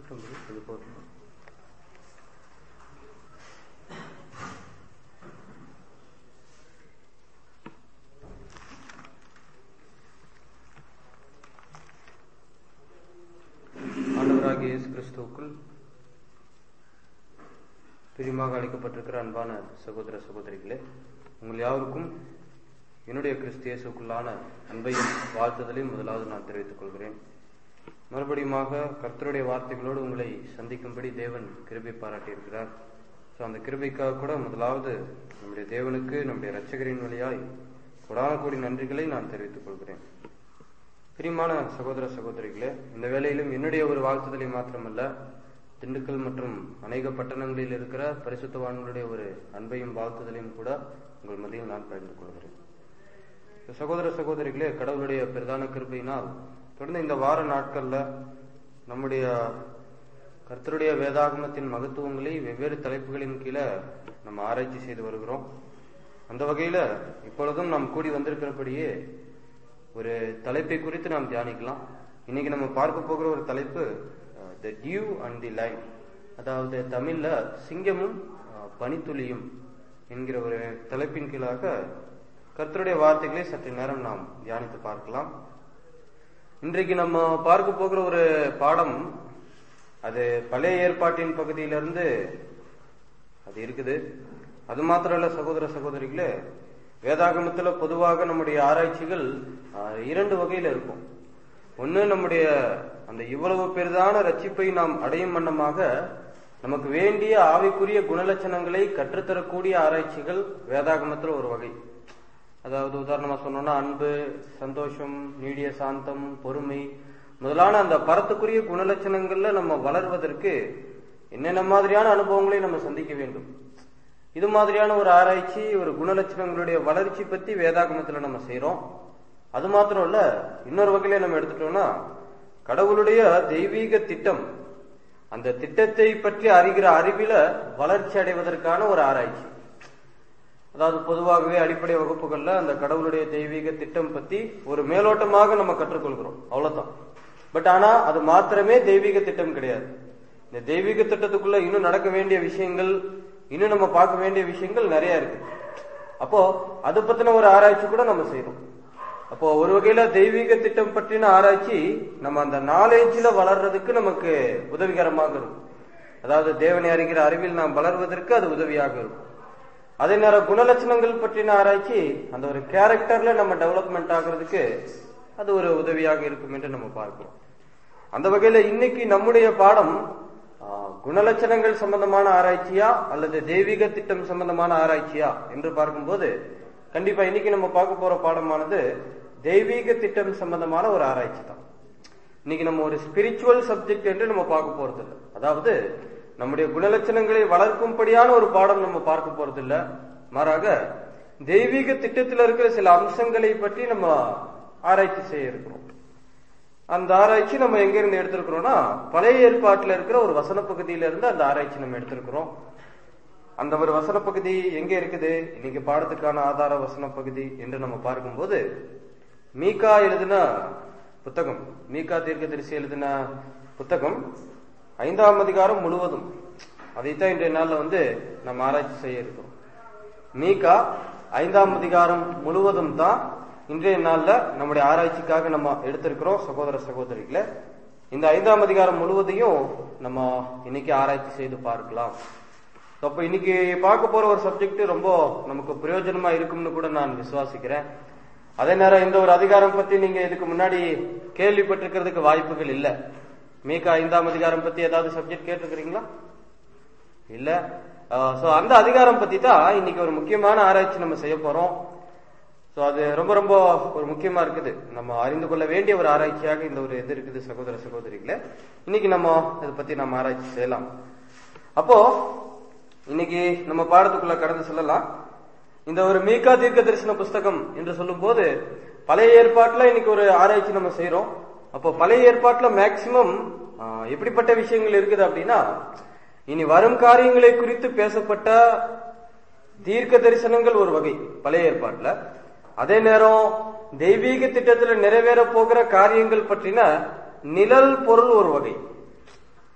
நூற்றம்பது இது போதுமா ஆண்டவராகிய இயேசு கிறிஸ்துவுக்குள் பிரியமாக அழைக்கப்பட்டிருக்கிற அன்பான சகோதர சகோதரிகளே உங்கள் யாவருக்கும் என்னுடைய கிறிஸ்து இயேசுக்குள்ளான அன்பையும் வாழ்த்துதலையும் முதலாவது நான் தெரிவித்துக் கொள்கிறேன் மறுபடியுமாக கர்த்தருடைய வார்த்தைகளோடு உங்களை சந்திக்கும்படி தேவன் கிருபை பாராட்டியிருக்கிறார் ஸோ அந்த கிருபைக்காக கூட முதலாவது நம்முடைய தேவனுக்கு நம்முடைய இரட்சகரின் வழியாய் கொடான கோடி நன்றிகளை நான் தெரிவித்துக் கொள்கிறேன் பிரியமான சகோதர சகோதரிகளே இந்த வேளையிலும் என்னுடைய ஒரு வாழ்த்துதலை மாத்திரமல்ல திண்டுக்கல் மற்றும் அநேக பட்டணங்களில் இருக்கிற பரிசுத்தவான்களுடைய ஒரு அன்பையும் வாழ்த்துதலையும் கூட உங்கள் மத்தியில் நான் பகிர்ந்து கொள்கிறேன் சகோதர சகோதரிகளே கடவுளுடைய பிரதான கிருபையினால் தொடர்ந்து இந்த வார நாட்கள்ல நம்முடைய கர்த்தருடைய வேதாகமத்தின் மகத்துவங்களை வெவ்வேறு தலைப்புகளின் கீழே நம்ம ஆராய்ச்சி செய்து வருகிறோம் அந்த வகையில இப்பொழுதும் நாம் கூடி வந்திருக்கிறபடியே ஒரு தலைப்பை குறித்து நாம் தியானிக்கலாம் இன்னைக்கு நம்ம பார்க்க போகிற ஒரு தலைப்பு the dew and the lion அதாவது தமிழ்ல சிங்கமும் பனித்துளியும் என்கிற ஒரு தலைப்பின் கீழாக கர்த்தருடைய வார்த்தைகளை சற்று நேரம் நாம் தியானித்து பார்க்கலாம் இன்றைக்கு நம்ம பார்க்க போகிற ஒரு பாடம் அது பழைய ஏற்பாட்டின் பகுதியிலிருந்து அது இருக்குது அது மாத்திரம் இல்ல சகோதர சகோதரிகளே வேதாகமத்துல பொதுவாக நம்முடைய ஆராய்ச்சிகள் இரண்டு வகையில இருக்கும் ஒண்ணு நம்முடைய அந்த இவ்வளவு பெரிதான ரட்சிப்பை நாம் அடையும் வண்ணமாக நமக்கு வேண்டிய ஆவிக்குரிய குணலட்சணங்களை கற்றுத்தரக்கூடிய ஆராய்ச்சிகள் வேதாகமத்துல ஒரு வகை அதாவது உதாரணமா சொன்னோம்னா அன்பு சந்தோஷம் நீடிய சாந்தம் பொறுமை முதலான அந்த பரத்துக்குரிய குணலட்சணங்கள்ல நம்ம வளர்வதற்கு என்னென்ன மாதிரியான அனுபவங்களை நம்ம சந்திக்க வேண்டும் இது மாதிரியான ஒரு ஆராய்ச்சி ஒரு குணலட்சணங்களுடைய வளர்ச்சி பத்தி வேதாகமத்துல நம்ம செய்யறோம் அது மாத்திரம் இல்ல இன்னொரு வகையில நம்ம எடுத்துட்டோம்னா கடவுளுடைய தெய்வீக திட்டம் அந்த திட்டத்தை பற்றி அறிகிற அறிவில வளர்ச்சி அடைவதற்கான ஒரு ஆராய்ச்சி அதாவது பொதுவாகவே அடிப்படை வகுப்புகள்ல அந்த கடவுளுடைய தெய்வீக திட்டம் பத்தி ஒரு மேலோட்டமாக நம்ம கற்றுக்கொள்கிறோம் அவ்வளவுதான் பட் ஆனா அது மாத்திரமே தெய்வீக திட்டம் கிடையாது இந்த தெய்வீக திட்டத்துக்குள்ள இன்னும் நடக்க வேண்டிய விஷயங்கள் இன்னும் நம்ம பார்க்க வேண்டிய விஷயங்கள் நிறைய இருக்கு அப்போ அது பத்தின ஒரு ஆராய்ச்சி கூட நம்ம செய்யறோம் அப்போ ஒரு வகையில தெய்வீக திட்டம் பற்றின ஆராய்ச்சி நம்ம அந்த நாலேஜ்ல வளர்றதுக்கு நமக்கு உதவிகரமாக இருக்கும் அதாவது தேவனை அறிகிற அறிவில் நாம் வளர்வதற்கு அது உதவியாக இருக்கும் அதே நேரம் குணலட்சணங்கள் பற்றின ஆராய்ச்சி அந்த ஒரு கேரக்டர்ல நம்ம டெவலப்மெண்ட் ஆகிறதுக்கு அது ஒரு உதவியாக இருக்கும் என்று நம்ம பார்க்கிறோம் அந்த வகையில இன்னைக்கு நம்முடைய பாடம் குணலட்சணங்கள் சம்பந்தமான ஆராய்ச்சியா அல்லது தெய்வீக திட்டம் சம்பந்தமான ஆராய்ச்சியா என்று பார்க்கும்போது கண்டிப்பா இன்னைக்கு நம்ம பார்க்க போற பாடமானது தெய்வீக திட்டம் சம்பந்தமான ஒரு ஆராய்ச்சி தான் இன்னைக்கு நம்ம ஒரு ஸ்பிரிச்சுவல் சப்ஜெக்ட் என்று நம்ம பார்க்க போறது இல்லை அதாவது நம்முடைய குணலட்சணங்களை வளர்க்கும்படியான ஒரு பாடம் நம்ம பார்க்க போறது இல்ல மாறாக தெய்வீக திட்டத்தில் இருக்கிற சில அம்சங்களை பற்றி நம்ம ஆராய்ச்சி செய்ய இருக்கிறோம் அந்த ஆராய்ச்சி நம்ம எங்க இருந்து எடுத்திருக்கிறோம்னா பழைய ஏற்பாட்டில் இருக்கிற ஒரு வசன பகுதியில இருந்து அந்த ஆராய்ச்சி நம்ம எடுத்திருக்கிறோம் அந்த ஒரு வசன பகுதி எங்க இருக்குது இன்னைக்கு பாடத்துக்கான ஆதார வசன பகுதி என்று நம்ம பார்க்கும்போது மீகா எழுதின புத்தகம் மீகா தீர்க்க தரிசி எழுதின புத்தகம் ஐந்தாம் அதிகாரம் முழுவதும் அதைத்தான் இன்றைய நாள்ல வந்து நம்ம ஆராய்ச்சி செய்ய இருக்கிறோம் மீகா ஐந்தாம் அதிகாரம் முழுவதும் தான் இன்றைய நாள்ல நம்முடைய ஆராய்ச்சிக்காக நம்ம எடுத்திருக்கிறோம் சகோதர சகோதரிகளை இந்த ஐந்தாம் அதிகாரம் முழுவதையும் நம்ம இன்னைக்கு ஆராய்ச்சி செய்து பார்க்கலாம் அப்ப இன்னைக்கு பார்க்க போற ஒரு சப்ஜெக்ட் ரொம்ப நமக்கு பிரயோஜனமா இருக்கும்னு கூட நான் விசுவாசிக்கிறேன் அதே நேரம் இந்த ஒரு அதிகாரம் பத்தி நீங்க இதுக்கு முன்னாடி கேள்விப்பட்டிருக்கிறதுக்கு வாய்ப்புகள் இல்ல மீகா ஐந்தாம் அதிகாரம் பத்தி ஏதாவது சப்ஜெக்ட் கேட்டிருக்கிறீங்களா இல்ல சோ அந்த அதிகாரம் பத்தி தான் இன்னைக்கு ஒரு முக்கியமான ஆராய்ச்சி நம்ம செய்ய போறோம் சோ அது ரொம்ப ரொம்ப ஒரு முக்கியமா இருக்குது நம்ம அறிந்து கொள்ள வேண்டிய ஒரு ஆராய்ச்சியாக இந்த ஒரு இது இருக்குது சகோதர சகோதரிகளே இன்னைக்கு நம்ம இதை பத்தி நம்ம ஆராய்ச்சி செய்யலாம் அப்போ இன்னைக்கு நம்ம பாடத்துக்குள்ள கடந்து செல்லலாம் இந்த ஒரு மீகா தீர்க்க தரிசன புஸ்தகம் என்று சொல்லும் போது பழைய ஏற்பாட்டுல இன்னைக்கு ஒரு ஆராய்ச்சி நம்ம செய்யறோம் அப்போ பழைய ஏற்பாட்டுல மேக்சிமம் எப்படிப்பட்ட விஷயங்கள் இருக்குது அப்படின்னா இனி வரும் காரியங்களை குறித்து பேசப்பட்ட தீர்க்க தரிசனங்கள் ஒரு வகை பழைய ஏற்பாட்டுல அதே நேரம் தெய்வீக திட்டத்தில் நிறைவேற போகிற காரியங்கள் பற்றின நிழல் பொருள் ஒரு வகை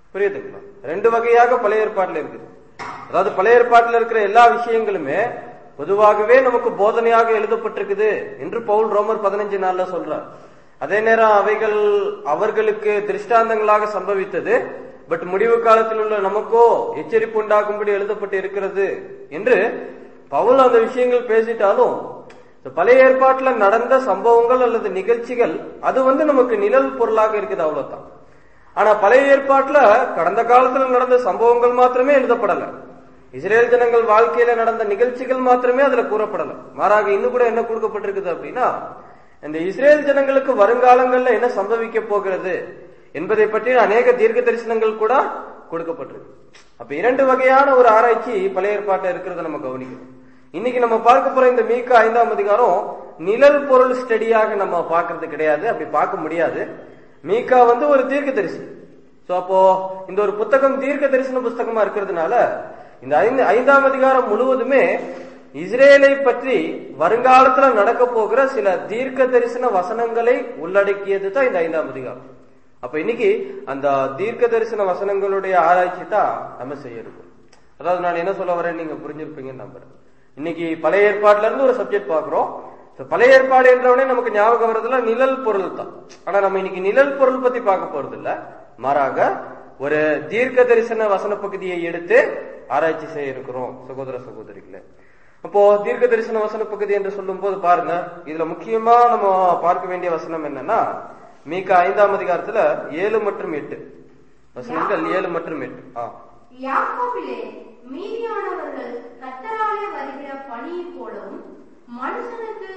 புரியுதுங்களா ரெண்டு வகையாக பழைய ஏற்பாட்டுல இருக்குது அதாவது பழைய ஏற்பாட்டுல இருக்கிற எல்லா விஷயங்களுமே பொதுவாகவே நமக்கு போதனையாக எழுதப்பட்டிருக்குது என்று பவுல் ரோமர் பதினஞ்சு நாள்ல சொல்றார் அதே நேரம் அவைகள் அவர்களுக்கு திருஷ்டாந்தங்களாக சம்பவித்தது பட் முடிவு காலத்தில் உள்ள நமக்கோ எச்சரிப்பு உண்டாக்கும்படி எழுதப்பட்டு இருக்கிறது என்று பவுல் அந்த விஷயங்கள் பேசிட்டாலும் இந்த பழைய ஏற்பாட்டுல நடந்த சம்பவங்கள் அல்லது நிகழ்ச்சிகள் அது வந்து நமக்கு நிழல் பொருளாக இருக்குது அவ்வளவுதான் ஆனா பழைய ஏற்பாட்டுல கடந்த காலத்துல நடந்த சம்பவங்கள் மாத்திரமே எழுதப்படல இஸ்ரேல் ஜனங்கள் வாழ்க்கையில நடந்த நிகழ்ச்சிகள் மாத்திரமே அதுல கூறப்படல மாறாக இன்னும் கூட என்ன கொடுக்கப்பட்டிருக்குது அப்படின்னா இந்த இஸ்ரேல் ஜனங்களுக்கு வருங்காலங்கள்ல என்ன சம்பவிக்க போகிறது என்பதை பற்றி அநேக தீர்க்க தரிசனங்கள் கூட கொடுக்கப்பட்டிருக்கு அப்ப இரண்டு வகையான ஒரு ஆராய்ச்சி பழைய ஏற்பாட்டில் இருக்கிறத நம்ம கவனிக்கணும் இன்னைக்கு நம்ம பார்க்க போற இந்த மீக்க ஐந்தாம் அதிகாரம் நிழல் பொருள் ஸ்டடியாக நம்ம பார்க்கறது கிடையாது அப்படி பார்க்க முடியாது மீகா வந்து ஒரு தீர்க்க தரிசி சோ அப்போ இந்த ஒரு புத்தகம் தீர்க்க தரிசன புஸ்தகமா இருக்கிறதுனால இந்த ஐந்து ஐந்தாம் அதிகாரம் முழுவதுமே இஸ்ரேலை பற்றி வருங்காலத்துல நடக்க போகிற சில தீர்க்க தரிசன வசனங்களை உள்ளடக்கியது தான் இந்த ஐந்தாம் அதிகாரம் அப்ப இன்னைக்கு அந்த தீர்க்க தரிசன வசனங்களுடைய ஆராய்ச்சி தான் நம்ம செய்ய இருக்கோம் அதாவது நான் என்ன சொல்ல வரேன் நீங்க புரிஞ்சிருப்பீங்கன்னு நம்புறேன் இன்னைக்கு பழைய ஏற்பாடுல இருந்து ஒரு சப்ஜெக்ட் பாக்குறோம் பழைய ஏற்பாடு என்றவனே நமக்கு ஞாபகம் வர்றதுல நிழல் பொருள் தான் ஆனா நம்ம இன்னைக்கு நிழல் பொருள் பத்தி பார்க்க போறது இல்ல மாறாக ஒரு தீர்க்க தரிசன வசன பகுதியை எடுத்து ஆராய்ச்சி செய்ய இருக்கிறோம் சகோதர சகோதரிகளே அப்போ தீர்க்க தரிசன வசன பகுதி என்று சொல்லும் போது பாருங்க இதுல முக்கியமா நம்ம பார்க்க வேண்டிய வசனம் என்னன்னா மீக ஐந்தாம் அதிகாரத்துல ஏழு மற்றும் எட்டு வசனங்கள் ஏழு மற்றும் எட்டு ஆ யாக்கோபிலே மீதியானவர்கள் கத்தராலே வருகிற பணியைப் போலவும் மனுஷனுக்கு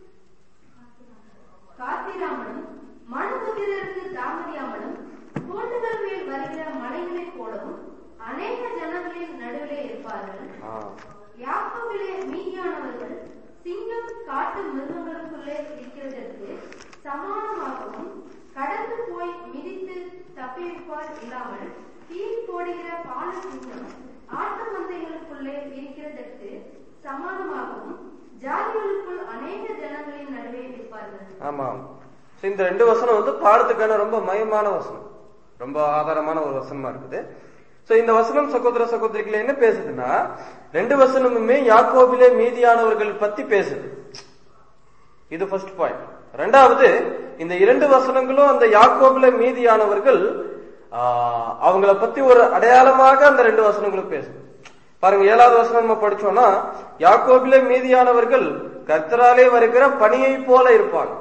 காத்திராமலும் மனுபுத்திரருக்கு தாமதியாமலும் தோண்டுகள் மேல் வருகிற மலைகளைப் போலவும் அநேக ஜனங்களின் நடுவிலே இருப்பார்கள் ஆ யாக்கோபிலே மீதியானவர்கள் சிங்கம் காட்டு மிருகங்களுக்குள்ளே இருக்கிறதற்கு சமானமாகவும் கடந்து போய் மிதித்து தப்பியிருப்பார் இல்லாமல் தீ போடுகிற பால சிங்கம் ஆட்டு மந்தைகளுக்குள்ளே இருக்கிறதற்கு சமானமாகவும் ஜாதிகளுக்குள் அநேக ஜனங்களின் நடுவே இருப்பார்கள் ஆமாம் So, இந்த ரெண்டு வசனம் வந்து பாடத்துக்கான ரொம்ப மயமான வசனம் ரொம்ப ஆதாரமான ஒரு வசனமா இருக்குது சோ இந்த வசனம் சகோதர சகோதரிகள் என்ன பேசுதுன்னா ரெண்டு வசனமுமே யாக்கோபிலே மீதியானவர்கள் பத்தி பேசுது இது ஃபர்ஸ்ட் பாயிண்ட் ரெண்டாவது இந்த இரண்டு வசனங்களும் அந்த யாக்கோபில மீதியானவர்கள் ஆஹ், அவங்கள பத்தி ஒரு அடையாளமாக அந்த ரெண்டு வசனங்களும் பேசுது பாருங்க ஏழாவது வசனம் நம்ம படிச்சோம்னா யாக்கோபில மீதியானவர்கள் கர்த்தராலே வருகிற பணியை போல இருப்பாங்க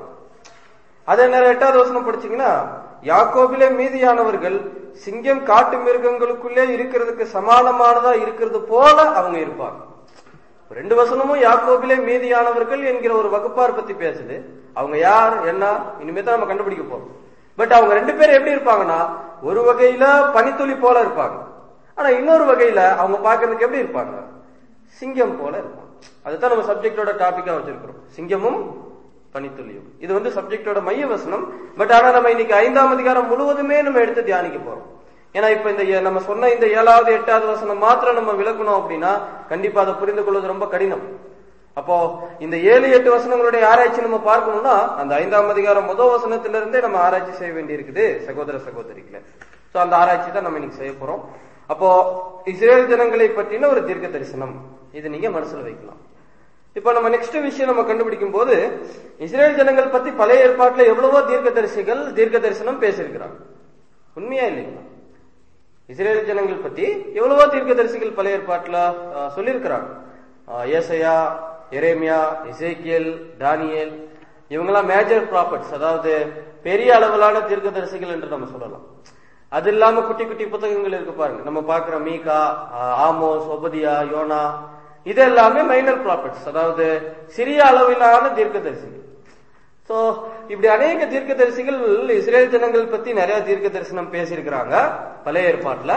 அதே நேரம் எட்டாவது வசனம் படிச்சீங்கன்னா யாக்கோபிலே மீதியானவர்கள் சிங்கம் காட்டு மிருகங்களுக்குள்ளே இருக்கிறதுக்கு சமானமானதா இருக்கிறது போல அவங்க இருப்பாங்க ரெண்டு வசனமும் யாக்கோபிலே மீதியானவர்கள் என்கிற ஒரு வகுப்பார் பத்தி பேசுது அவங்க யார் என்ன இனிமே தான் நம்ம கண்டுபிடிக்க போறோம் பட் அவங்க ரெண்டு பேரும் எப்படி இருப்பாங்கன்னா ஒரு வகையில பனித்துளி போல இருப்பாங்க ஆனா இன்னொரு வகையில அவங்க பார்க்கிறதுக்கு எப்படி இருப்பாங்க சிங்கம் போல இருப்பாங்க அதுதான் நம்ம சப்ஜெக்டோட டாபிக்கா வச்சிருக்கிறோம் சிங்கமும் பனித்துளியும் இது வந்து சப்ஜெக்டோட மைய வசனம் பட் ஆனா நம்ம இன்னைக்கு ஐந்தாம் அதிகாரம் முழுவதுமே நம்ம எடுத்து தியானிக்க போறோம் ஏன்னா இப்ப இந்த ஏ- நம்ம சொன்ன இந்த ஏழாவது எட்டாவது வசனம் மாத்திரம் நம்ம விளக்கணும் அப்படின்னா கண்டிப்பா அதை புரிந்து கொள்வது ரொம்ப கடினம் அப்போ இந்த ஏழு எட்டு வசனங்களுடைய ஆராய்ச்சி நம்ம பார்க்கணும்னா அந்த ஐந்தாம் அதிகாரம் முதல் வசனத்திலிருந்தே நம்ம ஆராய்ச்சி செய்ய வேண்டி இருக்குது சகோதர சகோதரிகளே சோ அந்த ஆராய்ச்சி தான் நம்ம இன்னைக்கு செய்ய போறோம் அப்போ இஸ்ரேல் ஜனங்களை பற்றின ஒரு தீர்க்க தரிசனம் இது நீங்க மனசுல வைக்கலாம் இப்ப நம்ம நெக்ஸ்ட் விஷயம் நம்ம கண்டுபிடிக்கும் போது இஸ்ரேல் ஜனங்கள் பத்தி பழைய ஏற்பாட்டுல எவ்வளவோ தீர்க்க தரிசிகள் தீர்க்க தரிசனம் பேசியிருக்கிறாங்க உண்மையா இல்லைங்களா இஸ்ரேல் ஜனங்கள் பத்தி எவ்வளவோ தீர்க்கதரிசிகள் பழைய ஏற்பாட்டுல ஆஹ், சொல்லியிருக்கிறாங்க ஆஹ், ஏசையா எரேமியா இசைக்கியல் தானியேல் இவங்கெல்லாம் மேஜர் ப்ராஃபிட்ஸ் அதாவது பெரிய அளவிலான தீர்க்கதரிசிகள் என்று நம்ம சொல்லலாம் அது இல்லாம குட்டி குட்டி புத்தகங்கள் இருக்கு பாருங்க நம்ம பார்க்கிற மீகா ஆஹ், ஆமோஸ் ஒபதியா யோனா இது எல்லாமே மைனர் ப்ராஃபிட்ஸ் அதாவது சிறிய அளவிலான தீர்க்கதரிசிகள் சோ இப்படி அநேக தீர்க்க தரிசிகள் இஸ்ரேல் ஜனங்கள் பத்தி நிறைய தீர்க்க தரிசனம் பேசியிருக்கிறாங்க பழைய ஏற்பாட்டுல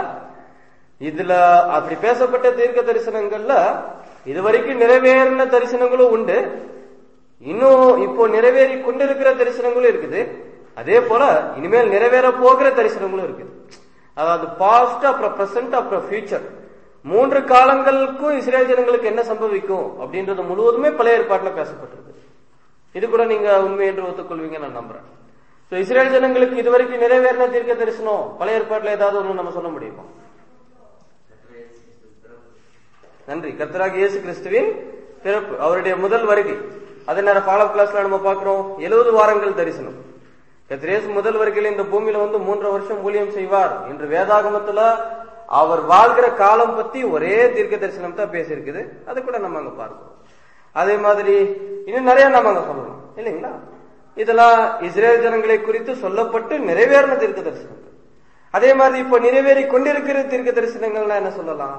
இதுல அப்படி பேசப்பட்ட தீர்க்க தரிசனங்கள்ல இதுவரைக்கும் நிறைவேறின தரிசனங்களும் உண்டு இன்னும் இப்போ நிறைவேறி கொண்டிருக்கிற தரிசனங்களும் இருக்குது அதே போல இனிமேல் நிறைவேற போகிற தரிசனங்களும் இருக்குது அதாவது பாஸ்ட் அப்புறம் பிரசன்ட் அப்புறம் ஃபியூச்சர் மூன்று காலங்களுக்கும் இஸ்ரேல் ஜனங்களுக்கு என்ன சம்பவிக்கும் அப்படின்றது முழுவதுமே பழைய ஏற்பாட்டுல பேசப்பட்டிருக்கு இது கூட நீங்க உண்மை என்று ஒத்துக்கொள்வீங்க நான் நம்புறேன் So, சோ இஸ்ரேல் ஜனங்களுக்கு இதுவரைக்கும் நிறைவேறின தீர்க்க தரிசனம் பழைய ஏற்பாட்டுல ஏதாவது ஒண்ணு நம்ம சொல்ல முடியுமா நன்றி கர்த்தராக இயேசு கிறிஸ்துவின் பிறப்பு அவருடைய முதல் வருகை அதே நேரம் ஃபாலோ கிளாஸ்ல நம்ம பார்க்கிறோம் எழுபது வாரங்கள் தரிசனம் கத்திரேசு முதல் வருகையில் இந்த பூமியில வந்து மூன்றரை வருஷம் ஊழியம் செய்வார் என்று வேதாகமத்துல அவர் வாழ்கிற காலம் பத்தி ஒரே தீர்க்க தரிசனம் தான் பேசியிருக்குது அது கூட நம்ம அங்க பார்க்கிறோம் அதே மாதிரி இன்னும் நிறைய நம்ம அங்க சொல்லலாம் இல்லைங்களா இதெல்லாம் இஸ்ரேல் ஜனங்களை குறித்து சொல்லப்பட்டு நிறைவேறின தீர்க்க தரிசனங்கள் அதே மாதிரி இப்ப நிறைவேறி கொண்டிருக்கிற தீர்க்க தரிசனங்கள்னா என்ன சொல்லலாம்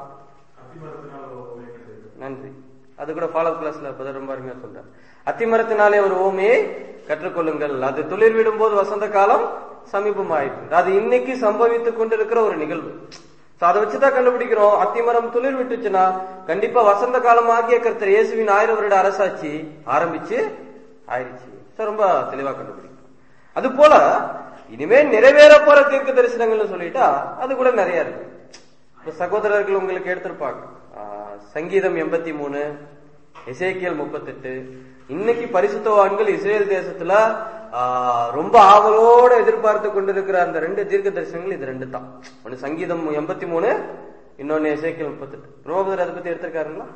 நன்றி அது கூட ஃபாலோ கிளாஸ்ல இப்ப ரொம்ப அருமையா சொல்றேன் அத்திமரத்தினாலே ஒரு ஓமையை கற்றுக்கொள்ளுங்கள் அது துளிர் விடும் போது வசந்த காலம் சமீபமாயிட்டு அது இன்னைக்கு சம்பவித்துக் கொண்டிருக்கிற ஒரு நிகழ்வு So அதை வச்சுதான் கண்டுபிடிக்கிறோம் அத்திமரம் துளிர் விட்டுச்சுன்னா கண்டிப்பா வசந்த காலம் ஆகிய கருத்தர் இயேசுவின் ஆயிரம் வருட அரசாட்சி ஆரம்பிச்சு ஆயிடுச்சு So ரொம்ப தெளிவா கண்டுபிடிக்கிறோம் அது போல இனிமே நிறைவேற போற தீர்க்க தரிசனங்கள்னு சொல்லிட்டா அது கூட நிறைய இருக்கு இப்ப சகோதரர்கள் உங்களுக்கு எடுத்திருப்பாங்க ஆஹ் சங்கீதம் எண்பத்தி மூணு இசைக்கியல் முப்பத்தெட்டு இன்னைக்கு பரிசுத்தவான்கள் இஸ்ரேல் தேசத்துல ஆஹ் ரொம்ப ஆவலோட எதிர்பார்த்து கொண்டிருக்கிற அந்த ரெண்டு தீர்க்க தரிசனங்கள் இது ரெண்டு தான் ஒன்னு சங்கீதம் எண்பத்தி மூணு இன்னொன்னு இசைக்கியல் முப்பத்தெட்டு ரோபதர் அதை பத்தி எடுத்திருக்காருங்களா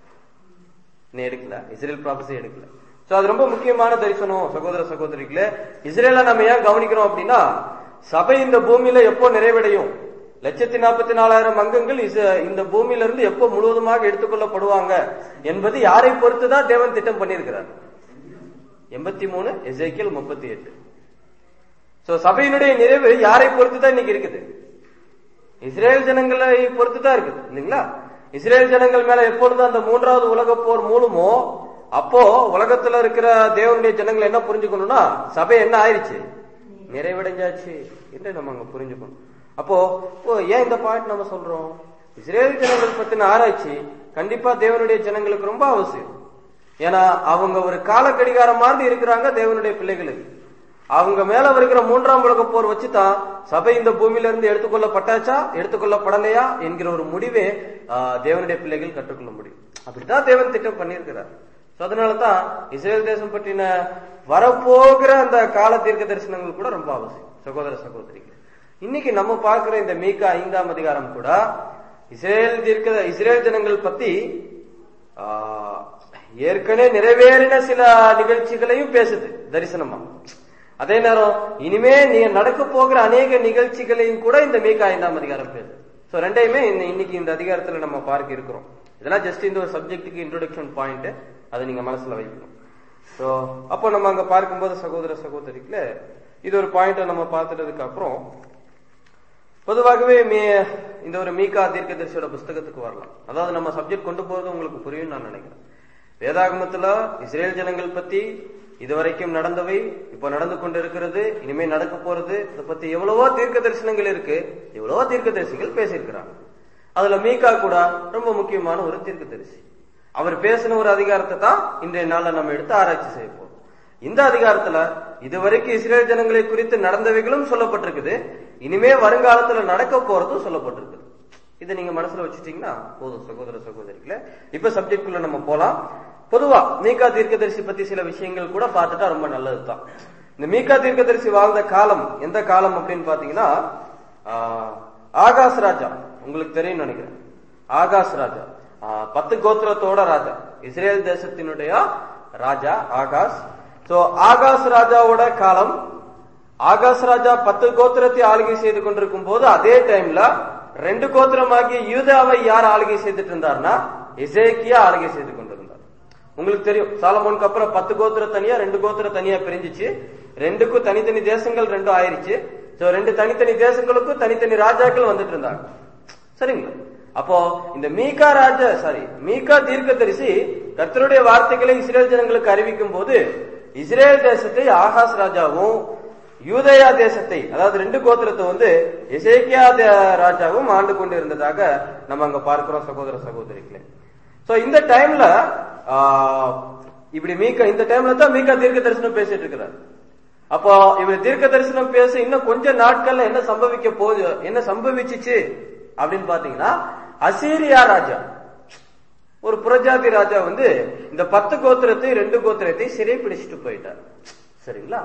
இன்னும் எடுக்கல இஸ்ரேல் ப்ராபஸே எடுக்கல சோ அது ரொம்ப முக்கியமான தரிசனம் சகோதர சகோதரிகளே இஸ்ரேல நம்ம ஏன் கவனிக்கிறோம் அப்படின்னா சபை இந்த பூமியில எப்போ நிறைவடையும் லட்சத்தி நாற்பத்தி நாலாயிரம் அங்கங்கள் இச- இந்த பூமியில இருந்து எப்போ முழுவதுமாக எடுத்துக்கொள்ளப்படுவாங்க என்பது யாரை பொறுத்துதான் தேவன் திட்டம் பண்ணியிருக்கிறார் எண்பத்தி மூணு எசேக்கியல் முப்பத்தி எட்டு சோ சபையினுடைய நிறைவு யாரை பொறுத்து தான் இன்னைக்கு இருக்குது இஸ்ரேல் ஜனங்களை பொறுத்து தான் இருக்குது இல்லைங்களா இஸ்ரேல் ஜனங்கள் மேல எப்பொழுது அந்த மூன்றாவது உலக போர் மூலமோ அப்போ உலகத்துல இருக்கிற தேவனுடைய ஜனங்கள் என்ன புரிஞ்சுக்கணும்னா சபை என்ன ஆயிடுச்சு நிறைவடைஞ்சாச்சு என்று நம்ம அங்க புரிஞ்சுக்கணும் அப்போ ஓ, ஏன் இந்த பாயிண்ட் நம்ம சொல்றோம் இஸ்ரேல் ஜனங்கள் பத்தின ஆராய்ச்சி கண்டிப்பா தேவனுடைய ஜனங்களுக்கு ரொம்ப அவசியம் ஏன்னா அவங்க ஒரு கால கடிகாரம் மாதிரி இருக்கிறாங்க தேவனுடைய பிள்ளைகளுக்கு அவங்க மேல வருகிற மூன்றாம் உலக போர் வச்சுதான் சபை இந்த பூமியில இருந்து எடுத்துக்கொள்ளப்பட்டாச்சா எடுத்துக்கொள்ளப்படலையா என்கிற ஒரு முடிவே ஆஹ், தேவனுடைய பிள்ளைகள் கற்றுக்கொள்ள முடியும் அப்படித்தான் தேவன் திட்டம் பண்ணியிருக்கிறார் So அதனாலதான் இஸ்ரேல் தேசம் பற்றின வரப்போகிற அந்த கால தீர்க்க தரிசனங்கள் கூட ரொம்ப அவசியம் சகோதர சகோதரிகள் இன்னைக்கு நம்ம பார்க்கிற இந்த மீகா ஐந்தாம் அதிகாரம் கூட இஸ்ரேல் தீர்க்க இஸ்ரேல் ஜனங்கள் பத்தி ஆஹ், ஏற்கனவே நிறைவேறின சில நிகழ்ச்சிகளையும் பேசுது தரிசனமா அதே நேரம் இனிமே நீ நடக்க போகிற அநேக நிகழ்ச்சிகளையும் கூட இந்த மீகா ஐந்தாம் அதிகாரம் பேசுது சோ ரெண்டையுமே இந்த- இன்னைக்கு இந்த அதிகாரத்துல நம்ம பார்க்க இருக்கிறோம் இதெல்லாம் ஜஸ்ட் இந்த ஒரு சப்ஜெக்ட்டுக்கு இன்ட்ரோடக்ஷன் பாயிண்ட் அதை நீங்க மனசுல வைக்கணும் சோ அப்போ நம்ம அங்க பார்க்கும்போது சகோதர சகோதரிக்குல இது ஒரு பாயிண்ட நம்ம பார்த்துட்டதுக்கு அப்புறம் பொதுவாகவே மீ- இந்த ஒரு மீகா தீர்க்கதரிசியோட புஸ்தகத்துக்கு வரலாம் அதாவது நம்ம சப்ஜெக்ட் கொண்டு போறது உங்களுக்கு புரியும் நான் நினைக்கிறேன் வேதாகமத்துல இஸ்ரேல் ஜனங்கள் பத்தி இதுவரைக்கும் நடந்தவை இப்ப நடந்து கொண்டு இருக்கிறது இனிமே நடக்க போறது இதை பத்தி எவ்வளவோ தீர்க்க தரிசனங்கள் இருக்கு எவ்வளவோ தீர்க்க தரிசிகள் பேசியிருக்கிறாங்க அதுல மீகா கூட ரொம்ப முக்கியமான ஒரு தீர்க்க தரிசி அவர் பேசின ஒரு அதிகாரத்தை தான் இன்றைய நாள்ல நம்ம எடுத்து ஆராய்ச்சி செய்ய போறோம் இந்த அதிகாரத்துல இதுவரைக்கும் இஸ்ரேல் ஜனங்களை குறித்து நடந்தவைகளும் சொல்லப்பட்டிருக்குது இனிமே வருங்காலத்துல நடக்க போறதும் சொல்லப்பட்டிருக்குது இதை நீங்க மனசுல வச்சுட்டீங்கன்னா போதும் சகோதர சகோதரிகளே இப்ப சப்ஜெக்ட் குள்ள நம்ம போலாம் பொதுவா மீகா தீர்க்கதரிசி பத்தி சில விஷயங்கள் கூட பார்த்துட்டா ரொம்ப நல்லதுதான் இந்த மீகா தீர்க்கதரிசி வாழ்ந்த காலம் எந்த காலம் அப்படின்னு பாத்தீங்கன்னா ஆஹ், ஆகாஷ் ராஜா உங்களுக்கு தெரியும் நினைக்கிறேன் ஆகாஷ் ராஜா ஆஹ், பத்து கோத்திரத்தோட ராஜா இஸ்ரேல் தேசத்தினுடைய ராஜா ஆகாஷ் சோ ஆகாஷ் ராஜாவோட காலம் ஆகாஷ் ராஜா பத்து கோத்திரத்தை ஆளுகை செய்து கொண்டிருக்கும் போது அதே டைம்ல ரெண்டு கோத்திரமாகிய யூதாவை யார் ஆளுகை செய்துட்டு இருந்தார்னா இசேக்கியா ஆளுகை செய்து கொண்டிருந்தார் உங்களுக்கு தெரியும் சாலமோனுக்கு அப்புறம் பத்து கோத்திரம் தனியா ரெண்டு கோத்திரம் தனியா பிரிஞ்சிச்சு ரெண்டுக்கும் தனித்தனி தேசங்கள் ரெண்டும் ஆயிருச்சு சோ ரெண்டு தனித்தனி தேசங்களுக்கும் தனித்தனி ராஜாக்கள் வந்துட்டு இருந்தாங்க சரிங்களா அப்போ இந்த மீகா ராஜா சாரி மீகா தீர்க்கதரிசி கர்த்தருடைய வார்த்தைகளை இஸ்ரேல் ஜனங்களுக்கு அறிவிக்கும் போது இஸ்ரேல் தேசத்தை ஆகாஷ் ராஜாவும் யூதயா தேசத்தை அதாவது ரெண்டு கோத்திரத்தை வந்து எசேக்கியா தே- ராஜாவும் ஆண்டு கொண்டு இருந்ததாக நம்ம அங்க பார்க்கிறோம் சகோதர சகோதரிகளே சோ இந்த டைம்ல இப்படி மீகா இந்த டைம்ல தான் மீகா தீர்க்க தரிசனம் பேசிட்டு இருக்கிறார் அப்போ இவர் தீர்க்க தரிசனம் பேச இன்னும் கொஞ்ச நாட்கள்ல என்ன சம்பவிக்க போகுது என்ன சம்பவிச்சுச்சு அப்படின்னு பாத்தீங்கன்னா அசீரியா ராஜா ஒரு புறஜாதி ராஜா வந்து இந்த பத்து கோத்திரத்தை ரெண்டு கோத்திரத்தை சிறை பிடிச்சிட்டு போயிட்டார் சரிங்களா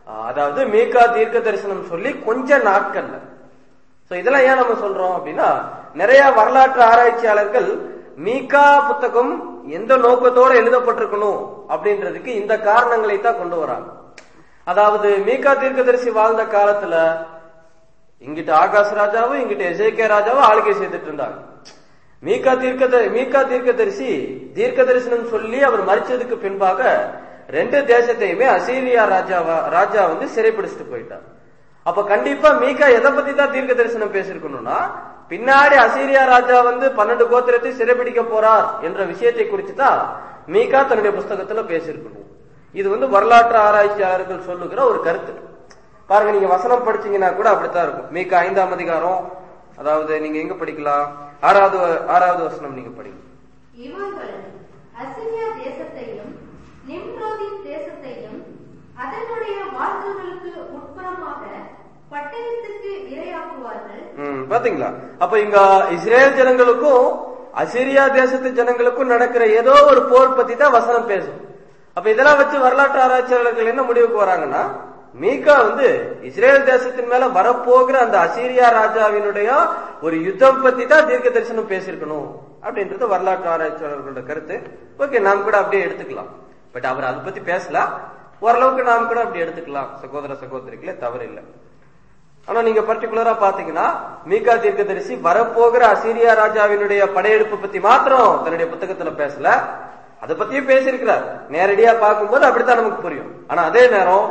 ஆஹ் அதாவது மீகா தீர்க்க தரிசனம் சொல்லி கொஞ்ச நாட்கள்ல சோ இதெல்லாம் ஏன் நம்ம சொல்றோம் அப்படின்னா நிறைய வரலாற்று ஆராய்ச்சியாளர்கள் மீகா புத்தகம் எந்த நோக்கத்தோட எழுதப்பட்டிருக்கணும் அப்படின்றதுக்கு இந்த காரணங்களை தான் கொண்டு வராங்க அதாவது மீகா தீர்க்கதரிசி வாழ்ந்த காலத்துல இங்கிட்ட ஆகாஷ் ராஜாவும் இங்கிட்ட எசேக்கே ராஜாவும் ஆளுகை செய்துட்டு இருந்தாங்க மீகா தீர்க்க மீகா தீர்க்கதரிசி தீர்க்க தரிசனம் சொல்லி அவர் மறிச்சதுக்கு பின்பாக ரெண்டு தேசத்தையுமே அசீரியா ராஜாவா ராஜா வந்து சிறைப்பிடிச்சிட்டு போயிட்டார் அப்ப கண்டிப்பா மீகா எதை பத்தி தான் தீர்க்க தரிசனம் பேசிருக்கணும்னா பின்னாடி அசீரியா ராஜா வந்து பன்னெண்டு கோத்திரத்தை சிறைப்பிடிக்க போறார் என்ற விஷயத்தை குறித்து தான் மீகா தன்னுடைய புஸ்தகத்துல பேசியிருக்கணும் இது வந்து வரலாற்று ஆராய்ச்சியாளர்கள் சொல்லுகிற ஒரு கருத்து பாருங்க நீங்க வசனம் படிச்சீங்கன்னா கூட அப்படித்தான் இருக்கும் மீகா ஐந்தாம் அதிகாரம் அதாவது நீங்க எங்க படிக்கலாம் ஆறாவது ஆறாவது வசனம் நீங்க படிங்க இவர்கள் அசிரியா தேசத்தையும் நிம்ரோதின் தேசத்தையும் அதனுடைய வாசல்களுக்கு உட்புறமாக பட்டயத்துக்கு இரையாக்குவார்கள் ம், பாத்தீங்களா அப்ப இங்க இஸ்ரேல் ஜனங்களுக்கும் அசிரியா தேசத்து ஜனங்களுக்கும் நடக்கிற ஏதோ ஒரு போர் பத்தி தான் வசனம் பேசும் அப்ப இதெல்லாம் வச்சு வரலாற்று ஆராய்ச்சியாளர்கள் என்ன முடிவுக்கு வராங்கன்னா மீகா வந்து இஸ்ரேல் தேசத்தின் மேல வரப்போகிற அந்த அசீரியா ராஜாவினுடைய ஒரு யுத்தம் பத்தி தான் தீர்க்க தரிசனம் பேசியிருக்கணும் அப்படின்றது வரலாற்று ஆராய்ச்சியாளர்களோட கருத்து ஓகே நாம் கூட அப்படியே எடுத்துக்கலாம் பட் அவர் அதை பத்தி பேசல ஓரளவுக்கு நாம் கூட அப்படி எடுத்துக்கலாம் சகோதர சகோதரிகளே தவறு இல்லை ஆனா நீங்க பர்டிகுலரா பாத்தீங்கன்னா மீகா தீர்க்கதரிசி வரப்போகிற அசீரியா ராஜாவினுடைய படையெடுப்பு பத்தி மாத்திரம் தன்னுடைய புத்தகத்துல பேசல அதை பத்தியும் பேசியிருக்கிறார் நேரடியா பார்க்கும்போது அப்படித்தான் நமக்கு புரியும் ஆனா அதே நேரம்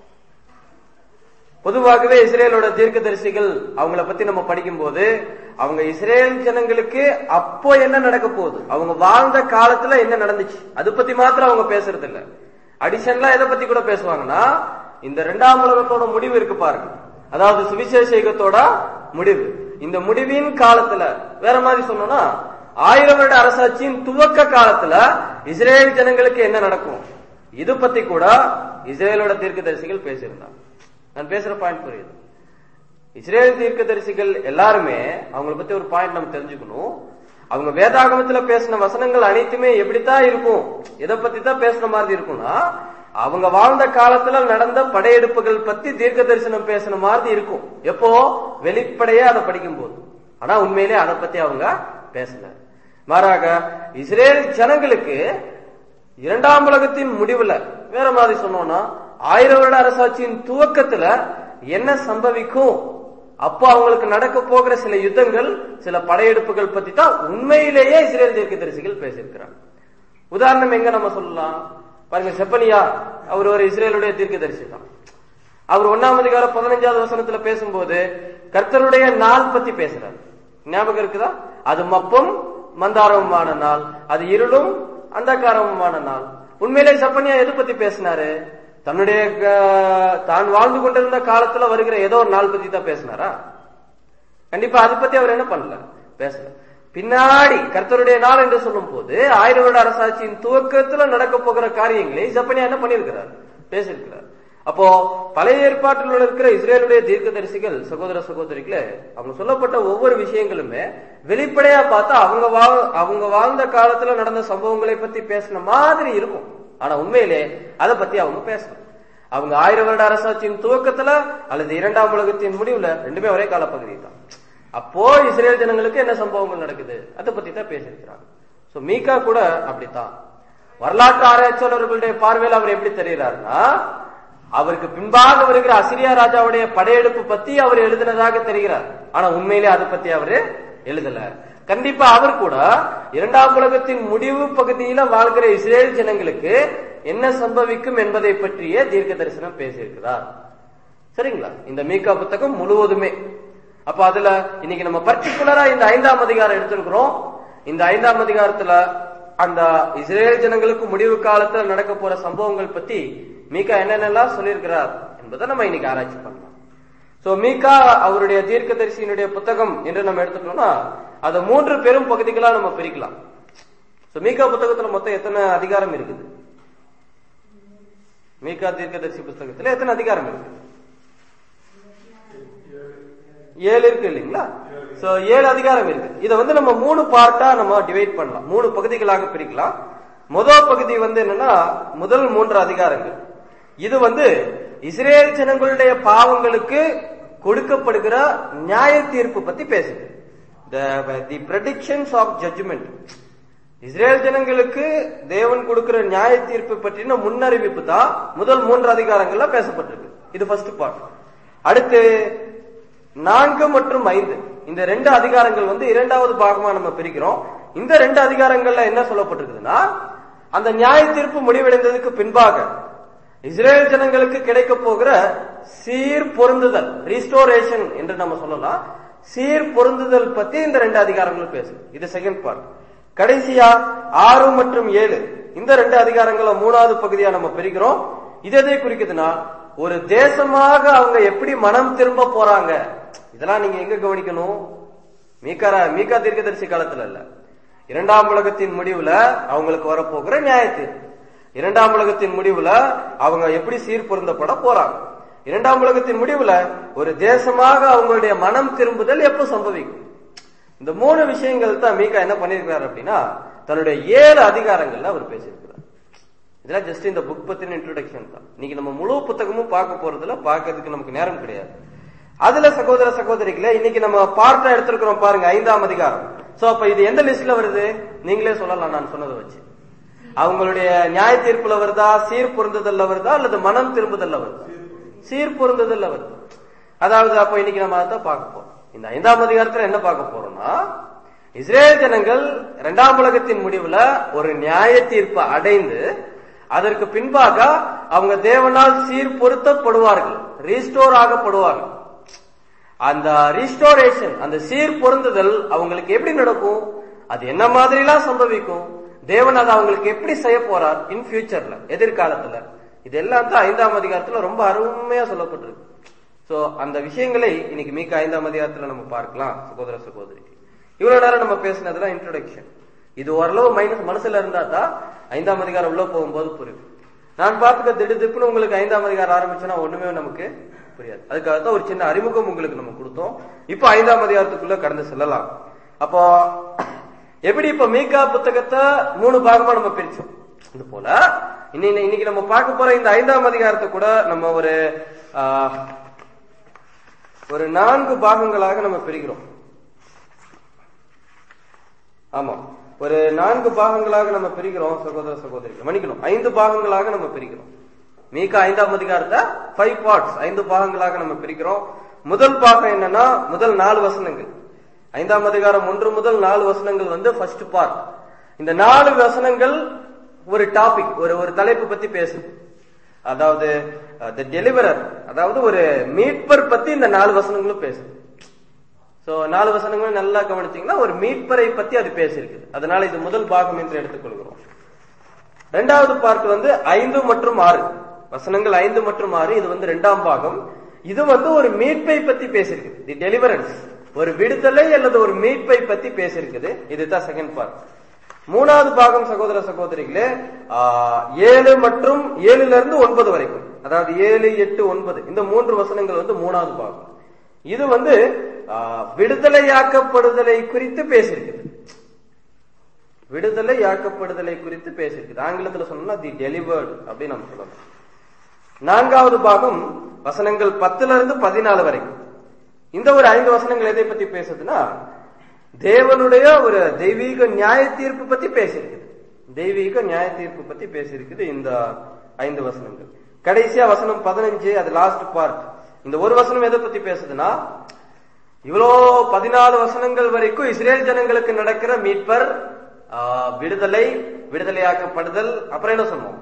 பொதுவாகவே இஸ்ரேலோட தீர்க்கதரிசிகள் அவங்கள பத்தி நம்ம படிக்கும்போது அவங்க இஸ்ரேல் ஜனங்களுக்கு அப்போ என்ன நடக்க போகுது அவங்க வாழ்ந்த காலத்துல என்ன நடந்துச்சு அது பத்தி மாத்திரம் அவங்க பேசுறது இல்ல அடிஷனலா எதை பத்தி கூட பேசுவாங்கன்னா இந்த இரண்டாம் உலகத்தோட முடிவு இருக்கு பாருங்க அதாவது சுவிசேஷ யுகத்தோட முடிவு இந்த முடிவின் காலத்துல வேற மாதிரி சொன்னோம்னா ஆயிரம் வருட அரசாட்சியின் துவக்க காலத்துல இஸ்ரேல் ஜனங்களுக்கு என்ன நடக்கும் இது பத்தி கூட இஸ்ரேலோட தீர்க்கதரிசிகள் பேசியிருந்தாங்க நான் பேசுற பாயிண்ட் புரியுது இஸ்ரேல் தீர்க்கதரிசிகள் எல்லாருமே அவங்கள பத்தி ஒரு பாயிண்ட் நம்ம தெரிஞ்சுக்கணும் அவங்க வேதாகமத்துல பேசின வசனங்கள் அனைத்துமே எப்படித்தான் இருக்கும் எதை பத்தி தான் பேசுன மாதிரி இருக்கும்னா அவங்க வாழ்ந்த காலத்துல நடந்த படையெடுப்புகள் பத்தி தீர்க்க தரிசனம் பேசின மாதிரி இருக்கும் எப்போ வெளிப்படையா அதை படிக்கும் போது ஆனா உண்மையிலே அதை பத்தி அவங்க பேசல மாறாக இஸ்ரேல் ஜனங்களுக்கு இரண்டாம் உலகத்தின் முடிவுல வேற மாதிரி சொன்னோம்னா ஆயிரம் வருட அரசாட்சியின் துவக்கத்துல என்ன சம்பவிக்கும் அப்போ அவங்களுக்கு நடக்க போகிற சில யுத்தங்கள் சில படையெடுப்புகள் பத்தி தான் உண்மையிலேயே இஸ்ரேல் தீர்க்கதரிசிகள் பேசியிருக்கிறாங்க உதாரணம் எங்க நம்ம சொல்லலாம் பாருங்க செப்பனியா அவர் ஒரு இஸ்ரேலுடைய தீர்க்கதரிசி தான் அவர் ஒன்னாம் அதிகாரம் பதினஞ்சாவது வசனத்துல பேசும்போது கர்த்தருடைய நாள் பத்தி பேசுறாரு ஞாபகம் இருக்குதா அது மப்பும் மந்தாரமுமான நாள் அது இருளும் அந்தகாரமுமான நாள் உண்மையிலே சப்பனியா எது பத்தி பேசினாரு தன்னுடைய க- தான் வாழ்ந்து கொண்டிருந்த காலத்துல வருகிற ஏதோ ஒரு நாள் பத்தி தான் பேசினாரா கண்டிப்பா அதை பத்தி அவர் என்ன பண்ணல பேசல பின்னாடி கர்த்தருடைய நாள் என்று சொல்லும் போது ஆயிரம் வருட அரசாட்சியின் துவக்கத்துல நடக்க போகிற காரியங்களை ஜப்பனியா என்ன பண்ணியிருக்கிறார் பேசியிருக்கிறார் அப்போ பழைய ஏற்பாட்டில் இருக்கிற இஸ்ரேலுடைய தீர்க்கதரிசிகள் சகோதர சகோதரிகளே அவங்க சொல்லப்பட்ட ஒவ்வொரு விஷயங்களுமே வெளிப்படையா பார்த்தா அவங்க வாழ் அவங்க வாழ்ந்த காலத்துல நடந்த சம்பவங்களை பத்தி பேசின மாதிரி இருக்கும் ஆனா உண்மையிலே அதை பத்தி அவங்க பேசணும் அவங்க ஆயிரம் வருட அரசாட்சியின் துவக்கத்துல அல்லது இரண்டாம் உலகத்தின் முடிவுல ரெண்டுமே ஒரே காலப்பகுதி தான் அப்போ இஸ்ரேல் ஜனங்களுக்கு என்ன சம்பவங்கள் நடக்குது அதை பத்தி தான் பேசியிருக்கிறாங்க சோ மீகா கூட அப்படித்தான் வரலாற்று ஆராய்ச்சியாளர்களுடைய பார்வையில் அவர் எப்படி தெரிகிறார்னா அவருக்கு பின்பாக வருகிற அசிரியா ராஜாவுடைய படையெடுப்பு பத்தி அவர் எழுதினதாக தெரிகிறார் ஆனா உண்மையிலே அதை பத்தி அவரு எழுதல கண்டிப்பா அவர் கூட இரண்டாம் உலகத்தின் முடிவு பகுதியில வாழ்கிற இஸ்ரேல் ஜனங்களுக்கு என்ன சம்பவிக்கும் என்பதை பற்றிய தீர்க்க தரிசனம் பேசியிருக்கிறார் சரிங்களா இந்த மீகா புத்தகம் முழுவதுமே அப்ப அதுல இன்னைக்கு நம்ம பர்டிகுலரா இந்த ஐந்தாம் அதிகாரம் எடுத்திருக்கிறோம் இந்த ஐந்தாம் அதிகாரத்துல அந்த இஸ்ரேல் ஜனங்களுக்கு முடிவு காலத்துல நடக்க போற சம்பவங்கள் பத்தி மீகா என்னென்னலாம் சொல்லியிருக்கிறார் என்பதை நம்ம இன்னைக்கு ஆராய்ச்சி பண்ணலாம் சோ மீகா அவருடைய தீர்க்கதரிசியினுடைய புத்தகம் என்று நம்ம எடுத்துட்டோம்னா அதை மூன்று பெரும் பகுதிகளா நம்ம பிரிக்கலாம் சோ மீகா புத்தகத்துல மொத்தம் எத்தனை அதிகாரம் இருக்குது மீகா தீர்க்கதரிசி புத்தகத்துல எத்தனை அதிகாரம் இருக்கு ஏழு இருக்கு இல்லைங்களா சோ ஏழு அதிகாரம் இருக்கு இத வந்து நம்ம மூணு பார்ட்டா நம்ம டிவைட் பண்ணலாம் மூணு பகுதிகளாக பிரிக்கலாம் முதல் பகுதி வந்து என்னன்னா முதல் மூன்று அதிகாரங்கள் இது வந்து இஸ்ரேல் ஜனங்களுடைய பாவங்களுக்கு கொடுக்கப்படுகிற நியாய தீர்ப்பு பத்தி பேசுது the predictions of judgment Israel ஜனங்களுக்கு தேவன் கொடுக்கிற நியாய தீர்ப்பு பற்றின முன்னறிவிப்பு தான் முதல் மூன்று அதிகாரங்கள்ல பேசப்பட்டிருக்கு இது ஃபர்ஸ்ட் பார்ட் அடுத்து நான்கு மற்றும் ஐந்து இந்த ரெண்டு அதிகாரங்கள் வந்து இரண்டாவது பாகமா நம்ம பிரிக்கிறோம் இந்த ரெண்டு அதிகாரங்கள்ல என்ன சொல்லப்பட்டிருக்குதுன்னா அந்த நியாய தீர்ப்பு முடிவடைந்ததுக்கு பின்பாக இஸ்ரேல் ஜனங்களுக்கு கிடைக்க போகிற சீர் பொருந்துதல் ரீஸ்டோரேஷன் என்று நம்ம சொல்லலாம் சீர் பொருந்துதல் பத்தி இந்த ரெண்டு அதிகாரங்களும் பேசுது இது செகண்ட் பார்ட் கடைசியா ஆறு மற்றும் ஏழு இந்த ரெண்டு அதிகாரங்கள மூணாவது பகுதியா நம்ம பிரிக்கிறோம் இது எதை குறிக்குதுன்னா ஒரு தேசமாக அவங்க எப்படி மனம் திரும்ப போறாங்க இதெல்லாம் நீங்க எங்க கவனிக்கணும் மீகாரா மீகா தீர்க்கதரிசி காலத்துல இல்ல இரண்டாம் உலகத்தின் முடிவுல அவங்களுக்கு வரப்போகிற நியாயத்தீர் இரண்டாம் உலகத்தின் முடிவுல அவங்க எப்படி சீர் பொருந்தப்பட போறாங்க இரண்டாம் உலகத்தின் முடிவுல ஒரு தேசமாக அவங்களுடைய மனம் திரும்புதல் எப்ப சம்பவிக்கும் இந்த மூணு விஷயங்கள் தான் மீகா என்ன பண்ணிருக்கிறார் அப்படின்னா தன்னுடைய ஏழு அதிகாரங்கள்ல அவர் பேசியிருக்கிறார் இதெல்லாம் ஜஸ்ட் இந்த புக் பத்தின இன்ட்ரோடக்ஷன் தான் இன்னைக்கு நம்ம முழு புத்தகமும் பார்க்க போறதுல பார்க்கறதுக்கு நமக்கு நேரம் கிடையாது அதுல சகோதர சகோதரிகளே இன்னைக்கு நம்ம பார்ட்டா எடுத்திருக்கிறோம் பாருங்க ஐந்தாம் அதிகாரம் சோ அப்ப இது எந்த லிஸ்ட்ல வருது நீங்களே சொல்லலாம் நான் சொன்னதை வச்சு அவங்களுடைய நியாய தீர்ப்புல வருதா சீர் பொருந்துதல்ல வருதா அல்லது மனம் திரும்புதல்ல வருதா சீர் பொருந்துதல்ல வருது அதாவது அப்ப இன்னைக்கு நம்ம அதை பார்க்க போறோம் இந்த ஐந்தாம் அதிகாரத்துல என்ன பார்க்க போறோம்னா இஸ்ரேல் ஜனங்கள் இரண்டாம் உலகத்தின் முடிவுல ஒரு நியாய தீர்ப்பு அடைந்து அதற்கு பின்பாக அவங்க தேவனால் சீர் பொருத்தப்படுவார்கள் ரீஸ்டோர் ஆகப்படுவார்கள் அந்த ரீஸ்டோரேஷன் அந்த சீர் பொருந்துதல் அவங்களுக்கு எப்படி நடக்கும் அது என்ன மாதிரிலாம் சம்பவிக்கும் தேவன் அதை அவங்களுக்கு எப்படி செய்ய போறார் இன் ஃபியூச்சர்ல எதிர்காலத்துல இதெல்லாம் தான் ஐந்தாம் அதிகாரத்துல ரொம்ப அருமையா சொல்லப்பட்டிருக்கு சோ அந்த விஷயங்களை இன்னைக்கு மிக ஐந்தாம் அதிகாரத்துல நம்ம பார்க்கலாம் சகோதர சகோதரி இவ்வளவு நேரம் நம்ம பேசினதுல இன்ட்ரோடக்ஷன் இது ஓரளவு மைனஸ் மனசுல இருந்தா தான் ஐந்தாம் அதிகாரம் உள்ள போகும்போது புரியும் நான் பார்த்துக்க திடுதிப்புன்னு உங்களுக்கு ஐந்தாம் அதிகாரம் ஆரம்பிச்சோன்னா ஒண்ணுமே நமக்கு புரியாது அதுக்காக தான் ஒரு சின்ன அறிமுகம் உங்களுக்கு நம்ம கொடுத்தோம் இப்போ ஐந்தாம் அதிகாரத்துக்குள்ள கடந்து செல்லலாம் அப்போ எப்படி இப்ப மீகா புத்தகத்தை மூணு பாகமா நம்ம பிரிச்சோம் இது போல இன்னி- இன்னைக்கு நம்ம பார்க்க போற இந்த ஐந்தாம் அதிகாரத்தை கூட நம்ம ஒரு ஆஹ், ஒரு நான்கு பாகங்களாக நம்ம பிரிக்கிறோம் ஆமா ஒரு நான்கு பாகங்களாக நம்ம பிரிக்கிறோம் சகோதர சகோதரிகள் மன்னிக்கணும் ஐந்து பாகங்களாக நம்ம பிரிக்கிறோம் மீகா ஐந்தாம் அதிகாரத்தை ஃபைவ் பார்ட்ஸ் ஐந்து பாகங்களாக நம்ம பிரிக்கிறோம் முதல் பாகம் என்னன்னா முதல் நாலு வசனங்கள் ஐந்தாம் அதிகாரம் ஒன்று முதல் நாலு வசனங்கள் வந்து ஃபர்ஸ்ட் பார்ட் இந்த நாலு வசனங்கள் ஒரு டாபிக் ஒரு ஒரு தலைப்பு பத்தி பேசுது அதாவது த டெலிவரர் அதாவது ஒரு மீட்பர் பத்தி இந்த நாலு வசனங்களும் பேசுது சோ நாலு வசனங்களும் நல்லா கவனிச்சீங்கன்னா ஒரு மீட்பரை பத்தி அது பேசியிருக்குது அதனால இது முதல் பாகம் என்று எடுத்துக்கொள்கிறோம் இரண்டாவது பார்ட் வந்து ஐந்து மற்றும் ஆறு வசனங்கள் ஐந்து மற்றும் ஆறு இது வந்து இரண்டாம் பாகம் இது வந்து ஒரு மீட்பை பத்தி பேசியிருக்குது தி டெலிவரன்ஸ் ஒரு விடுதலை அல்லது ஒரு மீட்பை பத்தி பேசியிருக்குது இதுதான் செகண்ட் பார்ட் மூணாவது பாகம் சகோதர சகோதரிகளே ஆ, ஏழு மற்றும் ஏழுல இருந்து ஒன்பது வரைக்கும் அதாவது ஏழு எட்டு ஒன்பது இந்த மூன்று வசனங்கள் வந்து மூணாவது பாகம் இது வந்து ஆ, விடுதலையாக்கப்படுதலை குறித்து பேசியிருக்குது விடுதலை யாக்கப்படுதலை குறித்து பேசியிருக்குது ஆங்கிலத்துல சொன்னா தி டெலிவர்டு அப்படின்னு நம்ம சொல்லலாம் நான்காவது பாகம் வசனங்கள் பத்துல இருந்து பதினாலு வரைக்கும் இந்த ஒரு ஐந்து வசனங்கள் எதை பத்தி பேசுதுன்னா தேவனுடைய ஒரு தெய்வீக நியாய தீர்ப்பு பத்தி பேசியிருக்குது தெய்வீக நியாய தீர்ப்பு பத்தி பேசியிருக்குது இந்த ஐந்து வசனங்கள் கடைசியா வசனம் பதினஞ்சு அது லாஸ்ட் பார்ட் இந்த ஒரு வசனம் எதை பத்தி பேசுதுன்னா இவ்வளோ பதினாலு வசனங்கள் வரைக்கும் இஸ்ரேல் ஜனங்களுக்கு நடக்கிற மீட்பர் ஆ, விடுதலை விடுதலையாக்கப்படுதல் அப்புறம் என்ன சொன்னோம்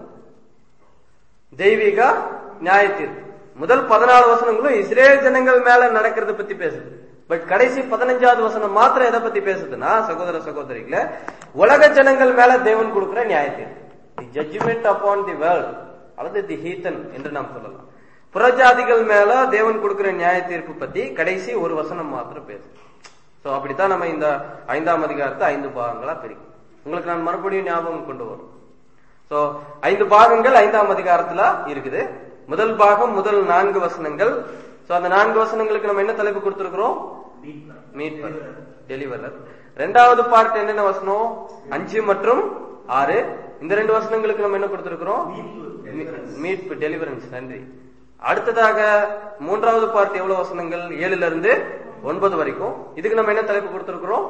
தெய்வீக நியாய தீர்ப்பு முதல் பதினாலு வசனங்களும் இஸ்ரேல் ஜனங்கள் மேல நடக்கிறத பத்தி பேசுது பட் கடைசி பதினஞ்சாவது வசனம் மாத்திரம் எதை பத்தி பேசுதுன்னா சகோதர சகோதரிகள உலக ஜனங்கள் மேல தேவன் கொடுக்கிற நியாய தீர்ப்பு the judgment upon the world அல்லது தி ஹீத்தன் என்று நாம் சொல்லலாம் புறஜாதிகள் மேல தேவன் கொடுக்கிற நியாய தீர்ப்பு பத்தி கடைசி ஒரு வசனம் மாத்திரம் பேசுது சோ அப்படித்தான் நம்ம இந்த ஐந்தாம் அதிகாரத்தை ஐந்து பாகங்களா பிரிக்கும் உங்களுக்கு நான் மறுபடியும் ஞாபகம் கொண்டு வரும் சோ ஐந்து பாகங்கள் ஐந்தாம் அதிகாரத்துல இருக்குது முதல் பாகம் முதல் நான்கு வசனங்கள் சோ அந்த நான்கு வசனங்களுக்கு நம்ம என்ன தலைப்பு கொடுத்திருக்கிறோம் மீட்பர் டெலிவரர் ரெண்டாவது பார்ட் என்னென்ன வசனம் அஞ்சு மற்றும் ஆறு இந்த ரெண்டு வசனங்களுக்கு நம்ம என்ன கொடுத்திருக்கிறோம் மீ- மீட்பு டெலிவரன்ஸ் நன்றி அடுத்ததாக மூன்றாவது பார்ட் எவ்வளவு வசனங்கள் ஏழுல இருந்து ஒன்பது வரைக்கும் இதுக்கு நம்ம என்ன தலைப்பு கொடுத்திருக்கிறோம்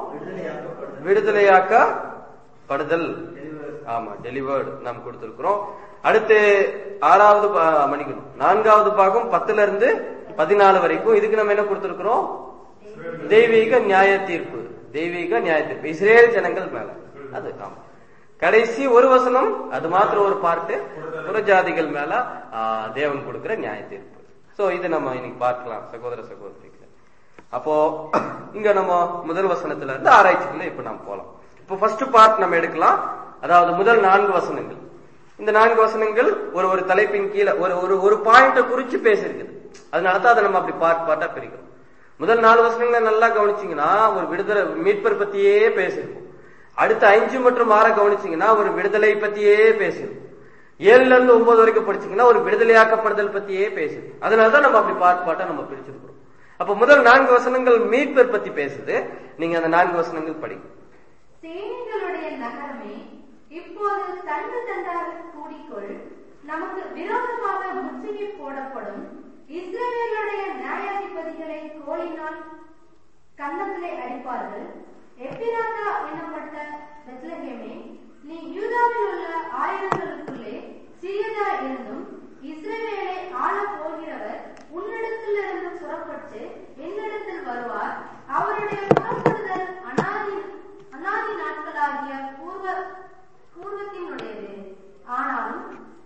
விடுதலையாக்கப்படுதல் ஆமா டெலிவர்டு நாம் கொடுத்திருக்கிறோம் அடுத்து ஆறாவது பா- மன்னிக்கணும் நான்காவது பாகம் பத்துல இருந்து பதினாலு வரைக்கும் இதுக்கு நம்ம என்ன கொடுத்திருக்கிறோம் தெய்வீக நியாய தீர்ப்பு தெய்வீக நியாய தீர்ப்பு இஸ்ரேல் ஜனங்கள் மேல அது ஆமா கடைசி ஒரு வசனம் அது மாத்திரம் ஒரு பார்ட்டு புறஜாதிகள் மேல ஆ, தேவன் கொடுக்கிற நியாய தீர்ப்பு சோ இது நம்ம இன்னைக்கு பார்க்கலாம் சகோதர சகோதரிகளை அப்போ இங்க நம்ம முதல் வசனத்துல இருந்து ஆராய்ச்சிக்குள்ள இப்ப நாம் போலாம் இப்போ ஃபர்ஸ்ட் பார்ட் நம்ம எடுக்கலாம் அதாவது முதல் நான்கு வசனங்கள் இந்த நான்கு வசனங்கள் ஒரு ஒரு தலைப்பின் கீழே ஒரு ஒரு ஒரு பாயிண்ட குறிச்சு பேசியிருக்குது அதனால தான் அதை நம்ம அப்படி பார்ட் பார்ட்டா பிரிக்கிறோம் முதல் நாலு வசனங்களை நல்லா கவனிச்சீங்கன்னா ஒரு விடுதலை மீட்பர் பத்தியே பேசியிருக்கும் அடுத்த அஞ்சு மற்றும் ஆற கவனிச்சீங்கன்னா ஒரு விடுதலை பத்தியே பேசியிருக்கும் ஏழுல இருந்து ஒன்பது வரைக்கும் படிச்சீங்கன்னா ஒரு விடுதலையாக்கப்படுதல் பத்தியே பேசியிருக்கும் அதனாலதான் நம்ம அப்படி பார்ட் பார்ட்டா நம்ம பிரிச்சிருக்கிறோம் அப்ப முதல் நான்கு வசனங்கள் மீட்பர் பத்தி பேசுது நீங்க அந்த நான்கு வசனங்கள் படிங்க சேனைகளுடைய நகரமே இப்போது தண்டு தண்டாக கூடிக்கொள் நமக்கு விரோதமாக முற்றுகை போடப்படும் இஸ்ரவேலுடைய நியாயாதிபதிகளை கோலினால் கன்னத்திலே அடிப்பார்கள் எப்பிராத்தா என்னப்பட்ட பெத்லகேமே நீ யூதாவில் உள்ள ஆயிரங்களுக்குள்ளே சிறியதா இருந்தும் இஸ்ரவேலை ஆளப் போகிறவர் உன்னிடத்திலிருந்து புறப்பட்டு என்னிடத்தில் வருவார் அவருடைய புறப்படுதல் அனாதி அனாதி நாட்களாகிய பூர்வ பூர்வத்தினுடையது ஆனாலும்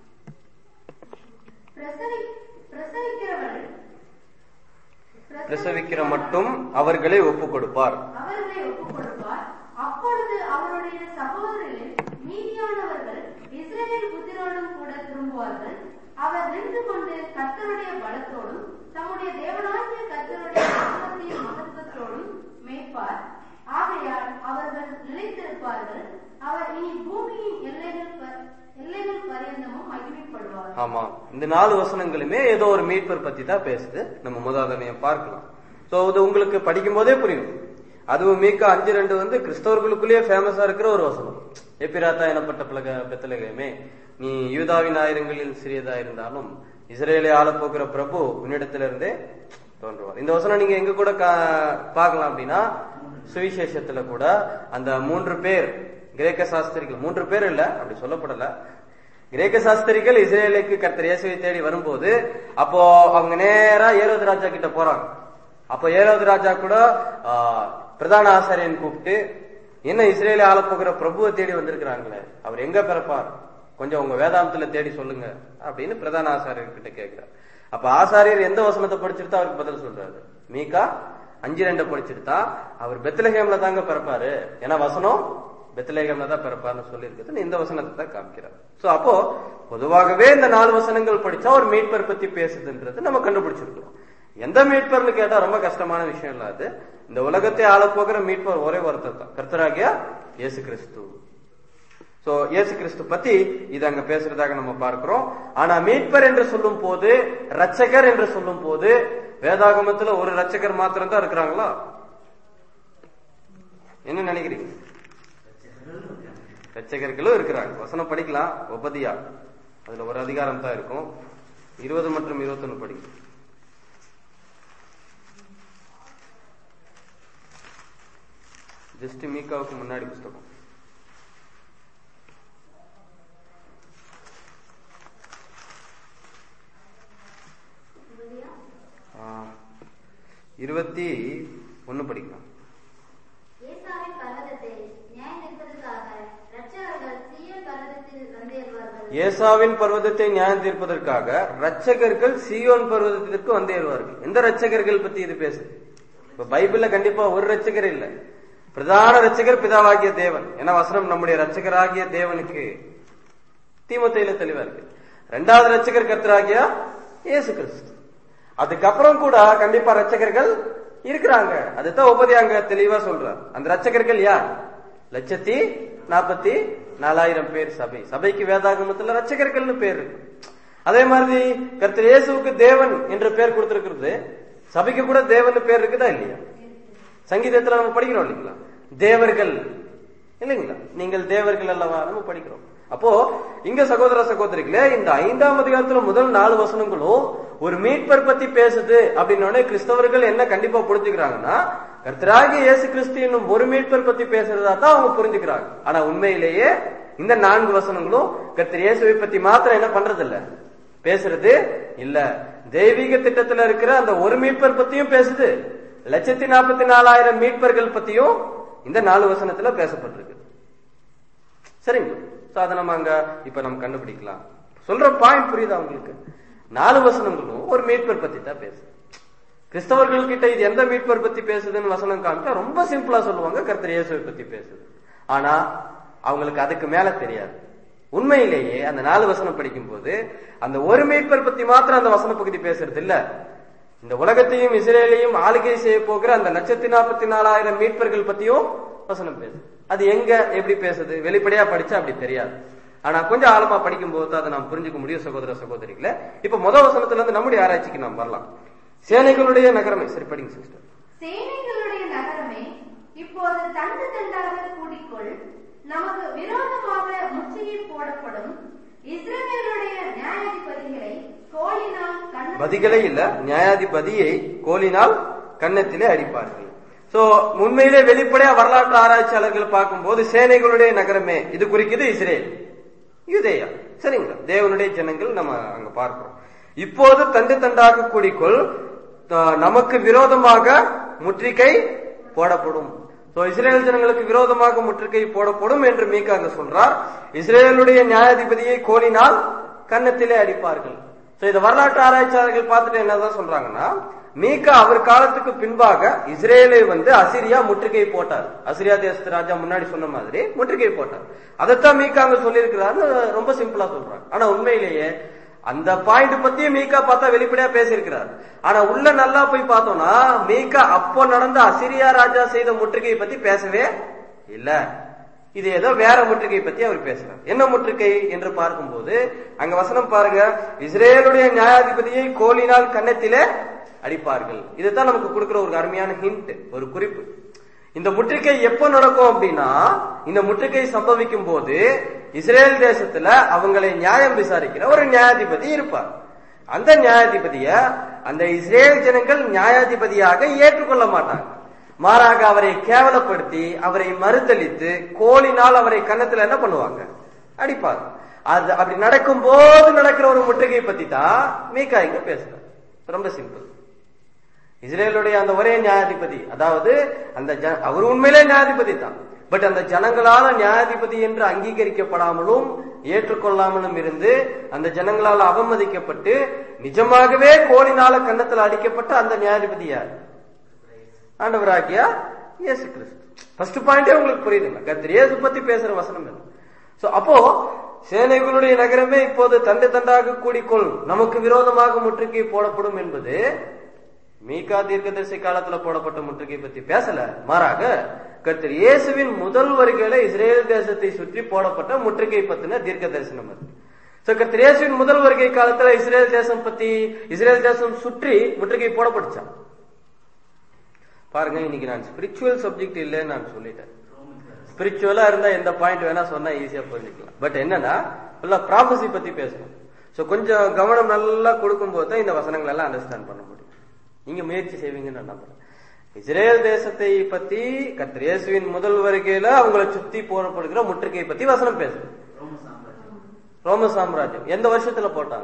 பிரசவி பிரசவிக்கிறவள் பிரசவிக்கிற மட்டும் அவர்களை ஒப்பு கொடுப்பார் அவர்களை ஒப்புக் கொடுப்பார் அப்பொழுது அவருடைய சகோதரரில் மீதியானவர்கள் இஸ்ரவேல் புத்திரோடும் கூட திரும்புவார்கள் அவர் நின்று கொண்டு கர்த்தருடைய பலத்தோடும் தம்முடைய தேவனாகிய கர்த்தருடைய நாமத்தின் மகத்துவத்தோடும் மேய்ப்பார் ஆகையால் அவர்கள் நிலைத்திருப்பார்கள் அவர் இனி பூமியின் எல்லைகள் ப- எல்லைகள் பரியந்தமும் மகிமைப்படுவார் ஆமா இந்த நாலு வசனங்களுமே ஏதோ ஒரு மீட்பர் பத்தி தான் பேசுது நம்ம முதலாதனைய பார்க்கலாம் சோ இது உங்களுக்கு படிக்கும் போதே புரியும் அதுவும் மீக்க அஞ்சு ரெண்டு வந்து கிறிஸ்தவர்களுக்குள்ளேயே ஃபேமஸா இருக்கிற ஒரு வசனம் எப்பிராத்தா எனப்பட்ட பிளக பெத்தலகமே நீ யூதாவின் ஆயிரங்களில் சிறியதா இருந்தாலும் இஸ்ரேலை ஆளப் போகிற பிரபு உன்னிடத்திலிருந்தே தோன்றுவார் இந்த வசனம் நீங்க எங்க கூட கா- பார்க்கலாம் அப்படின்னா சுவிசேஷத்துல கூட அந்த மூன்று பேர் கிரேக்க சாஸ்திரிகள் மூன்று பேர் இல்ல அப்படி சொல்லப்படல கிரேக்க சாஸ்திரிகள் இஸ்ரேலுக்கு கர்த்தர் இயேசுவை தேடி வரும்போது அப்போ அவங்க நேரா ஏரோது ராஜா கிட்ட போறாங்க அப்போ ஏரோது ராஜா கூட ஆ, பிரதான ஆசாரியன் கூப்பிட்டு என்ன இஸ்ரேலை ஆளப்போகிற பிரபுவை தேடி வந்திருக்கிறாங்களே அவர் எங்க பிறப்பார் கொஞ்சம் உங்க வேதாந்தத்துல தேடி சொல்லுங்க அப்படின்னு பிரதான ஆசாரியர் கிட்ட கேட்கிறார் அப்ப ஆசாரியர் எந்த வசனத்தை படிச்சிருத்தா அவருக்கு பதில் சொல்றாரு மீகா அஞ்சு ரெண்டை படிச்சிருத்தா அவர் பெத்லஹேம்ல தாங்க பிறப்பாரு ஏன்னா வசனம் பெத்லஹேம்ல தான் பிறப்பார்னு சொல்லியிருக்குது இந்த வசனத்தை தான் காமிக்கிறார் சோ அப்போ பொதுவாகவே இந்த நாலு வசனங்கள் படிச்சா ஒரு மீட்பர் பத்தி பேசுதுன்றது நம்ம கண்டுபிடிச்சிருக்கிறோம் எந்த மீட்பர்னு கேட்டா ரொம்ப கஷ்டமான விஷயம் இல்ல அது இந்த உலகத்தை ஆளப் போகிற மீட்பர் ஒரே ஒருத்தர் தான் கர்த்தராகிய இயேசு கிறிஸ்து சோ இயேசு கிறிஸ்து பத்தி இது அங்க பேசுறதாக நம்ம பார்க்கிறோம் ஆனா மீட்பர் என்று சொல்லும் போது ரட்சகர் என்று சொல்லும் போது வேதாகமத்துல ஒரு ரட்சகர் மாத்திரம் தான் இருக்கிறாங்களா என்ன நினைக்கிறீங்க ரட்சகர்களும் இருக்கிறாங்க வசனம் படிக்கலாம் உபதியா அதுல ஒரு அதிகாரம் தான் இருக்கும் இருபது மற்றும் இருபத்தொன்னு படிங்க ஜஸ்ட் மீகாவுக்கு முன்னாடி புஸ்தகம் ஆ, இருபத்தி ஒன்னு படிக்கலாம் ஏசாவின் பர்வதத்தை நியாயநிற்பதற்காக இரட்சகர்கள் சீயோன் பர்வதத்தில் வந்தேறுவார்கள் ஏசாவின் பர்வதத்தை நியாயம் தீர்ப்பதற்காக ரட்சகர்கள் சீயோன் பர்வதத்திற்கு வந்து ஏறுவார்கள் எந்த ரட்சகர்கள் பத்தி இது பேசுது இப்ப பைபிள்ல கண்டிப்பா ஒரு ரட்சகர் இல்ல பிரதான ரட்சகர் பிதாவாகிய தேவன் ஏன்னா வசனம் நம்முடைய ரட்சகராகிய தேவனுக்கு தீமத்தையில தெளிவா இருக்கு ரெண்டாவது ரட்சகர் கர்த்தராகிய இயேசு கிறிஸ்து அதுக்கப்புறம் கூட கண்டிப்பா ரட்சகர்கள் இருக்கிறாங்க அதுதான் உபதி அங்க தெளிவா சொல்றார் அந்த ரட்சகர்கள் யார் லட்சத்தி நாற்பத்தி நாலாயிரம் பேர் சபை சபைக்கு வேதாகமத்துல ரட்சகர்கள்னு பேர் இருக்கு அதே மாதிரி கர்த்தர் இயேசுவுக்கு தேவன் என்ற பேர் கொடுத்திருக்கிறது சபைக்கு கூட தேவன் பேர் இருக்குதா இல்லையா சங்கீதத்துல நம்ம படிக்கிறோம் இல்லைங்களா தேவர்கள் இல்லைங்களா நீங்கள் தேவர்கள் அல்லவா நம்ம படிக்கிறோம் அப்போ இங்க சகோதர சகோதரிகளே இந்த ஐந்தாம் அதிகாரத்துல முதல் நாலு வசனங்களும் ஒரு மீட்பர் பத்தி பேசுது அப்படின்னு கிறிஸ்தவர்கள் என்ன கண்டிப்பா புரிஞ்சுக்கிறாங்கன்னா கர்த்தராகிய இயேசு கிறிஸ்து என்னும் ஒரு மீட்பர் பத்தி பேசுறதா தான் அவங்க புரிஞ்சுக்கிறாங்க ஆனா உண்மையிலேயே இந்த நான்கு வசனங்களும் கர்த்தர் இயேசுவை பத்தி மாத்திரம் என்ன பண்றது இல்ல பேசுறது இல்ல தெய்வீக திட்டத்துல இருக்கிற அந்த ஒரு மீட்பர் பத்தியும் பேசுது லட்சத்தி நாற்பத்தி நாலாயிரம் மீட்பர்கள் பத்தியும் இந்த நாலு வசனத்துல பேசப்பட்டிருக்கு சரிங்க சோ அதை நம்ம அங்க இப்ப நம்ம கண்டுபிடிக்கலாம் சொல்ற பாயிண்ட் புரியுதா உங்களுக்கு நாலு வசனங்களும் ஒரு மீட்பர் பத்தி தான் பேசுது கிறிஸ்தவர்கள் கிட்ட இது எந்த மீட்பர் பத்தி பேசுதுன்னு வசனம் காமிச்சா ரொம்ப சிம்பிளா சொல்லுவாங்க கர்த்தர் இயேசுவை பத்தி பேசுது ஆனா அவங்களுக்கு அதுக்கு மேல தெரியாது உண்மையிலேயே அந்த நாலு வசனம் படிக்கும் போது அந்த ஒரு மீட்பர் பத்தி மாத்திரம் அந்த வசன பகுதி பேசுறது இல்ல இந்த உலகத்தையும் இஸ்ரேலையும் ஆளுகை செய்ய போகிற அந்த லட்சத்தி நாற்பத்தி நாலாயிரம் மீட்பர்கள் பத்தியும் வசனம் பேசுது அது எங்க எப்படி பேசுது வெளிப்படையா படிச்சா அப்படி தெரியாது ஆனா கொஞ்சம் ஆழமா படிக்கும் போது அதை நாம் புரிஞ்சுக்க முடியும் சகோதர சகோதரிகளை இப்ப முத வசனத்துல இருந்து நம்முடைய ஆராய்ச்சிக்கு நாம் வரலாம் சேனைகளுடைய நகரமே சரி படிங்க சிஸ்டர் சேனைகளுடைய நகரமே இப்போது தண்டு தண்டாக கூடிக்கொள் நமக்கு விரோதமாக முற்றுகை போடப்படும் இஸ்ரவேலுடைய நியாயாதிபதிகளை கோலினால் கண்ண பதிகளே இல்ல நியாயாதிபதியை கோலினால் கன்னத்திலே அடிப்பார்கள் சோ உண்மையிலே வெளிப்படையா வரலாற்று ஆராய்ச்சியாளர்கள் பார்க்கும்போது சேனைகளுடைய நகரமே இது குறிக்குது இஸ்ரேல் யூதேயா சரிங்களா தேவனுடைய ஜனங்கள் நம்ம அங்க பார்க்கிறோம் இப்போது தண்டு தண்டாக கூடிக்கொள் த- நமக்கு விரோதமாக முற்றுகை போடப்படும் சோ இஸ்ரேல் ஜனங்களுக்கு விரோதமாக முற்றுகை போடப்படும் என்று மீகா அங்க சொல்றார் இஸ்ரேலுடைய நியாயாதிபதியை கோலினால் கன்னத்திலே அடிப்பார்கள் சோ இத வரலாற்று ஆராய்ச்சியாளர்கள் பார்த்துட்டு என்னதான் சொல்றாங்கன்னா மீகா அவர் காலத்துக்கு பின்பாக இஸ்ரேலை வந்து அசிரியா முற்றுகை போட்டார் அசிரியா தேசத்து ராஜா முன்னாடி சொன்ன மாதிரி முற்றுகை போட்டார் அதைத்தான் மீகா அங்க சொல்லியிருக்கிறாரு ரொம்ப சிம்பிளா சொல்றாங்க ஆனா உண்மையிலேயே அந்த பாயிண்ட் பத்தியும் மீகா பார்த்தா வெளிப்படையா பேசியிருக்கிறார் ஆனா உள்ள நல்லா போய் பார்த்தோம்னா மீகா அப்போ நடந்த அசிரியா ராஜா செய்த முற்றுகையை பத்தி பேசவே இல்ல இது ஏதோ வேற முற்றுகை பத்தி அவர் பேசுறார் என்ன முற்றுகை என்று பார்க்கும்போது அங்க வசனம் பாருங்க இஸ்ரேலுடைய நியாயாதிபதியை கோலினால் கன்னத்திலே அடிப்பார்கள் இதுதான் நமக்கு கொடுக்கிற ஒரு அருமையான ஹிண்ட் ஒரு குறிப்பு இந்த முற்றுகை எப்போ நடக்கும் அப்படின்னா இந்த முற்றுகை சம்பவிக்கும் போது இஸ்ரேல் தேசத்துல அவங்களை நியாயம் விசாரிக்கிற ஒரு நியாயாதிபதி இருப்பார் அந்த நியாயாதிபதிய அந்த இஸ்ரேல் ஜனங்கள் நியாயாதிபதியாக ஏற்றுக்கொள்ள மாட்டாங்க மாறாக அவரை கேவலப்படுத்தி அவரை மறுதளித்து கோலினால் அவரை கன்னத்துல என்ன பண்ணுவாங்க அடிப்பாங்க அது அப்படி நடக்கும் போது நடக்கிற ஒரு முற்றுகை பத்தி தான் மீகா இங்க பேசுறாரு ரொம்ப சிம்பிள் இஸ்ரேலுடைய அந்த ஒரே நியாயாதிபதி அதாவது அந்த ஜ- அவர் உண்மையிலே நியாயாதிபதி தான் பட் அந்த ஜனங்களால நியாயாதிபதி என்று அங்கீகரிக்கப்படாமலும் ஏற்றுக்கொள்ளாமலும் இருந்து அந்த ஜனங்களால் அவமதிக்கப்பட்டு நிஜமாகவே கோலினால கன்னத்துல அடிக்கப்பட்ட அந்த நியாயாதிபதி யார் ஆண்டவராகியா இயேசு கிறிஸ்து ஃபர்ஸ்ட் பாயிண்டே உங்களுக்கு புரியுதுங்க கர்த்தர் இயேசு பத்தி பேசுற வசனம் என்ன சோ அப்போ சேனைகளுடைய நகரமே இப்போது தண்டு தண்டாக கூடிக்கொள் நமக்கு விரோதமாக முற்றுகை போடப்படும் என்பது மீகா தீர்க்கதரிசி காலத்துல போடப்பட்ட முற்றுகை பத்தி பேசல மாறாக கர்த்தர் இயேசுவின் முதல் வருகையில இஸ்ரேல் தேசத்தை சுற்றி போடப்பட்ட முற்றுகை பத்தின தீர்க்க தரிசனம் அது சோ கர்த்தர் இயேசுவின் முதல் வருகை காலத்துல இஸ்ரேல் தேசம் பத்தி இஸ்ரேல் தேசம் சுற்றி முற்றுகை போடப்பட்டுச்சான் பாருங்க இன்னைக்கு நான் ஸ்பிரிச்சுவல் சப்ஜெக்ட் இல்லைன்னு நான் சொல்லிட்டேன் ஸ்பிரிச்சுவலா இருந்தா எந்த பாயிண்ட் வேணா சொன்னா ஈஸியா புரிஞ்சுக்கலாம் பட் என்னன்னா ஃபுல்லா ப்ராபசி பத்தி பேசணும் சோ கொஞ்சம் கவனம் நல்லா கொடுக்கும் போது தான் இந்த வசனங்கள் எல்லாம் அண்டர்ஸ்டாண்ட் பண்ண முடியும் நீங்க முயற்சி செய்வீங்கன்னு நான் நம்புறேன் இஸ்ரேல் தேசத்தை பத்தி கர்த்தர் இயேசுவின் முதல் வருகையில அவங்கள சுத்தி போடப்படுகிற முற்றுகை பத்தி வசனம் பேசுது ரோம சாம்ராஜ்யம் எந்த வருஷத்துல போட்டாங்க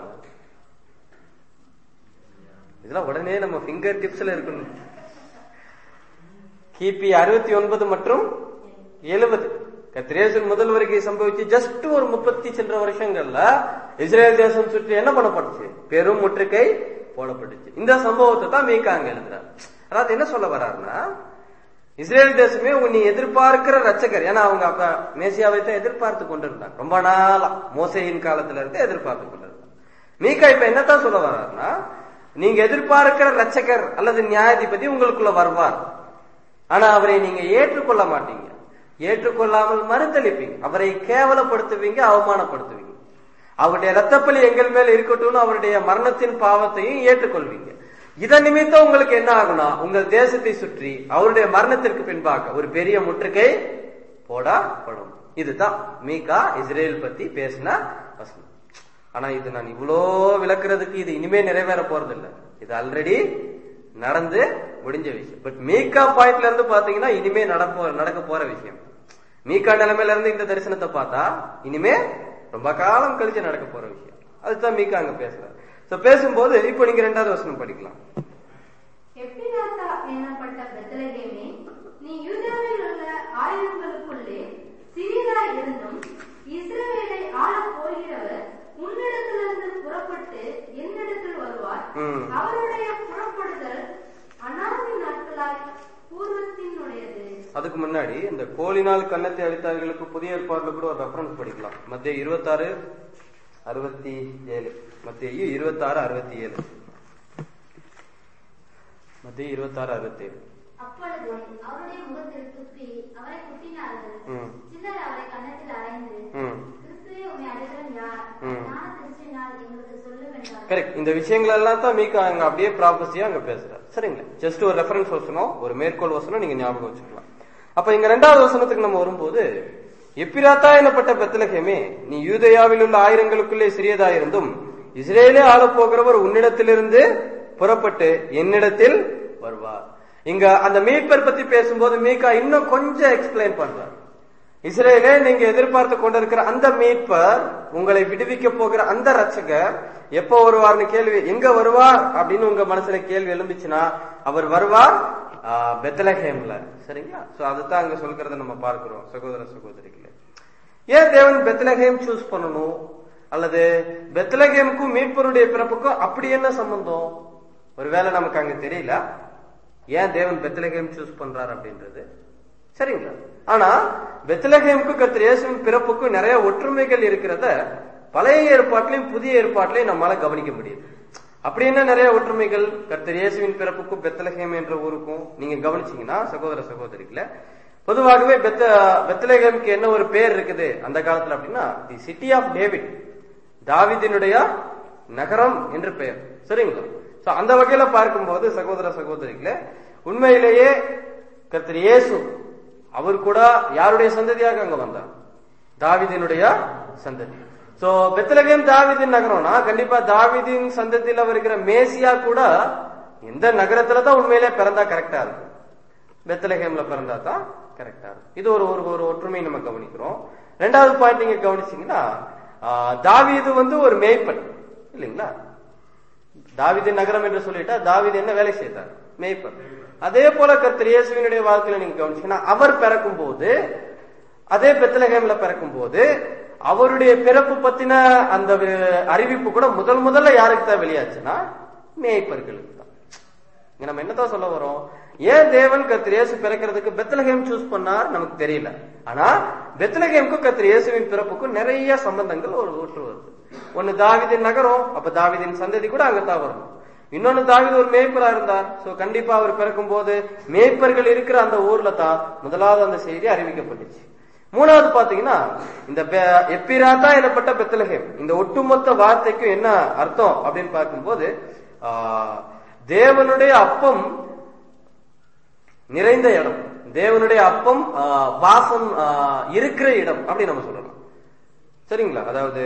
இதெல்லாம் உடனே நம்ம ஃபிங்கர் டிப்ஸ்ல இருக்கணும் கிபி அறுபத்தி ஒன்பது மற்றும் எழுபது கத்திரேசன் முதல் வருகை சம்பவிச்சு ஜஸ்ட் ஒரு முப்பத்தி சென்ற வருஷங்கள்ல இஸ்ரேல் தேசம் சுற்றி என்ன பண்ணப்பட்டுச்சு பெரும் முற்றுகை போடப்பட்டுச்சு இந்த சம்பவத்தை தான் மீகா அங்க எழுதுறாரு அதாவது என்ன சொல்ல வர்றாருன்னா இஸ்ரேல் தேசமே உங்க நீ எதிர்பார்க்கிற ரச்சகர் ஏன்னா அவங்க அப்ப மேசியாவை தான் எதிர்பார்த்து கொண்டிருந்தாங்க ரொம்ப நாளா மோசையின் காலத்துல இருந்து எதிர்பார்த்து கொண்டிருந்தாங்க மீகா இப்ப என்னத்தான் சொல்ல வர்றாருன்னா நீங்க எதிர்பார்க்கிற ரச்சகர் அல்லது நியாயாதிபதி உங்களுக்குள்ள வருவார் ஆனா அவரை நீங்க ஏற்றுக்கொள்ள மாட்டீங்க ஏற்றுக்கொள்ளாமல் மறுதளிப்பீங்க அவரை கேவலப்படுத்துவீங்க அவமானப்படுத்துவீங்க அவருடைய ரத்தப்பலி எங்கள் மேல இருக்கட்டும்னு அவருடைய மரணத்தின் பாவத்தையும் ஏற்றுக்கொள்வீங்க இதன் நிமித்தம் உங்களுக்கு என்ன ஆகும்னா உங்கள் தேசத்தை சுற்றி அவருடைய மரணத்திற்கு பின்பாக ஒரு பெரிய முற்றுகை போடப்படும் இதுதான் மீகா இஸ்ரேல் பத்தி பேசின வசனம் ஆனா இது நான் இவ்வளோ விளக்குறதுக்கு இது இனிமே நிறைவேற போறது இல்ல இது ஆல்ரெடி நடந்து முடிஞ்ச விஷயம் பட் மீகா பாயிண்ட்ல இருந்து பாத்தீங்கன்னா இனிமே நடப்போ நடக்க போற விஷயம் மீகா நிலைமையில இருந்து இந்த தரிசனத்தை பார்த்தா இனிமே ரொம்ப காலம் கழிச்சு நடக்க போற விஷயம் அதுதான் மீகா அங்க பேசுறாரு சோ பேசும்போது இப்போ நீங்க ரெண்டாவது வசனம் படிக்கலாம் எப்பிராத்தா எனப்பட்ட பெத்லகேமே நீ யூதாவில் உள்ள ஆயிரங்களுக்குள்ளே சிறியதாய் இருந்தும் இஸ்ரவேலை ஆளப் போகிறவர் உன்னிடத்திலிருந்து புறப்பட்டு என்னிடத்தில் வருவார் ம். அவருடைய புறப்படுதல் அனாதி நாட்களாய் பூர்வத்தினுடையது அதுக்கு முன்னாடி இந்த கோலினால் கன்னத்தை அடித்தார்களுக்கு புதிய ஏற்பாடுல கூட ஒரு ரெஃபரன்ஸ் படிக்கலாம் மத்திய இருபத்தாறு அறுபத்தி ஏழு மத்திய இருபத்தாறு அறுபத்தி ஏழு மத்திய இருபத்தாறு அறுபத்தி ஏழு அப்பொழுது அவருடைய முகத்தில் துப்பி அவரை குத்தினார்கள் ம். சிலர் அவரை கன்னத்தில் அறைந்து ம் கிறிஸ்துவே உண்மை அடைகிறன் யார் ம். ஞான திருஷ்டினால் எங்களுக்கு சொல்லும் என்றார் கரெக்ட் இந்த விஷயங்கள் எல்லாம் தான் மீக்கா அங்க அப்படியே ப்ராபஸியா அங்க பேசுறாரு சரிங்களா ஜஸ்ட் ஒரு ரெஃபரன்ஸ் வசனம் ஒரு மேற்கோள் வசனம் நீங்க ஞாபகம் வச்சுக்கலாம் அப்ப இங்க ரெண்டாவது வசனத்துக்கு நம்ம வரும்போது எப்பிராத்தா எனப்பட்ட பெத்தலகேமே நீ யூதயாவில் உள்ள ஆயிரங்களுக்குள்ளே சிறியதாயிருந்தும் இஸ்ரேலே ஆளப் போகிறவர் உன்னிடத்திலிருந்து புறப்பட்டு என்னிடத்தில் வருவார் இங்க அந்த மீட்பர் பத்தி பேசும்போது மீகா இன்னும் கொஞ்சம் எக்ஸ்பிளைன் பண்றார் இஸ்ரேலே நீங்க எதிர்பார்த்து கொண்டிருக்கிற அந்த மீட்பர் உங்களை விடுவிக்க போகிற அந்த ரட்சகர் எப்போ வருவார்னு கேள்வி எங்க வருவார் அப்படின்னு உங்க மனசுல கேள்வி எழும்பிச்சுன்னா அவர் வருவார் ஆஹ், பெத்லஹேம்ல சரிங்களா சோ அதுதான் அங்க சொல்கிறத நம்ம பார்க்கிறோம் சகோதர சகோதரிகளே ஏன் தேவன் பெத்லஹேம் சூஸ் பண்ணணும் அல்லது பெத்லஹேமுக்கும் மீட்பருடைய பிறப்புக்கும் அப்படி என்ன சம்பந்தம் ஒருவேளை நமக்கு அங்க தெரியல ஏன் தேவன் பெத்லஹேம் சூஸ் பண்றார் அப்படின்றது சரிங்களா ஆனா பெத்லஹேமுக்கு கர்த்தர் இயேசுவின் பிறப்புக்கும் நிறைய ஒற்றுமைகள் இருக்கிறத பழைய ஏற்பாட்டிலையும் புதிய ஏற்பாட்டிலையும் நம்மளால கவனிக்க முடியுது அப்படி என்ன நிறைய ஒற்றுமைகள் கர்த்தர் இயேசுவின் பிறப்புக்கும் பெத்லஹேம் என்ற ஊருக்கும் நீங்க கவனிச்சீங்கன்னா சகோதர சகோதரிகள பொதுவாகவே பெத்த பெத்லஹேமுக்கு என்ன ஒரு பேர் இருக்குது அந்த காலத்துல அப்படின்னா தி சிட்டி ஆஃப் டேவிட் தாவிதினுடைய நகரம் என்று பெயர் சரிங்களா சோ அந்த வகையில பார்க்கும்போது சகோதர சகோதரிகளே உண்மையிலேயே கர்த்தர் இயேசு அவர் கூட யாருடைய சந்ததியாக அங்க வந்தார் தாவிதினுடைய சந்ததி சோ பெத்லகேம் தாவிதின் நகரம்னா கண்டிப்பா தாவிதின் சந்ததியில வருகிற மேசியா கூட எந்த நகரத்துல தான் உண்மையிலே பிறந்தா கரெக்டா இருக்கும் பெத்லகேம்ல பிறந்தா தான் கரெக்டா இருக்கும் இது ஒரு ஒரு ஒரு ஒற்றுமை நம்ம கவனிக்கிறோம் ரெண்டாவது பாயிண்ட் நீங்க கவனிச்சீங்கன்னா ஆஹ், தாவீது வந்து ஒரு மேய்ப்பன் இல்லைங்களா தாவீதின் நகரம் என்று சொல்லிட்டா தாவீது என்ன வேலை செய்தார் மேய்ப்பன் அதே போல கர்த்தர் இயேசுவினுடைய வாழ்க்கையில நீங்க கவனிச்சீங்கன்னா அவர் பிறக்கும் போது அதே பெத்லகேம்ல பிறக்கும் போது அவருடைய பிறப்பு பத்தின அந்த வி- அறிவிப்பு கூட முதல் முதல்ல யாருக்கு தான் வெளியாச்சுன்னா மேய்ப்பர்களுக்கு தான் இங்க நம்ம என்னதான் சொல்ல வரோம் ஏன் தேவன் கர்த்தர் இயேசு பிறக்கிறதுக்கு பெத்லகேம் சூஸ் பண்ணார் நமக்கு தெரியல ஆனா பெத்லகேமுக்கும் கர்த்தர் இயேசுவின் பிறப்புக்கும் நிறைய சம்பந்தங்கள் ஒரு ஊற்று வருது ஒன்னு தாவிதின் நகரம் அப்ப தாவிதின் சந்ததி கூட அங்கதான் வரணும் இன்னொன்னு தாவிது ஒரு மேய்ப்பரா இருந்தார் சோ கண்டிப்பா அவர் பிறக்கும் போது மேய்ப்பர்கள் இருக்கிற அந்த ஊர்ல தான் முதலாவது அந்த செய்தி அறிவிக்கப்பட்டுச்சு மூணாவது பாத்தீங்கன்னா இந்த பெ- எப்பிராத்தா எனப்பட்ட பெத்லகேம் இந்த ஒட்டுமொத்த வார்த்தைக்கும் என்ன அர்த்தம் அப்படின்னு பார்க்கும்போது ஆஹ், தேவனுடைய அப்பம் நிறைந்த இடம் தேவனுடைய அப்பம் ஆஹ், வாசம் ஆஹ், இருக்கிற இடம் அப்படி நம்ம சொல்லலாம் சரிங்களா அதாவது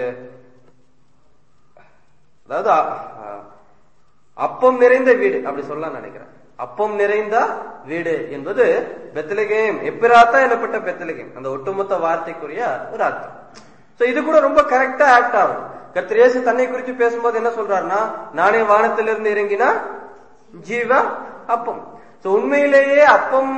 அதாவது அ- அ- அப்பம் நிறைந்த வீடு அப்படி சொல்லலாம் நினைக்கிறேன் அப்பம் நிறைந்த வீடு என்பது பெத்லகேம் எப்பிராத்தா எனப்பட்ட பெத்லகேம் அந்த ஒட்டுமொத்த வார்த்தைக்குரிய ஒரு அர்த்தம் சோ இது கூட ரொம்ப கரெக்டா ஆக்ட் ஆகும் கர்த்தர் இயேசு தன்னை குறித்து பேசும்போது என்ன சொல்றாருன்னா நானே வானத்திலிருந்து இறங்கினா ஜீவ அப்பம் சோ உண்மையிலேயே அப்பம்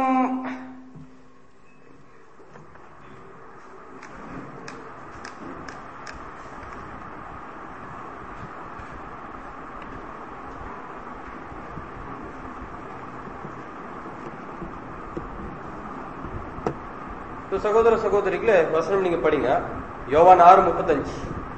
So, சகோதர சகோதரிகளே வசனம் நீங்க படிங்க யோவான் ஆறு முப்பத்தஞ்சு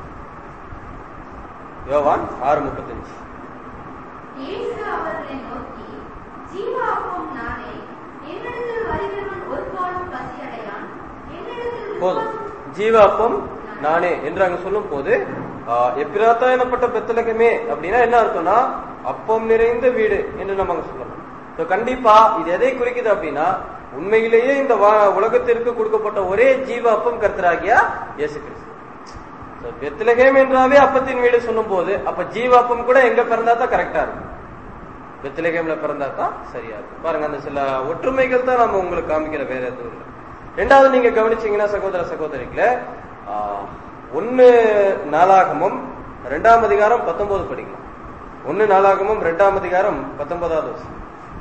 யோவான் ஆறு முப்பத்தஞ்சு இயேசு அவர்களை நோக்கி ஜீவ அப்பம் நானே என்னிடத்தில் வருகிறவன் ஒரு காலம் பசியடையான் என்னிடத்தில் போதும் ஜீவ அப்பம் நானே என்று அங்க சொல்லும் போது எப்பிராத்தா எனப்பட்ட பெத்தலகமே அப்படின்னா என்ன அர்த்தம்னா அப்பம் நிறைந்த வீடு என்று நம்ம அங்க சொல்லலாம் So, கண்டிப்பா இது எதை குறிக்குது அப்படின்னா உண்மையிலேயே இந்த வா- உலகத்திற்கு கொடுக்கப்பட்ட ஒரே ஜீவ அப்பம் கர்த்தராகியா இயேசு கிறிஸ்து So, பெத்லகேம் என்றாவே அப்பத்தின் வீடு சொல்லும் போது அப்ப ஜீவ அப்பம் கூட எங்க பிறந்தா தான் கரெக்டா இருக்கும் பெத்லகேம்ல பிறந்தா தான் சரியா இருக்கும் பாருங்க அந்த சில ஒற்றுமைகள் தான் நம்ம உங்களுக்கு காமிக்கிற வேற எதுவும் இல்லை ரெண்டாவது நீங்க கவனிச்சீங்கன்னா சகோதர சகோதரிகளே ஆஹ், ஒண்ணு நாளாகமும் ரெண்டாம் அதிகாரம் பத்தொன்பது படிக்கலாம் ஒண்ணு நாளாகமும் ரெண்டாம் அதிகாரம் பத்தொன்பதாவது வருஷம்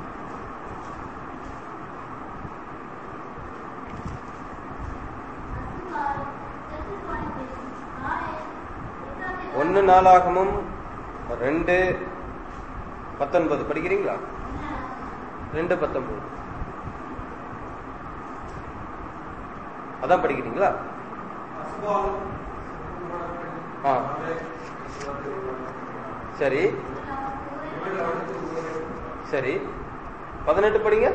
ஒன்னு நாளாகமும் ரெண்டு பத்தொன்பது படிக்கிறீங்களா ரெண்டு பத்தொன்பது அதான் படிக்கிறீங்களா ஆ சரி சரி பதினெட்டு படிங்க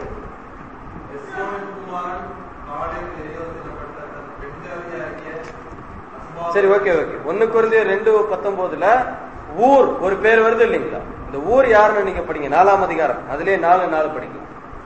சரி ஓகே ஓகே ஒண்ணு குறைந்த ரெண்டு பத்தொன்பதுல ஊர் ஒரு பேர் வருது இல்லைங்களா இந்த ஊர் யாருன்னு நீங்க படிங்க நாலாம் அதிகாரம் அதுலயே நாலு நாலு படிங்க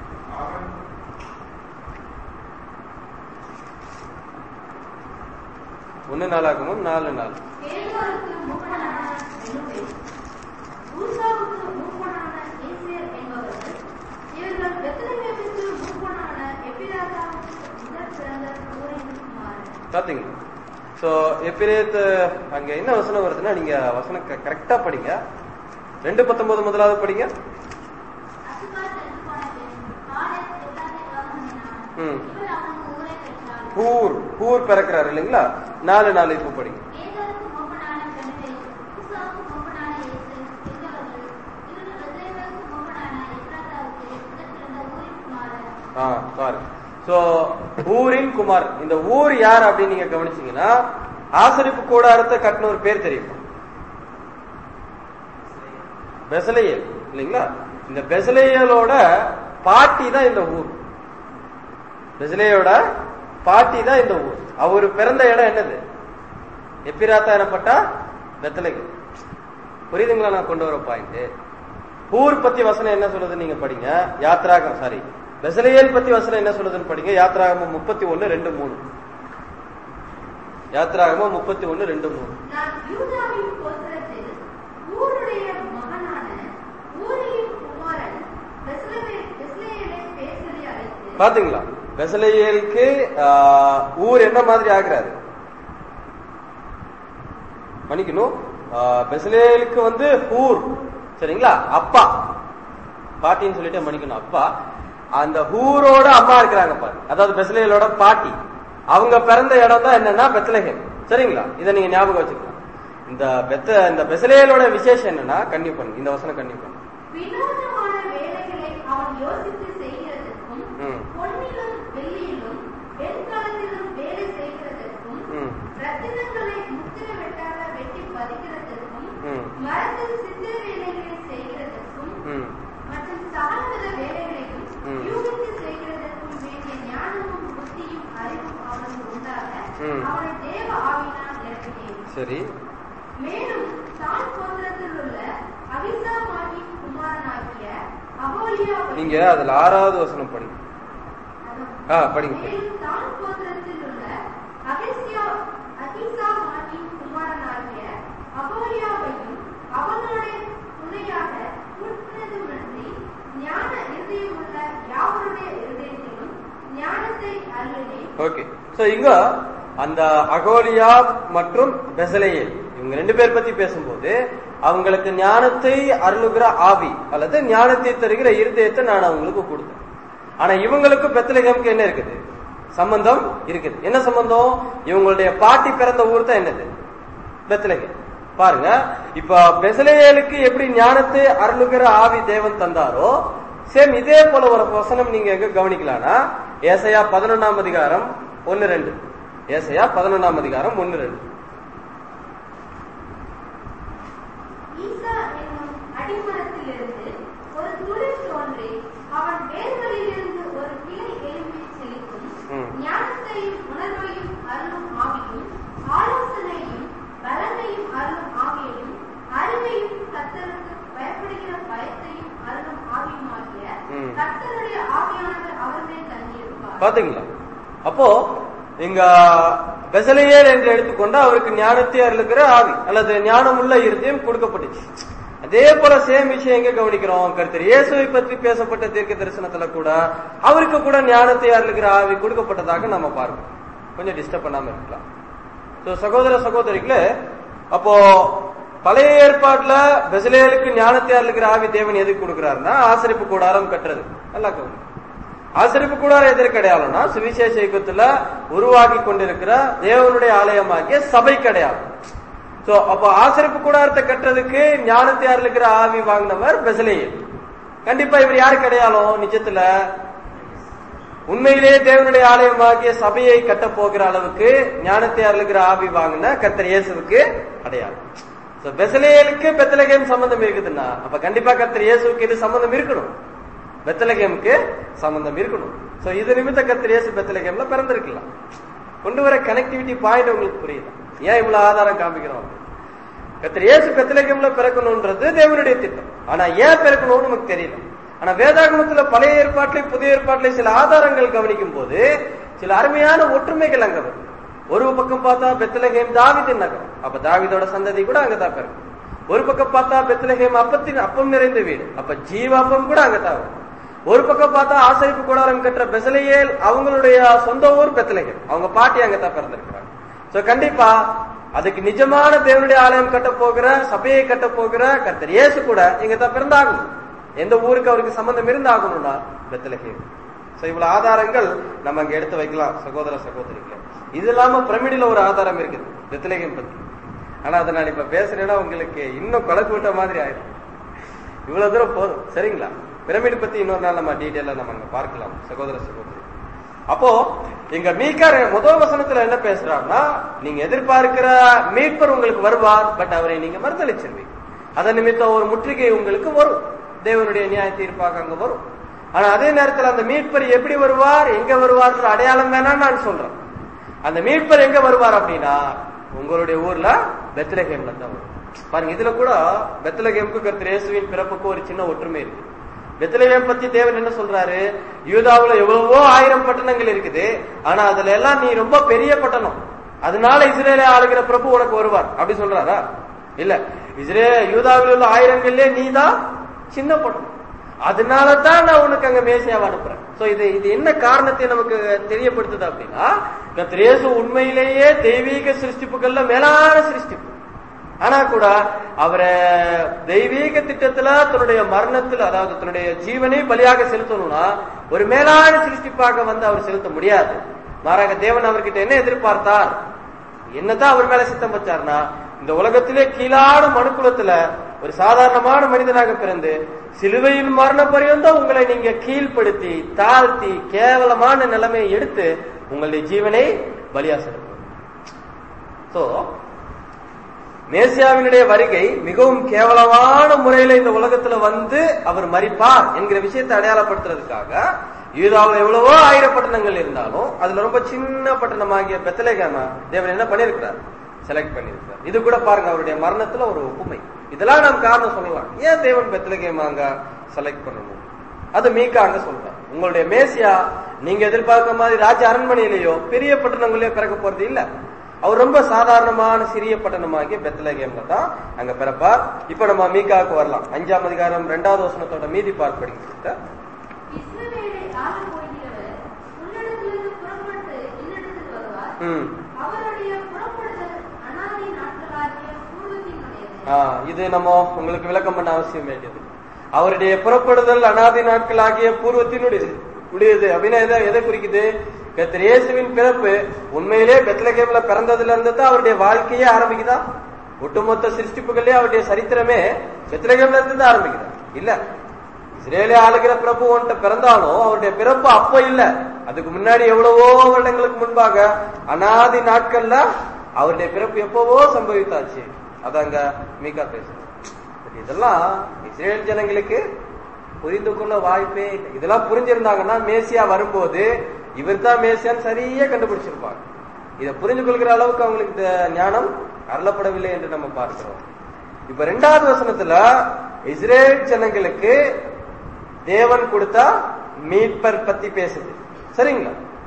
ஒண்ணு நாளாகமும் நாலு நாள் பேயோருக்கு மூப்பனான ரெனுவேல், ஊசாவுக்கு மூப்பனான ஏசேர் என்பவர்கள், இவர்கள் பெத்லகேமுக்கு மூப்பனான எப்பிராத்தாவுக்கு முதற் பிறந்த ஊரின் குமாரர். பாத்தீங்களா சோ எப்பிரேத் அங்க என்ன வசனம் வருதுன்னா நீங்க வசனம் கரெக்டா படிங்க ரெண்டு பத்தொன்பது முதலாவது படிங்க அசுபாத் சென்று போன பின் காலேப் எத்தாத்தை விவாகம் பண்ணினான். ம். இவள் அவனுக்கு ஊரை பெற்றாள். ஹூர் ஹூர் பிறக்கிறாரு இல்லைங்களா நாலு நாலு இப்போ படிங்க ஏதோருக்கு மூப்பனான பெண்கள், ஊசாவுக்கு மூப்பனான இயேசு என்பவர்கள், இவர்கள் பெத்லகேமுக்கு மூப்பனான எப்ராத்தாவுக்கு முதற் பிறந்த ஊரின் குமாரர். ஆ பாருங்க சோ ஊரின் குமார் இந்த ஊர் யார் அப்படின்னு நீங்க கவனிச்சீங்கன்னா ஆசரிப்பு கூடாரத்தை கட்டின ஒரு பேர் தெரியுமா பெசலையல் இல்லைங்களா இந்த பெசலையலோட பாட்டி தான் இந்த ஊர் பெசலையோட பாட்டி தான் இந்த ஊர் அவர் பிறந்த இடம் என்னது எப்பிராத்தா எனப்பட்டா பெத்தலகை புரியுதுங்களா நான் கொண்டு வர பாயிண்ட் ஊர் பத்தி வசனம் என்ன சொல்லுது நீங்க படிங்க யாத்ராகம் சாரி பெசலையல் பத்தி வசனம் என்ன சொல்லுதுன்னு படிங்க யாத்ராகமம் முப்பத்தி ஒண்ணு ரெண்டு மூணு யாத்ராகமம் முப்பத்தி ஒண்ணு ரெண்டு மூணு நான் யூதாவின் கோத்திரத்தில் ஊருடைய மகனான ஊரியின் குமாரன் பெத்லகே- பெத்லகேலை பேர் சொல்லி அழைத்து, பாத்தீங்களா பெசலையலுக்கு ஆஹ், ஊர் என்ன மாதிரி ஆகுறாரு மன்னிக்கணும் ஆஹ், பெசலேலுக்கு வந்து ஊர் சரிங்களா அப்பா பாட்டின்னு சொல்லிட்டு மன்னிக்கணும் அப்பா அந்த ஊரோட அம்மா இருக்கிறாங்க பாரு அதாவது பெசலேலோட பாட்டி அவங்க பிறந்த இடம் தான் என்னன்னா பெத்லகேம் சரிங்களா இதை நீங்க ஞாபகம் வச்சுக்கலாம் இந்த பெத்த இந்த பெசலேலோட விசேஷம் என்னன்னா கண்டிப்பா பண்ணுங்க இந்த வசனம் கண்டிப்பா பண்ணுங்க வினோதமான வேலைகளை அவன் யோசித்து செய்கிறதற்கும் ம். பொன்னிலும் வெள்ளியிலும் வெண்கலத்திலும் வேலை செய்கிறதற்கும் ம். ரத்தினங்களை முத்திர வெட்டாக வெட்டி பதிக்கிறதற்கும் ம். மரத்தில் சித்திர வேலைகளை செய்கிறதற்கும் ம் மற்றும் சகலவித வேலைகளையும் ம். யூகித்து செய்கிறதற்கும் வேண்டிய ஞானமும் புத்தியும் அறிவும் அவனுக்கு உண்டாக ம். அவனை தேவ ஆவியினால் நிரப்பினேன் சரி மேலும் தான் கோத்திரத்தில் உள்ள அகிசாமாகி குமாரனாகிய அகோலியா நீங்க அதுல ஆறாவது வசனம் படிங்க ஆ, படிங்க. மேலும் தான் கோத்திரத்தில் உள்ள அகிசியா அகிசாமாகி குமாரனாகிய அகோலியாவையும் அவனோட துணையாக கூட்டினதுமின்றி ஞான இருதயமுள்ள யாவருடைய இருதயத்திலும் ஞானத்தை அருளினேன் ஓகே சோ இங்க அந்த அகோலியா மற்றும் பெசலேயல் இவங்க ரெண்டு பேர் பத்தி பேசும்போது அவங்களுக்கு ஞானத்தை அருளுகிற ஆவி அல்லது ஞானத்தை தருகிற இருதயத்தை நான் அவங்களுக்கு கொடுத்தேன் ஆனா இவங்களுக்கு பெத்தலகம்க்கு என்ன இருக்குது சம்பந்தம் இருக்குது என்ன சம்பந்தம் இவங்களுடைய பாட்டி பிறந்த ஊர் தான் என்னது பெத்தலகம் பாருங்க இப்ப பெசலேயலுக்கு எப்படி ஞானத்தை அருளுகிற ஆவி தேவன் தந்தாரோ சேம் இதே போல ஒரு வசனம் நீங்க எங்க கவனிக்கலாம்னா ஏசையா பதினொன்னாம் அதிகாரம் ஒன்னு ரெண்டு ஏசையா பதினொன்னாம் அதிகாரம் ஒன்னு ரெண்டு ஈசா என்னும் அடிமரத்திலிருந்து ஒரு துளிர் தோன்றி அவன் வேர்களிலிருந்து ஒரு கிளை எழும்பி செழிக்கும் ம். ஞானத்தையும் உணர்வையும் அருளும் ஆவியும் ஆலோசனையும் பலனையும் அருளும் ஆவியையும் அறிவையும் கர்த்தருக்கு பயப்படுகிற பயத்தையும் அருளும் ஆவியுமாகிய ம். கர்த்தருடைய ஆவியானவர் அவர் மேல் தங்கியிருக்கும் பாத்தீங்களா அப்போ இங்க பெசலையேல் என்று எடுத்துக்கொண்டா அவருக்கு ஞானத்தை அருளுகிற ஆவி அல்லது ஞானம் உள்ள இருதயம் கொடுக்கப்பட்டுச்சு அதே போல சேம் விஷயம் எங்க கவனிக்கிறோம் கருத்தர் இயேசுவை பற்றி பேசப்பட்ட தீர்க்க தரிசனத்துல கூட அவருக்கு கூட ஞானத்தை அருளுகிற ஆவி கொடுக்கப்பட்டதாக நம்ம பார்க்கணும் கொஞ்சம் டிஸ்டர்ப் பண்ணாம இருக்கலாம் சோ சகோதர சகோதரிகளே அப்போ பழைய ஏற்பாட்டுல பெசலேலுக்கு ஞானத்தை அருளுகிற ஆவி தேவன் எதுக்கு கொடுக்கிறாருன்னா ஆசரிப்பு கூடாரம் கட்டுறது நல்லா கவனி ஆசரிப்பு கூடாரம் எதற்கு அடையாளம்னா சுவிசேஷ யுகத்துல உருவாக்கி கொண்டிருக்கிற தேவனுடைய ஆலயமாகிய சபைக்கு அடையாளம் சோ அப்போ ஆசரிப்பு கூடாரத்தை கட்டுறதுக்கு ஞானத்தை அருளுகிற ஆவி வாங்கினவர் பெசலேயல் கண்டிப்பா இவர் யாருக்கு அடையாளம் நிஜத்துல உண்மையிலேயே தேவனுடைய ஆலயமாகிய சபையை கட்ட போகிற அளவுக்கு ஞானத்தை அருளுகிற ஆவி வாங்கின கர்த்தர் இயேசுவுக்கு அடையாளம் So, பெசலேயலுக்கு பெத்தலகேம் சம்பந்தம் இருக்குதுன்னா அப்ப கண்டிப்பா கர்த்தர் இயேசுவுக்கு இது சம்பந்தம் இருக்கணும் பெத்தலகேமுக்கு சம்பந்தம் இருக்கணும் சோ இது நிமித்த கர்த்தர் இயேசு பெத்தலகேம்ல பிறந்திருக்கலாம் கொண்டு வர கனெக்டிவிட்டி பாயிண்ட் உங்களுக்கு புரியுது ஏன் இவ்வளவு ஆதாரம் காமிக்கிறோம் கர்த்தர் இயேசு பெத்தலகேம்ல பிறக்கணும்ன்றது தேவனுடைய திட்டம் ஆனா ஏன் பிறக்கணும்னு நமக்கு தெரியல ஆனா வேதாகமத்துல பழைய ஏற்பாட்டிலே புதிய ஏற்பாட்டிலே சில ஆதாரங்கள் கவனிக்கும் போது சில அருமையான ஒற்றுமைகள் அங்க வரும் ஒரு பக்கம் பார்த்தா பெத்தலகேம் தாவிதின் நகரம் அப்ப தாவிதோட சந்ததி கூட அங்கதான் பிறக்கும் ஒரு பக்கம் பார்த்தா பெத்தலகேம் அப்பத்தின் அப்பம் நிறைந்த வீடு அப்ப ஜீவ அப்பம் கூட அங்கதான் வரும் ஒரு பக்கம் பார்த்தா ஆசரிப்பு கூடாரம் கட்டுற பெசலையேல் அவங்களுடைய சொந்த ஊர் பெத்தலகேம் அவங்க பாட்டி அங்கதான் பிறந்திருக்கிறாங்க சோ கண்டிப்பா அதுக்கு நிஜமான தேவனுடைய ஆலயம் கட்ட போகிற சபையை கட்ட போகிற கர்த்தர் இயேசு கூட இங்க தான் பிறந்தாகணும் எந்த ஊருக்கு அவருக்கு சம்பந்தம் இருந்தாகணும்னா பெத்தலகேம் சோ இவ்வளவு ஆதாரங்கள் நம்ம அங்க எடுத்து வைக்கலாம் சகோதர சகோதரிகளை இது இல்லாம பிரமிடில ஒரு ஆதாரம் இருக்குது பெத்தலகேம் பத்தி ஆனா அதை நான் இப்ப பேசுறேன்னா உங்களுக்கு இன்னும் கொலக்கு விட்ட மாதிரி ஆயிடும் இவ்வளவு தூரம் போதும் சரிங்களா பிரமிடு பத்தி இன்னொரு நாள் நம்ம டீட்டெயிலா நம்ம அங்க பார்க்கலாம் சகோதர சகோதரி அப்போ இங்க மீக்கார் முதல் வசனத்துல என்ன பேசுறாருன்னா நீங்க எதிர்பார்க்கிற மீட்பர் உங்களுக்கு வருவார் பட் அவரை நீங்க மறுதளிச்சிருவீங்க அதன் நிமித்தம் ஒரு முற்றுகை உங்களுக்கு வரும் தேவனுடைய நியாய தீர்ப்பாக அங்க வரும் ஆனா அதே நேரத்துல அந்த மீட்பர் எப்படி வருவார் எங்க வருவார்ன்ற அடையாளம் வேணாம்னு நான் சொல்றேன் அந்த மீட்பர் எங்க வருவார் அப்படின்னா உங்களுடைய ஊர்ல பெத்லகேம்ல தான் வரும் பாருங்க இதுல கூட பெத்லகேமுக்கு கர்த்தர் இயேசுவின் பிறப்புக்கு ஒரு சின்ன ஒற்றுமை இருக்கு பெத்லகேம் பத்தி தேவன் என்ன சொல்றாரு யூதாவுல எவ்வளவோ ஆயிரம் பட்டணங்கள் இருக்குது ஆனா அதுல எல்லாம் நீ ரொம்ப பெரிய பட்டணம் அதனால இஸ்ரேலை ஆளுகிற பிரபு உனக்கு வருவார் அப்படி சொல்றாரா இல்ல இஸ்ரே யூதாவில் உள்ள ஆயிரங்கள்லயே நீ தான் சின்ன பட்டணம் அதனால தான் நான் உனக்கு அங்க மேசியாவை அனுப்புறேன் சோ இது இது என்ன காரணத்தை நமக்கு தெரியப்படுத்துது அப்படின்னா கர்த்தர் இயேசு உண்மையிலேயே தெய்வீக சிருஷ்டிப்புகள்ல மேலான சிருஷ்டிப்பு ஆனா கூட அவரை தெய்வீக திட்டத்துல தன்னுடைய மரணத்துல அதாவது தன்னுடைய ஜீவனை பலியாக செலுத்தணும்னா ஒரு மேலான சிருஷ்டிப்பாக வந்து அவர் செலுத்த முடியாது மாறாக தேவன் அவர்கிட்ட என்ன எதிர்பார்த்தார் என்னதான் அவர் மேல சித்தம் வச்சார்னா இந்த உலகத்திலே கீழான மனுக்குலத்துல ஒரு சாதாரணமான மனிதனாக பிறந்து சிலுவையின் மரண பரியந்தம் உங்களை நீங்க கீழ்ப்படுத்தி தாழ்த்தி கேவலமான நிலைமையை எடுத்து உங்களுடைய ஜீவனை பலியா செலுத்தும் சோ மேசியாவினுடைய வருகை மிகவும் கேவலமான முறையில இந்த உலகத்துல வந்து அவர் மறிப்பார் என்கிற விஷயத்தை அடையாளப்படுத்துறதுக்காக யூதாவில் எவ்வளவோ ஆயிரம் பட்டணங்கள் இருந்தாலும் அதுல ரொம்ப சின்ன பட்டணமாகிய பெத்தலேகாம தேவன் என்ன பண்ணிருக்கிறார் செலக்ட் பண்ணிருக்கிறார் இது கூட பாருங்க அவருடைய மரணத்துல ஒரு ஒப்புமை இதெல்லாம் நாம் காரணம் சொல்லலாம் ஏன் தேவன் பெத்தலேகேமா அங்க செலக்ட் பண்ணணும் அது மீக்கா அங்க சொல்றார் உங்களுடைய மேசியா நீங்க எதிர்பார்க்க மாதிரி ராஜ அரண்மனையிலேயோ பெரிய பட்டணங்களையோ பிறக்க போறது இல்ல அவர் ரொம்ப சாதாரணமான சிறிய பட்டணமாகிய பெத்தலகேம்ல தான் அங்க பிறப்பார் இப்ப நம்ம மீகாவுக்கு வரலாம் அஞ்சாம் அதிகாரம் ரெண்டாவது வசனத்தோட மீதி பார்ட் படிக்கிட்டு இஸ்ரவேலை ஆள போகிறவர் உன்னிடத்திலிருந்து புறப்பட்டு என்னிடத்தில் வருவார் ம் அவருடைய புறப்படுதல் அனாதி நாட்களாகிய பூர்வத்தினுடையது ஆ, இது நம்ம உங்களுக்கு விளக்கம் பண்ண அவசியம் வேண்டியது அவருடைய புறப்படுதல் அனாதி நாட்கள் ஆகிய பூர்வத்தினுடையது உடையது அப்படின்னா எதை எதை குறிக்குது கர்த்தர் இயேசுவின் பிறப்பு உண்மையிலே பெத்லகேம்ல பிறந்ததுல இருந்து தான் அவருடைய வாழ்க்கையே ஆரம்பிக்குதா ஒட்டுமொத்த சிருஷ்டிப்புகளே அவருடைய சரித்திரமே பெத்லகேம்ல இருந்து தான் ஆரம்பிக்குதா இல்ல இஸ்ரேலே ஆளுகிற பிரபு ஒன்ட்ட பிறந்தாலும் அவருடைய பிறப்பு அப்போ இல்ல அதுக்கு முன்னாடி எவ்வளவோ வருடங்களுக்கு முன்பாக அனாதி நாட்கள்ல அவருடைய பிறப்பு எப்பவோ சம்பவித்தாச்சு அதாங்க மீகா பேசுறேன் இதெல்லாம் இஸ்ரேல் ஜனங்களுக்கு புரிந்து கொள்ள வாய்ப்பே இல்லை இதெல்லாம் புரிஞ்சிருந்தாங்கன்னா மேசியா வரும்போது இவர் தான் மேசியான்னு சரியா கண்டுபிடிச்சிருப்பாங்க இதை புரிஞ்சு கொள்கிற அளவுக்கு அவங்களுக்கு இந்த ஞானம் அருளப்படவில்லை என்று நம்ம பார்க்கிறோம் இப்ப ரெண்டாவது வசனத்துல இஸ்ரேல் ஜனங்களுக்கு தேவன் கொடுத்த மீட்பர் பத்தி பேசுது சரிங்களா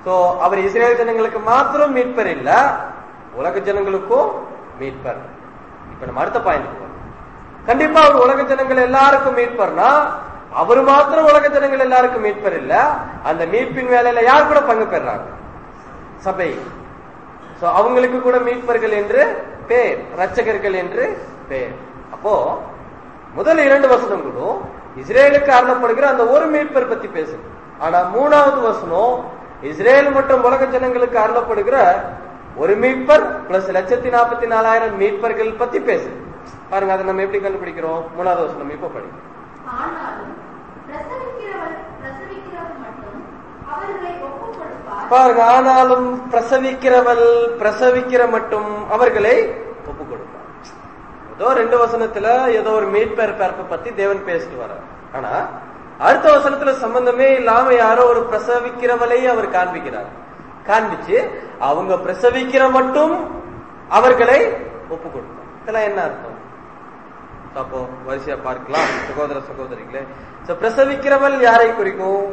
சோ அவர் இஸ்ரேல் ஜனங்களுக்கு மாத்திரம் மீட்பர் இல்ல உலக ஜனங்களுக்கும் மீட்பர் இப்ப நம்ம அடுத்த பாயிண்ட் போறோம் கண்டிப்பா அவர் உலக ஜனங்கள் எல்லாருக்கும் மீட்பர்னா அவர் மாத்திரம் உலக ஜனங்கள் எல்லாருக்கும் மீட்பர் இல்ல அந்த மீட்பின் வேலையில யார் கூட பங்கு பெறாங்க சபை சோ அவங்களுக்கு கூட மீட்பர்கள் என்று பேர் ரட்சகர்கள் என்று பேர் அப்போ முதல் இரண்டு வசனங்களும் இஸ்ரேலுக்கு அருளப்படுகிற அந்த ஒரு மீட்பர் பத்தி பேசுது ஆனா மூணாவது வசனம் இஸ்ரேல் மற்றும் உலக ஜனங்களுக்கு அருளப்படுகிற ஒரு மீட்பர் பிளஸ் லட்சத்தி நாற்பத்தி நாலாயிரம் மீட்பர்கள் பத்தி பேசுது பாருங்க அதை நம்ம எப்படி கண்டுபிடிக்கிறோம் மூணாவது வசனம் இப்ப படிக்கிறோம் ஆனாலும் பிரசவிக்கிறவர் பிரசவிக்கிறவர் மட்டும் அவர்களை ஒப்புக் கொடுப்பார் பாருங்க ஆனாலும் பிரசவிக்கிறவள் பிரசவிக்கிற மட்டும் அவர்களை ஒப்பு கொடுப்பார் ஏதோ ரெண்டு வசனத்துல ஏதோ ஒரு மீட்பர் பிறப்பை பத்தி தேவன் பேசிட்டு வர்றார் ஆனா அடுத்த வசனத்துல சம்பந்தமே இல்லாம யாரோ ஒரு பிரசவிக்கிறவளை அவர் காண்பிக்கிறார் காண்பிச்சு அவங்க பிரசவிக்கிற மட்டும் அவர்களை ஒப்பு கொடுப்பார் இதெல்லாம் என்ன அர்த்தம் அப்போ வரிசையா பார்க்கலாம் சகோதர சகோதரிகளே So, பிரசவிக்கிறவள் யாரை குறிக்கும்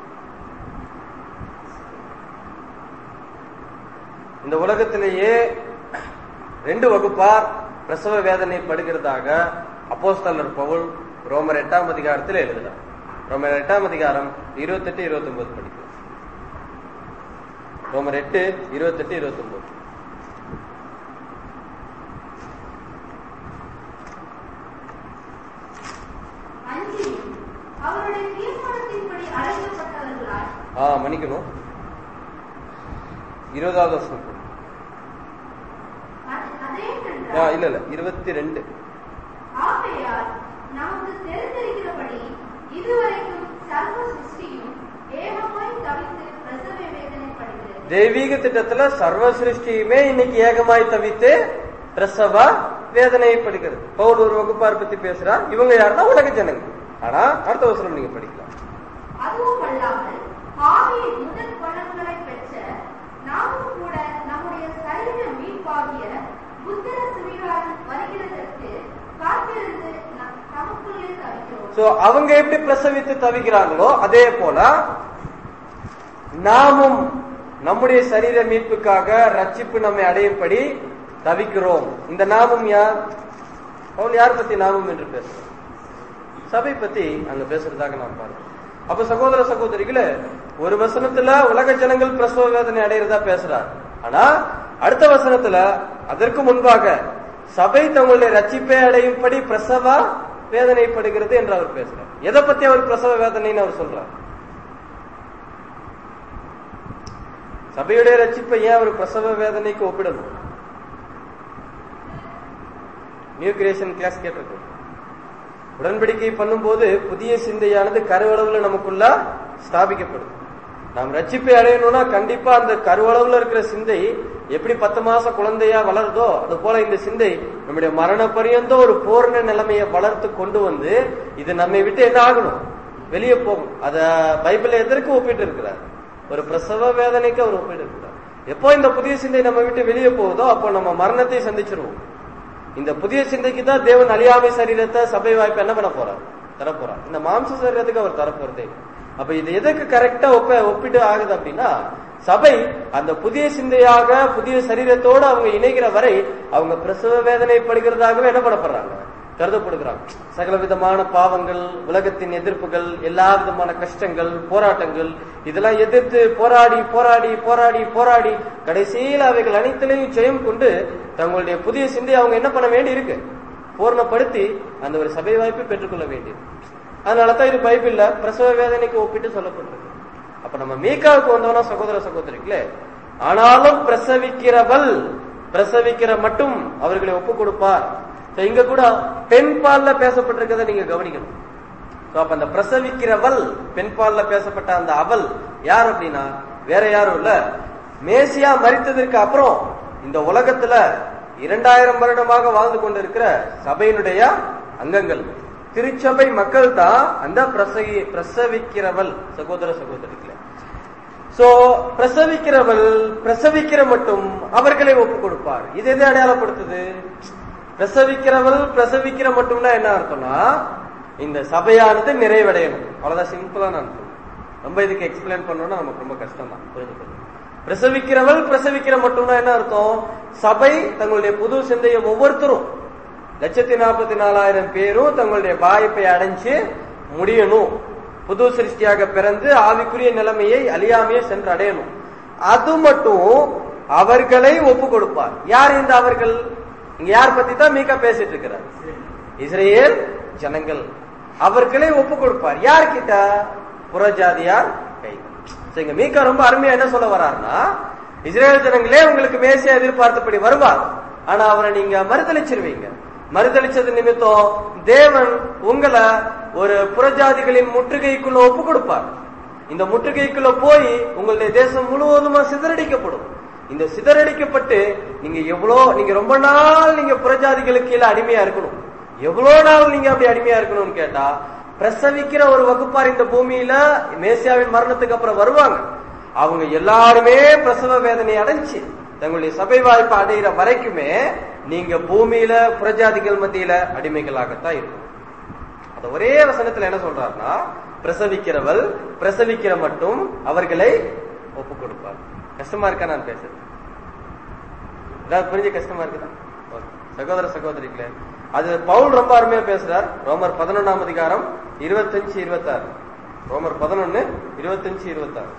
இந்த உலகத்திலேயே ரெண்டு வகுப்பார் பிரசவ வேதனை படுகிறதாக அப்போஸ்தலர் பவுல் ரோமர் எட்டாம் அதிகாரத்தில் எழுதுறார் ரோமர் எட்டாம் அதிகாரம் இருபத்தெட்டு இருபத்தி ஒன்பது படிக்கும் ரோமர் எட்டு இருபத்தெட்டு இருபத்தி ஒன்பது அஞ்சியும் அவருடைய தீர்மானத்தின்படி அழைக்கப்பட்டவர்களாய் ஆ மன்னிக்கணும் இருபதாவது வருஷம் போடு. அ- அதே ஆ, என்றால் இல்ல இல்ல இருபத்தி ரெண்டு ஆகையால் நமக்கு தெரிந்திருக்கிறபடி இதுவரைக்கும் சர்வ சிருஷ்டியும் ஏகமாய் தவித்து பிரசவ வேதனைப்படுகிறது தெய்வீக திட்டத்துல சர்வ சிருஷ்டியுமே இன்னைக்கு ஏகமாய் தவித்து பிரசவ வேதனைப்படுகிறது பவுல் ஒரு வகுப்பார் பத்தி பேசுறார் இவங்க யாருன்னா உலக ஜனங்கள் ஆனா அடுத்த வருஷம் நீங்க படிக்கலாம் அதுவும் அல்லாமல் ஆவியின் முதல் பலன்களை பெற்ற நாமும் கூட நம்முடைய சரீர மீட்பாகிய புத்திர சுவிகாரம் வருகிறதற்கு காத்திருந்து நம் நமக்குள்ளே தவிக்கிறோம் சோ அவங்க எப்படி பிரசவித்து தவிக்கிறாங்களோ அதே போல நாமும் நம்முடைய சரீர மீட்புக்காக ரட்சிப்பு நம்மை அடையும்படி தவிக்கிறோம் இந்த நாமம் யார் பவுல் யார் பத்தி நாமம் என்று பேசுறோம் சபை பத்தி அங்க பேசுறதாக நாம் பார்க்கிறோம் அப்ப சகோதர சகோதரிகளே ஒரு வசனத்துல உலக ஜனங்கள் பிரசவ வேதனை அடையிறதா பேசுறார் ஆனா அடுத்த வசனத்துல அதற்கு முன்பாக சபை தங்களுடைய ரட்சிப்பை அடையும்படி பிரசவ வேதனைப்படுகிறது என்று அவர் பேசுறார் எதை பத்தி அவர் பிரசவ வேதனைன்னு அவர் சொல்றார் சபையுடைய ரட்சிப்பை ஏன் அவர் பிரசவ வேதனைக்கு ஒப்பிடணும் நியூ கிரியேஷன் கிளாஸ் கேட்டிருக்கோம் உடன்படிக்கை பண்ணும்போது புதிய சிந்தையானது கருவளவுல நமக்குள்ள ஸ்தாபிக்கப்படுது நாம் ரட்சிப்பை அடையணும்னா கண்டிப்பா அந்த கருவளவுல இருக்கிற சிந்தை எப்படி பத்து மாச குழந்தையா வளருதோ அது போல இந்த சிந்தை நம்முடைய மரண பரியந்தம் ஒரு பூர்ண நிலைமையை வளர்த்து கொண்டு வந்து இது நம்மை விட்டு என்ன ஆகணும் வெளியே போகும் அத பைபிள்ல எதற்கு ஒப்பிட்டு இருக்கிறார் ஒரு பிரசவ வேதனைக்கு அவர் ஒப்பிட்டு இருக்கிறார் எப்போ இந்த புதிய சிந்தை நம்ம விட்டு வெளியே போகுதோ அப்போ நம்ம மரணத்தை சந்திச்சிருவோம் இந்த புதிய சிந்தைக்கு தான் தேவன் அழியாமை சரீரத்தை சபை வாய்ப்பு என்ன பண்ண போறார் தரப்போறார் இந்த மாம்ச சரீரத்துக்கு அவர் தரப்போறதே இல்லை. அப்ப இது எதுக்கு கரெக்டா ஒப்ப ஒப்பிட்டு ஆகுது அப்படின்னா சபை அந்த புதிய சிந்தையாக புதிய சரீரத்தோடு அவங்க இணைகிற வரை அவங்க பிரசவ வேதனைப்படுகிறதாகவே என்ன பண்ணப்படுறாங்க கருதப்படுகிறாங்க சகல விதமான பாவங்கள் உலகத்தின் எதிர்ப்புகள் எல்லா விதமான கஷ்டங்கள் போராட்டங்கள் இதெல்லாம் எதிர்த்து போராடி போராடி போராடி போராடி கடைசியில் அவைகள் அனைத்திலையும் ஜெயம் கொண்டு தங்களுடைய புதிய சிந்தை அவங்க என்ன பண்ண வேண்டி இருக்கு பூர்ணப்படுத்தி அந்த ஒரு சபை வாய்ப்பை பெற்றுக்கொள்ள வேண்டியது அதனாலதான் இது பைபிள்ல பிரசவ வேதனைக்கு ஒப்பிட்டு சொல்லப்பட்டிருக்கு அப்ப நம்ம மீகாவுக்கு வந்தோம்னா சகோதர சகோதரிகளே ஆனாலும் பிரசவிக்கிறவள் பிரசவிக்கிற மட்டும் அவர்களை ஒப்பு கொடுப்பார் So, இங்க கூட பெண் பால்ல பேசப்பட்டிருக்கிறத நீங்க கவனிக்கணும் So, அப்ப அந்த பிரசவிக்கிறவள் பெண் பால்ல பேசப்பட்ட அந்த அவள் யார் அப்படின்னா வேற யாரும் இல்ல மேசியா மரித்ததற்கு அப்புறம் இந்த உலகத்துல இரண்டாயிரம் வருடமாக வாழ்ந்து கொண்டிருக்கிற சபையினுடைய அங்கங்கள் திருச்சபை மக்கள் தான் அந்த பிரசவி பிரசவிக்கிறவள் சகோதர சகோதரிகளே சோ பிரசவிக்கிறவள் பிரசவிக்கிற மட்டும் அவர்களை ஒப்பு கொடுப்பார் இது எதை அடையாளப்படுத்துது பிரசவிக்கிறவள் பிரசவிக்கிற மட்டும்னா என்ன அர்த்தம்னா இந்த சபையானது நிறைவடையணும் அவ்வளவுதான் சிம்பிளா நான் சொல்றேன் ரொம்ப இதுக்கு எக்ஸ்பிளைன் பண்ணணும்னா நமக்கு ரொம்ப கஷ்டம் தான் புரிஞ்சுக்கணும் பிரசவிக்கிறவள் பிரசவிக்கிற மட்டும்னா என்ன அர்த்தம் சபை தங்களுடைய புது சிந்தையை ஒவ்வொருத்தரும் லட்சத்தி நாற்பத்தி நாலாயிரம் பேரும் தங்களுடைய வாய்ப்பை அடைஞ்சு முடியணும் புது சிருஷ்டியாக பிறந்து ஆவிக்குரிய நிலைமையை அழியாமையே சென்று அடையணும் அது மட்டும் அவர்களை ஒப்பு கொடுப்பார் யார் இந்த அவர்கள் இங்க யார் பத்தி தான் மீகா பேசிட்டு இருக்கிறார் இஸ்ரேல் ஜனங்கள் அவர்களை ஒப்பு கொடுப்பார் யார்கிட்ட புறஜாதியார் கை இங்க மீகா ரொம்ப அருமையா என்ன சொல்ல வர்றாருன்னா இஸ்ரேல் ஜனங்களே உங்களுக்கு மேசியா எதிர்பார்த்தபடி வருவார் ஆனா அவரை நீங்க மறுதளிச்சிருவீங்க மறுதளிச்சது நிமித்தம் தேவன் உங்களை ஒரு புறஜாதிகளின் முற்றுகைக்குள்ள ஒப்பு கொடுப்பார் இந்த முற்றுகைக்குள்ள போய் உங்களுடைய தேசம் முழுவதுமா சிதறடிக்கப்படும் இந்த சிதறடிக்கப்பட்டு நீங்க எவ்வளோ நீங்க ரொம்ப நாள் நீங்க புறஜாதிகளுக்கு கீழே அடிமையா இருக்கணும் எவ்வளவு நாள் நீங்க அப்படி அடிமையா இருக்கணும்னு கேட்டா பிரசவிக்கிற ஒரு வகுப்பார் இந்த பூமியில மேசியாவின் மரணத்துக்கு அப்புறம் வருவாங்க அவங்க எல்லாருமே பிரசவ வேதனை அடைஞ்சு தங்களுடைய சபை வாய்ப்பு அடைகிற வரைக்குமே நீங்க பூமியில புறஜாதிகள் மத்தியில அடிமைகளாகத்தான் இருக்கும் அந்த ஒரே வசனத்துல என்ன சொல்றாருன்னா பிரசவிக்கிறவள் பிரசவிக்கிற மட்டும் அவர்களை ஒப்பு கொடுப்பார் கஷ்டமா இருக்கா நான் பேசுறது ஏதாவது புரிஞ்ச கஷ்டமா இருக்குதா Okay. சகோதர சகோதரிகளே அது பவுல் ரொம்ப அருமையா பேசுறார் ரோமர் பதினொன்னாம் அதிகாரம் இருபத்தஞ்சு இருபத்தாறு ரோமர் பதினொன்னு இருபத்தஞ்சு இருபத்தாறு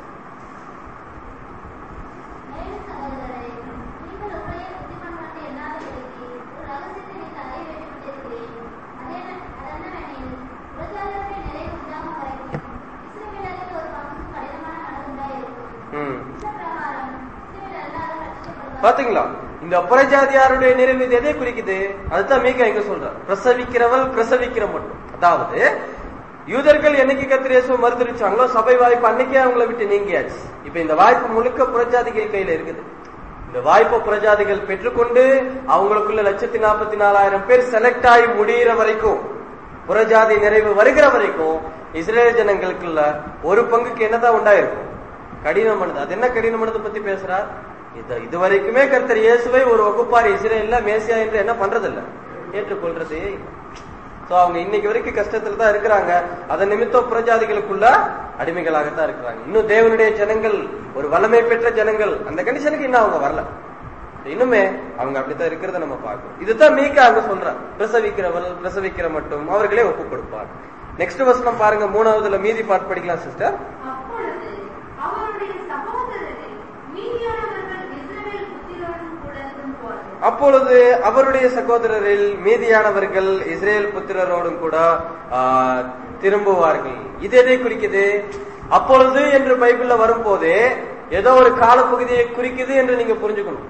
மேலும் சகோதரரே, நீங்கள் உங்களையே புத்திமான்களாக எண்ணாதபடிக்கு ஒரு ரகசியத்தை நீங்கள் அறிய வேண்டுமென்றிருக்கிறேன். அதென்ன- அதென்னவெனில், புறஜாதிகளுடைய நிலை உண்டாகும் வரைக்கும் இஸ்ரவேலருக்கு ஒரு பங்கு கடினமான மனதுண்டாயிருக்கும். ம் இந்த பிரகாரம் இஸ்ரவேல் எல்லாரும் ரட்சிக்கப்படுவார்கள். பாத்தீங்களா இந்த புறஜாதியாருடைய நிறைவு இது எதை குறிக்குது அதுதான் மீகா எங்க சொல்றார் பிரசவிக்கிறவள் பிரசவிக்கிற மட்டும் அதாவது யூதர்கள் என்னைக்கு கத்திரேசுவ மறுதளிச்சாங்களோ சபை வாய்ப்பு அன்னைக்கே அவங்கள விட்டு நீங்கியாச்சு இப்ப இந்த வாய்ப்பு முழுக்க புறஜாதிகள் கையில இருக்குது இந்த வாய்ப்பை புறஜாதிகள் பெற்றுக்கொண்டு அவங்களுக்குள்ள லட்சத்தி நாற்பத்தி நாலாயிரம் பேர் செலக்ட் ஆகி முடியிற வரைக்கும் புறஜாதி நிறைவு வருகிற வரைக்கும் இஸ்ரேல் ஜனங்களுக்குள்ள ஒரு பங்குக்கு என்னதான் உண்டாயிருக்கும் கடினமானது அது என்ன கடினமானது பத்தி பேசுறார் இது இது வரைக்குமே கர்த்தர் இயேசுவை ஒரு வகுப்பார் இஸ்ரேல்ல மேசியா என்று என்ன பண்றதில்ல ஏற்றுக்கொள்றதே சோ அவங்க இன்னைக்கு வரைக்கும் கஷ்டத்துல தான் இருக்கிறாங்க அதன் நிமித்தம் புறஜாதிகளுக்குள்ள அடிமைகளாகத்தான் இருக்கிறாங்க இன்னும் தேவனுடைய ஜனங்கள் ஒரு வல்லமை பெற்ற ஜனங்கள் அந்த கண்டிஷனுக்கு இன்னும் அவங்க வரல இன்னுமே அவங்க அப்படித்தான் இருக்கிறத நம்ம பார்க்கணும் இதுதான் மீக்கா அவங்க சொல்றார் பிரசவிக்கிறவள் பிரசவிக்கிற மட்டும் அவர்களே ஒப்பு கொடுப்பார் நெக்ஸ்ட் வசனம் பாருங்க மூணாவதுல மீதி பாட்டு படிக்கலாம் சிஸ்டர் அப்பொழுது அவருடைய சகோதரரில் மீதியானவர்கள் இஸ்ரவேல் புத்திரருடன் கூட திரும்புவார்கள் அப்பொழுது அவருடைய சகோதரரில் மீதியானவர்கள் இஸ்ரேல் புத்திரரோடும் கூட ஆ, திரும்புவார்கள் இது எதை குறிக்குது அப்பொழுது என்று பைபிள்ல வரும்போதே ஏதோ ஒரு காலப்பகுதியை குறிக்குது என்று நீங்க புரிஞ்சுக்கணும்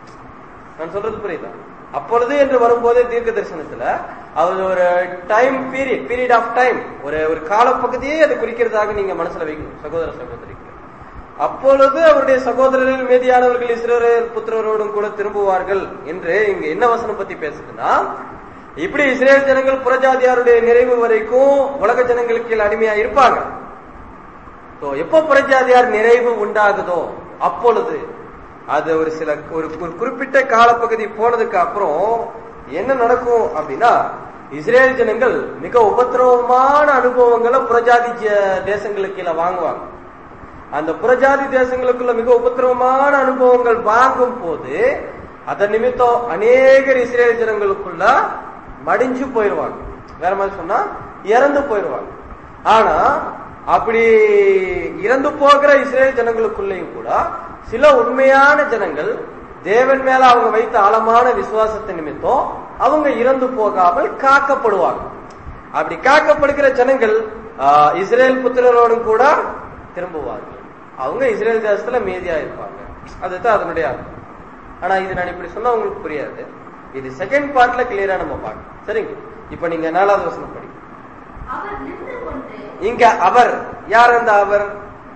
நான் சொல்றது புரியுதா அப்பொழுது என்று வரும்போதே தீர்க்க தரிசனத்துல அவர் ஒரு time period period of time ஒரு ஒரு காலப்பகுதியை அது குறிக்கிறதாக நீங்க மனசுல வைக்கணும் சகோதர சகோதரிக்கு அப்பொழுது அவருடைய சகோதரரில் மீதியானவர்கள் இஸ்ரேல் புத்திரரோடும் கூட திரும்புவார்கள் என்று இங்க என்ன வசனம் பத்தி பேசுதுன்னா இப்படி இஸ்ரேல் ஜனங்கள் புறஜாதியாருடைய நிறைவு வரைக்கும் உலக ஜனங்களுக்கு கீழ் அடிமையா இருப்பாங்க So, எப்போ புறஜாதியார் நிறைவு உண்டாகுதோ அப்பொழுது அது ஒரு சில ஒரு ஒரு குறிப்பிட்ட காலப்பகுதி போனதுக்கு அப்புறம் என்ன நடக்கும் அப்படின்னா இஸ்ரேல் ஜனங்கள் மிக உபத்திரவமான அனுபவங்களை புறஜாதி ஜ- தேசங்களுக்கு கீழே வாங்குவாங்க அந்த புறஜாதி தேசங்களுக்குள்ள மிக உபத்திரவமான அனுபவங்கள் வாங்கும் போது அதன் நிமித்தம் அநேகர் இஸ்ரேல் ஜனங்களுக்குள்ள மடிஞ்சு போயிருவாங்க வேற மாதிரி சொன்னா இறந்து போயிருவாங்க ஆனா அப்படி இறந்து போகிற இஸ்ரேல் ஜனங்களுக்குள்ளேயும் கூட சில உண்மையான ஜனங்கள் தேவன் மேல அவங்க வைத்த ஆழமான விசுவாசத்தை நிமித்தம் அவங்க இறந்து போகாமல் காக்கப்படுவாங்க அப்படி காக்கப்படுகிற ஜனங்கள் ஆஹ், இஸ்ரேல் புத்திரரோடும் கூட திரும்புவார்கள் அவங்க இஸ்ரேல் தேசத்துல மீதியா இருப்பாங்க அதுதான் அதனுடைய அர்த்தம் ஆனா இது நான் இப்படி சொன்னா உங்களுக்கு புரியாது இது செகண்ட் பார்ட்ல கிளியரா நம்ம பார்க்கணும் சரிங்க இப்ப நீங்க நாலாவது வசனம் படி அவர் நின்று கொண்டு இங்க அவர் யார் அந்த அவர்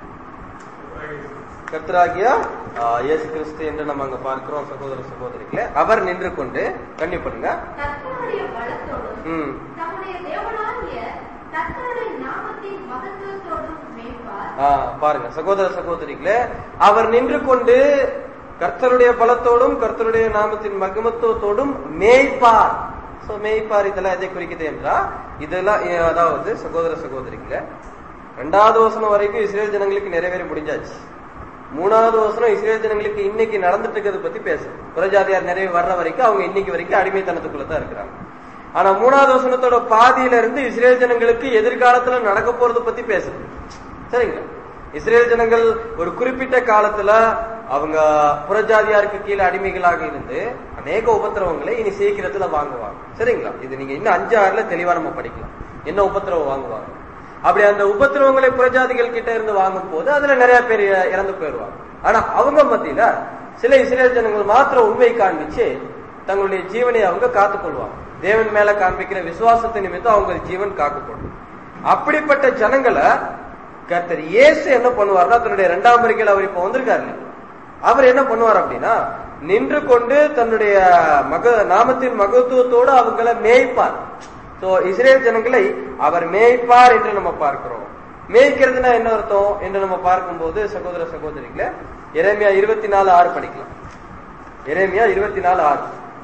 கர்த்தராகிய ஆஹ், இயேசு கிறிஸ்து என்று நம்ம அங்க பார்க்கிறோம் சகோதர சகோதரிகளே அவர் நின்று கொண்டு கண்ணி பண்ணுங்க கர்த்தருடைய பலத்தோடும் ம் தம்முடைய தேவனாகிய கர்த்தருடைய நாமத்தின் மகத்துவத்தோடும் மேய்ப்பார் ஆ, பாருங்க சகோதர சகோதரிகளே அவர் நின்று கொண்டு கர்த்தருடைய பலத்தோடும் கர்த்தருடைய நாமத்தின் மகிமத்துவத்தோடும் மேய்ப்பார் சோ மேய்ப்பார் இதெல்லாம் எதை குறிக்குது என்றா இதெல்லாம் ஏ, அதாவது சகோதர சகோதரிகளே ரெண்டாவது வசனம் வரைக்கும் இஸ்ரேல் ஜனங்களுக்கு நிறைவேறி முடிஞ்சாச்சு மூணாவது வசனம் இஸ்ரேல் ஜனங்களுக்கு இன்னைக்கு நடந்துட்டு இருக்கிறத பத்தி பேசுது புறஜாதியார் நிறைவு வர்ற வரைக்கும் அவங்க இன்னைக்கு வரைக்கும் அடிமைத்தனத்துக்குள்ள தான் இருக்கிறாங்க ஆனா மூணாவது வசனத்தோட பாதியில இருந்து இஸ்ரேல் ஜனங்களுக்கு எதிர்காலத்துல நடக்க போறத பத்தி பேசுது சரிங்களா இஸ்ரேல் ஜனங்கள் ஒரு குறிப்பிட்ட காலத்துல அவங்க புறஜாதியாருக்கு கீழே அடிமைகளாக இருந்து அநேக உபத்திரவங்களை இனி சீக்கிரத்துல வாங்குவாங்க சரிங்களா இது நீங்க இன்னும் அஞ்சு ஆறுல தெளிவா நம்ம படிக்கலாம் என்ன உபத்திரவம் வாங்குவாங்க அப்படி அந்த உபத்திரவங்களை புறஜாதிகள் கிட்ட இருந்து வாங்கும் போது அதுல நிறைய பேர் இ- இறந்து போயிடுவாங்க ஆனா அவங்க மத்தியில சில இஸ்ரேல் ஜனங்கள் மாத்திரம் உண்மை காண்பிச்சு தங்களுடைய ஜீவனை அவங்க காத்துக்கொள்வாங்க தேவன் மேல காண்பிக்கிற விசுவாசத்தை நிமித்தம் அவங்க ஜீவன் காக்கப்படும் அப்படிப்பட்ட ஜனங்களை கர்த்தர் இயேசு என்ன பண்ணுவார்னா தன்னுடைய இரண்டாம் வருகையில் அவர் இப்ப வந்திருக்காரு இல்லையா? அவர் என்ன பண்ணுவார் அப்படின்னா நின்று கொண்டு தன்னுடைய மக நாமத்தின் மகத்துவத்தோடு அவங்கள மேய்ப்பார் சோ இஸ்ரேல் ஜனங்களை அவர் மேய்ப்பார் என்று நம்ம பார்க்கிறோம் மேய்க்கிறதுனா என்ன அர்த்தம் என்று நம்ம பார்க்கும்போது சகோதர சகோதரிகளே எரேமியா இருபத்தி நாலு ஆறு படிக்கலாம் எரேமியா இருபத்தி நாலு ஆறு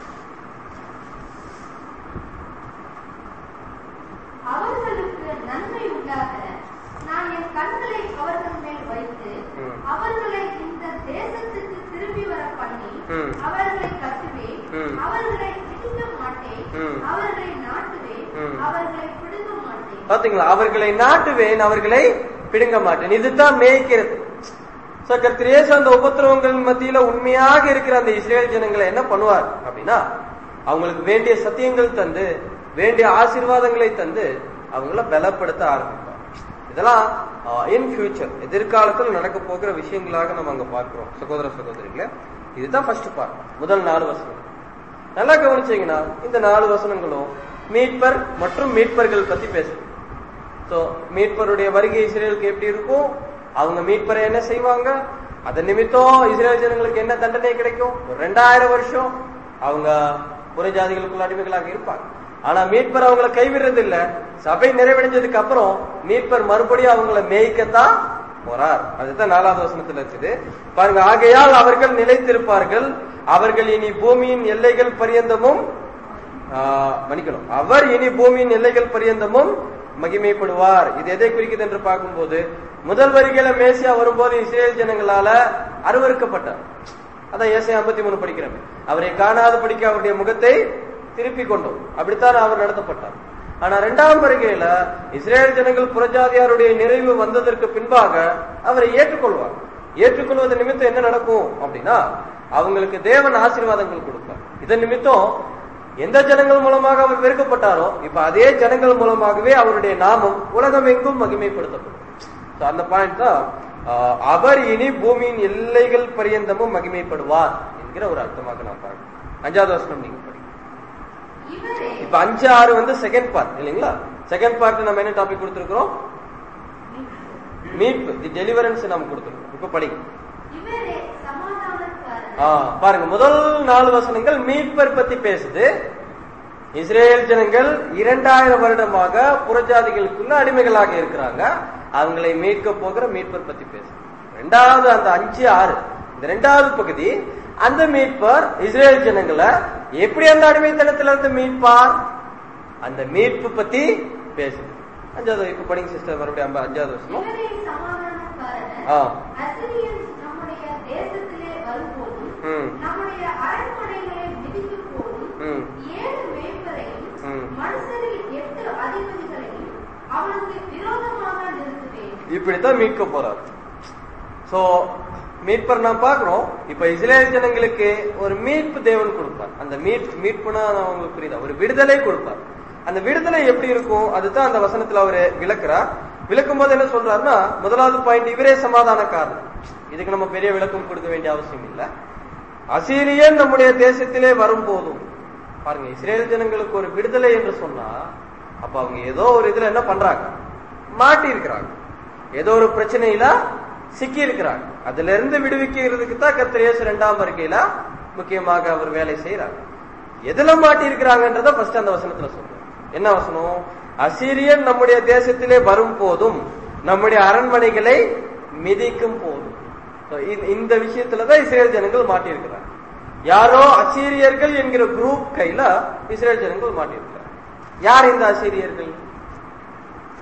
அவர்களுக்கு நன்மை உண்டாக நான் என் கண்களை அவர்கள் மேல் வைத்து ம். அவர்களை இந்த தேசத்துக்கு திரும்பி வர பண்ணி ம். அவர்களை கட்டுவேன் ம். அவர்களை பிடிக்க மாட்டேன் ம். அவர்களை நாட்டுவேன் ம். அவர்களை பிடுங்க மாட்டேன் பாத்தீங்களா அவர்களை நாட்டுவேன் அவர்களை பிடுங்க மாட்டேன் இதுதான் மேய்க்கிறது சோ கர்த்தர் இயேசு அந்த உபத்திரவங்கள் மத்தியில உண்மையாக இருக்கிற அந்த இஸ்ரேல் ஜனங்களை என்ன பண்ணுவார் அப்படின்னா அவங்களுக்கு வேண்டிய சத்தியங்கள் தந்து வேண்டிய ஆசீர்வாதங்களை தந்து அவங்கள பலப்படுத்த ஆரம்பிப்பார் இதெல்லாம் இன் ஃபியூச்சர் எதிர்காலத்தில் நடக்க போகிற விஷயங்களாக நம்ம அங்க பார்க்கிறோம் சகோதர சகோதரிகளே இதுதான் ஃபர்ஸ்ட் பார்ட் முதல் நாலு வசனம் நல்லா கவனிச்சீங்கன்னா இந்த நாலு வசனங்களும் மீட்பர் மற்றும் மீட்பர்கள் பத்தி பேசுது சோ மீட்பருடைய வருகை இஸ்ரேலுக்கு எப்படி இருக்கும் அவங்க மீட்பரை என்ன செய்வாங்க அதன் நிமித்தம் இஸ்ரேல் ஜனங்களுக்கு என்ன தண்டனை கிடைக்கும் ஒரு ரெண்டாயிரம் வருஷம் அவங்க புறஜாதிகளுக்குள்ள அடிமைகளாக இருப்பாங்க ஆனா மீட்பர் அவங்கள கைவிடுறது இல்ல சபை நிறைவடைஞ்சதுக்கு அப்புறம் மீட்பர் மறுபடியும் அவங்கள மேய்க்கத்தான் போறார் அதுதான் நாலாவது வசனத்துல இருக்குது பாருங்க ஆகையால் அவர்கள் நிலைத்திருப்பார்கள் அவர்கள் இனி பூமியின் எல்லைகள் பரியந்தமும் ஆஹ், மன்னிக்கணும் அவர் இனி பூமியின் எல்லைகள் பரியந்தமும் மகிமைப்படுவார் இது எதை குறிக்குது என்று பார்க்கும்போது முதல் வரிகள மேசியா வரும்போது இஸ்ரேல் ஜனங்களால அருவருக்கப்பட்டார் அதான் ஏசை ஐம்பத்தி மூணு படிக்கிறோம் அவரை காணாத படிக்க அவருடைய முகத்தை திருப்பி கொண்டோம் அப்படித்தான் அவர் நடத்தப்பட்டார் ஆனா இரண்டாம் வருகையில இஸ்ரேல் ஜனங்கள் புறஜாதியாருடைய நிறைவு வந்ததற்கு பின்பாக அவரை ஏற்றுக்கொள்வார் ஏற்றுக்கொள்வது நிமித்தம் என்ன நடக்கும் அப்படின்னா அவங்களுக்கு தேவன் ஆசீர்வாதங்கள் கொடுப்பார் இதன் நிமித்தம் எந்த ஜனங்கள் மூலமாக அவர் வெறுக்கப்பட்டாரோ இப்ப அதே ஜனங்கள் மூலமாகவே அவருடைய நாமம் உலகம் எங்கும் மகிமைப்படுத்தப்படும் So, அந்த பாயிண்ட் தான் ஆஹ், அவர் இனி பூமியின் எல்லைகள் பரியந்தமும் மகிமைப்படுவார் என்கிற ஒரு அர்த்தமாக நான் பார்க்கிறேன் அஞ்சாவது வருஷம் நீங்க படிங்க இவரே இப்ப அஞ்சு ஆறு வந்து செகண்ட் பார்ட் இல்லைங்களா செகண்ட் பார்ட் நம்ம என்ன டாபிக் கொடுத்திருக்கிறோம் மீட்பு தி டெலிவரன்ஸ் நம்ம கொடுத்திருக்கோம் இப்ப படிங்க இவரே சமாதானக்காரர் ஆ, பாருங்க முதல் நாலு வசனங்கள் மீட்பர் பத்தி பேசுது இஸ்ரேல் ஜனங்கள் இரண்டாயிரம் வருடமாக புறஜாதிகளுக்குள்ள அடிமைகளாக இருக்கிறாங்க அவங்களை மீட்க போகிற மீட்பர் பத்தி பேசுது ரெண்டாவது அந்த அஞ்சு ஆறு இந்த ரெண்டாவது பகுதி அந்த மீட்பர் இஸ்ரேல் ஜனங்களை எப்படி அந்த அடிமைத்தனத்துல இருந்து மீட்பார் அந்த மீட்பு பத்தி பேசுது அஞ்சாவது இப்ப படிங்க சிஸ்டர் மறுபடியும் ஐம்ப- அஞ்சாவது வருஷம் இவரே சமாதானக்காரர் ஆ அசிரியன் நம்முடைய தேசத்திலே வரும்போதும் ம் நம்முடைய அரண்மனைகளை மிதிக்கும் போதும் ம் ஏழு மேய்ப்பரையும் ம். மனுஷரில் எட்டு அதிபதிகளையும் அவனுக்கு விரோதமாக நிறுத்துவேன் இப்படித்தான் மீட்க போறார் சோ மீட்பர் நான் பாக்குறோம் இப்ப இஸ்ரேல் ஜனங்களுக்கு ஒரு மீட்பு தேவன் கொடுப்பார் அந்த மீட் மீட்புனா நான் உங்களுக்கு புரியுதா ஒரு விடுதலை கொடுப்பார் அந்த விடுதலை எப்படி இருக்கும் அதுதான் அந்த வசனத்துல அவரு விளக்குறார் விளக்கும் போது என்ன சொல்றாருன்னா முதலாவது பாயிண்ட் இவரே சமாதானக்காரர் இதுக்கு நம்ம பெரிய விளக்கம் கொடுக்க வேண்டிய அவசியம் இல்ல அசீரியன் நம்முடைய தேசத்திலே வரும்போதும் பாருங்க இஸ்ரேல் ஜனங்களுக்கு ஒரு விடுதலை என்று சொன்னா அப்ப அவங்க ஏதோ ஒரு இதுல என்ன பண்றாங்க மாட்டி இருக்கிறாங்க ஏதோ ஒரு பிரச்சனையில சிக்கி இருக்கிறாங்க அதுல இருந்து விடுவிக்கிறதுக்கு தான் கர்த்தர் இயேசு இரண்டாம் வருகையில முக்கியமாக அவர் வேலை செய்யறாங்க எதுல மாட்டி இருக்கிறாங்கன்றத ஃபர்ஸ்ட் அந்த வசனத்துல சொல்றேன் என்ன வசனம் அசீரியன் நம்முடைய தேசத்திலே வரும் போதும் நம்முடைய அரண்மனைகளை மிதிக்கும் போதும் So, இந்த- இந்த விஷயத்துலதான் இஸ்ரேல் ஜனங்கள் மாட்டி இருக்கிறாங்க யாரோ அசீரியர்கள் என்கிற குரூப் கையில இஸ்ரேல் ஜனங்கள் மாட்டி இருக்கிறாங்க யார் இந்த அசீரியர்கள்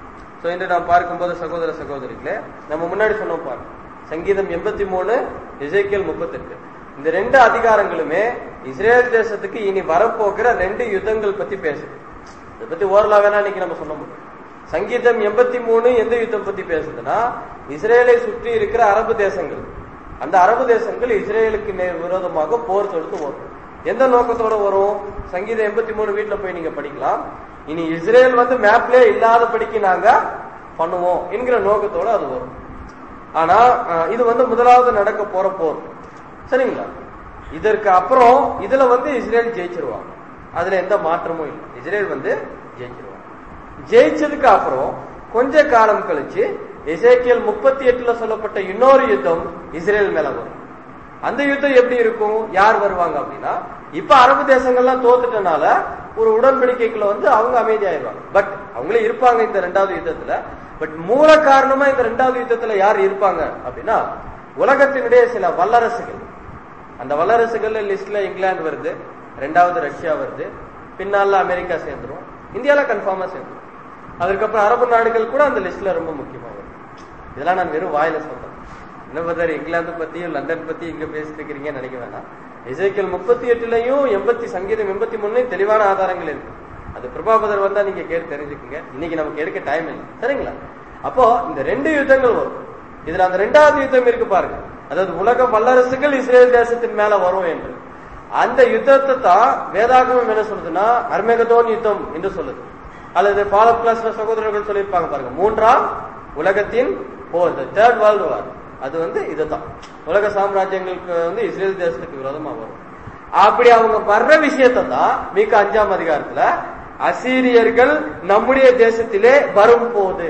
சோ இன்று நாம் பார்க்கும்போது சகோதர சகோதரிகளே நம்ம முன்னாடி சொன்னோம் பாருங்க சங்கீதம் எண்பத்தி மூணு இசைக்கியல் முப்பத்தெட்டு இந்த ரெண்டு அதிகாரங்களுமே இஸ்ரேல் தேசத்துக்கு இனி வரப்போகிற ரெண்டு யுத்தங்கள் பத்தி பேசுது இதை பத்தி ஓரலா வேணா இன்னைக்கு நம்ம சொல்ல முடியும் சங்கீதம் எண்பத்தி மூணு எந்த யுத்தம் பத்தி பேசுதுன்னா இஸ்ரேலை சுற்றி இருக்கிற அரபு தேசங்கள் அந்த அரபு தேசங்கள் இஸ்ரேலுக்கு நே- விரோதமாக போர் தொடுத்து வரும் எந்த நோக்கத்தோட வரும் சங்கீதம் எண்பத்தி மூணு வீட்டுல போய் நீங்க படிக்கலாம் இனி இஸ்ரேல் வந்து மேப்லயே இல்லாதபடிக்கு நாங்க பண்ணுவோம் என்கிற நோக்கத்தோட அது வரும் ஆனா அஹ், இது வந்து முதலாவது நடக்க போற போர் சரிங்களா இதற்கு அப்புறம் இதுல வந்து இஸ்ரேல் ஜெயிச்சிருவாங்க அதுல எந்த மாற்றமும் இல்லை இஸ்ரேல் வந்து ஜெயிச்சிருவாங்க ஜெயிச்சதுக்கு அப்புறம் கொஞ்ச காலம் கழிச்சு எசேக்கியல் முப்பத்தி எட்டுல சொல்லப்பட்ட இன்னொரு யுத்தம் இஸ்ரேல் மேல வரும் அந்த யுத்தம் எப்படி இருக்கும் யார் வருவாங்க அப்படின்னா இப்ப அரபு தேசங்கள்லாம் தோத்துட்டனால ஒரு உடன்படிக்கைக்குள்ள வந்து அவங்க அமைதியாயிருவாங்க பட் அவங்களே இருப்பாங்க இந்த ரெண்டாவது யுத்தத்துல பட் மூல காரணமா இந்த ரெண்டாவது யுத்தத்துல யார் இருப்பாங்க அப்படின்னா உலகத்தினுடைய சில வல்லரசுகள் அந்த வல்லரசுகள் லிஸ்ட்ல இங்கிலாந்து வருது ரெண்டாவது ரஷ்யா வருது பின்னால அமெரிக்கா சேர்ந்துரும் இந்தியால கன்ஃபார்மா சேர்ந்துரும் அதுக்கப்புறம் அரபு நாடுகள் கூட அந்த லிஸ்ட்ல ரொம்ப முக்கியமா வரும் இதெல்லாம் நான் வெறும் வாயில சொல்றேன் என்ன பத்தாரு இங்கிலாந்து பத்தியும் லண்டன் பத்தி இங்க பேசிட்டு இருக்கிறீங்கன்னு நினைக்க வேணாம் இசைக்கல் முப்பத்தி எட்டுலயும் எண்பத்தி சங்கீதம் எண்பத்தி மூணுலயும் தெளிவான ஆதாரங்கள் இருக்கு அது பிரபாபதர் வந்தா நீங்க கேட்டு தெரிஞ்சுக்குங்க இன்னைக்கு நமக்கு எடுக்க டைம் இல்லை சரிங்களா அப்போ இந்த ரெண்டு யுத்தங்கள் வரும் இதுல அந்த ரெண்டாவது யுத்தம் இருக்கு பாருங்க அதாவது உலக வல்லரசுகள் இஸ்ரேல் தேசத்தின் மேல வரும் என்று அந்த யுத்தத்தை தான் வேதாகமம் என்ன சொல்லுதுன்னா அர்மேகதோன் யுத்தம் என்று சொல்லுது அல்லது பாலப் கிளாஸ்ல சகோதரர்கள் சொல்லியிருப்பாங்க பாருங்க மூன்றாம் உலகத்தின் போர் தேர்ட் வேர்ல்டு வார் அது வந்து இதுதான் உலக சாம்ராஜ்யங்களுக்கு வந்து இஸ்ரேல் தேசத்துக்கு விரோதமா வரும் அப்படி அவங்க வர்ற விஷயத்தை தான் மிக அஞ்சாம் அதிகாரத்துல அசீரியர்கள் நம்முடைய தேசத்திலே வரும்போது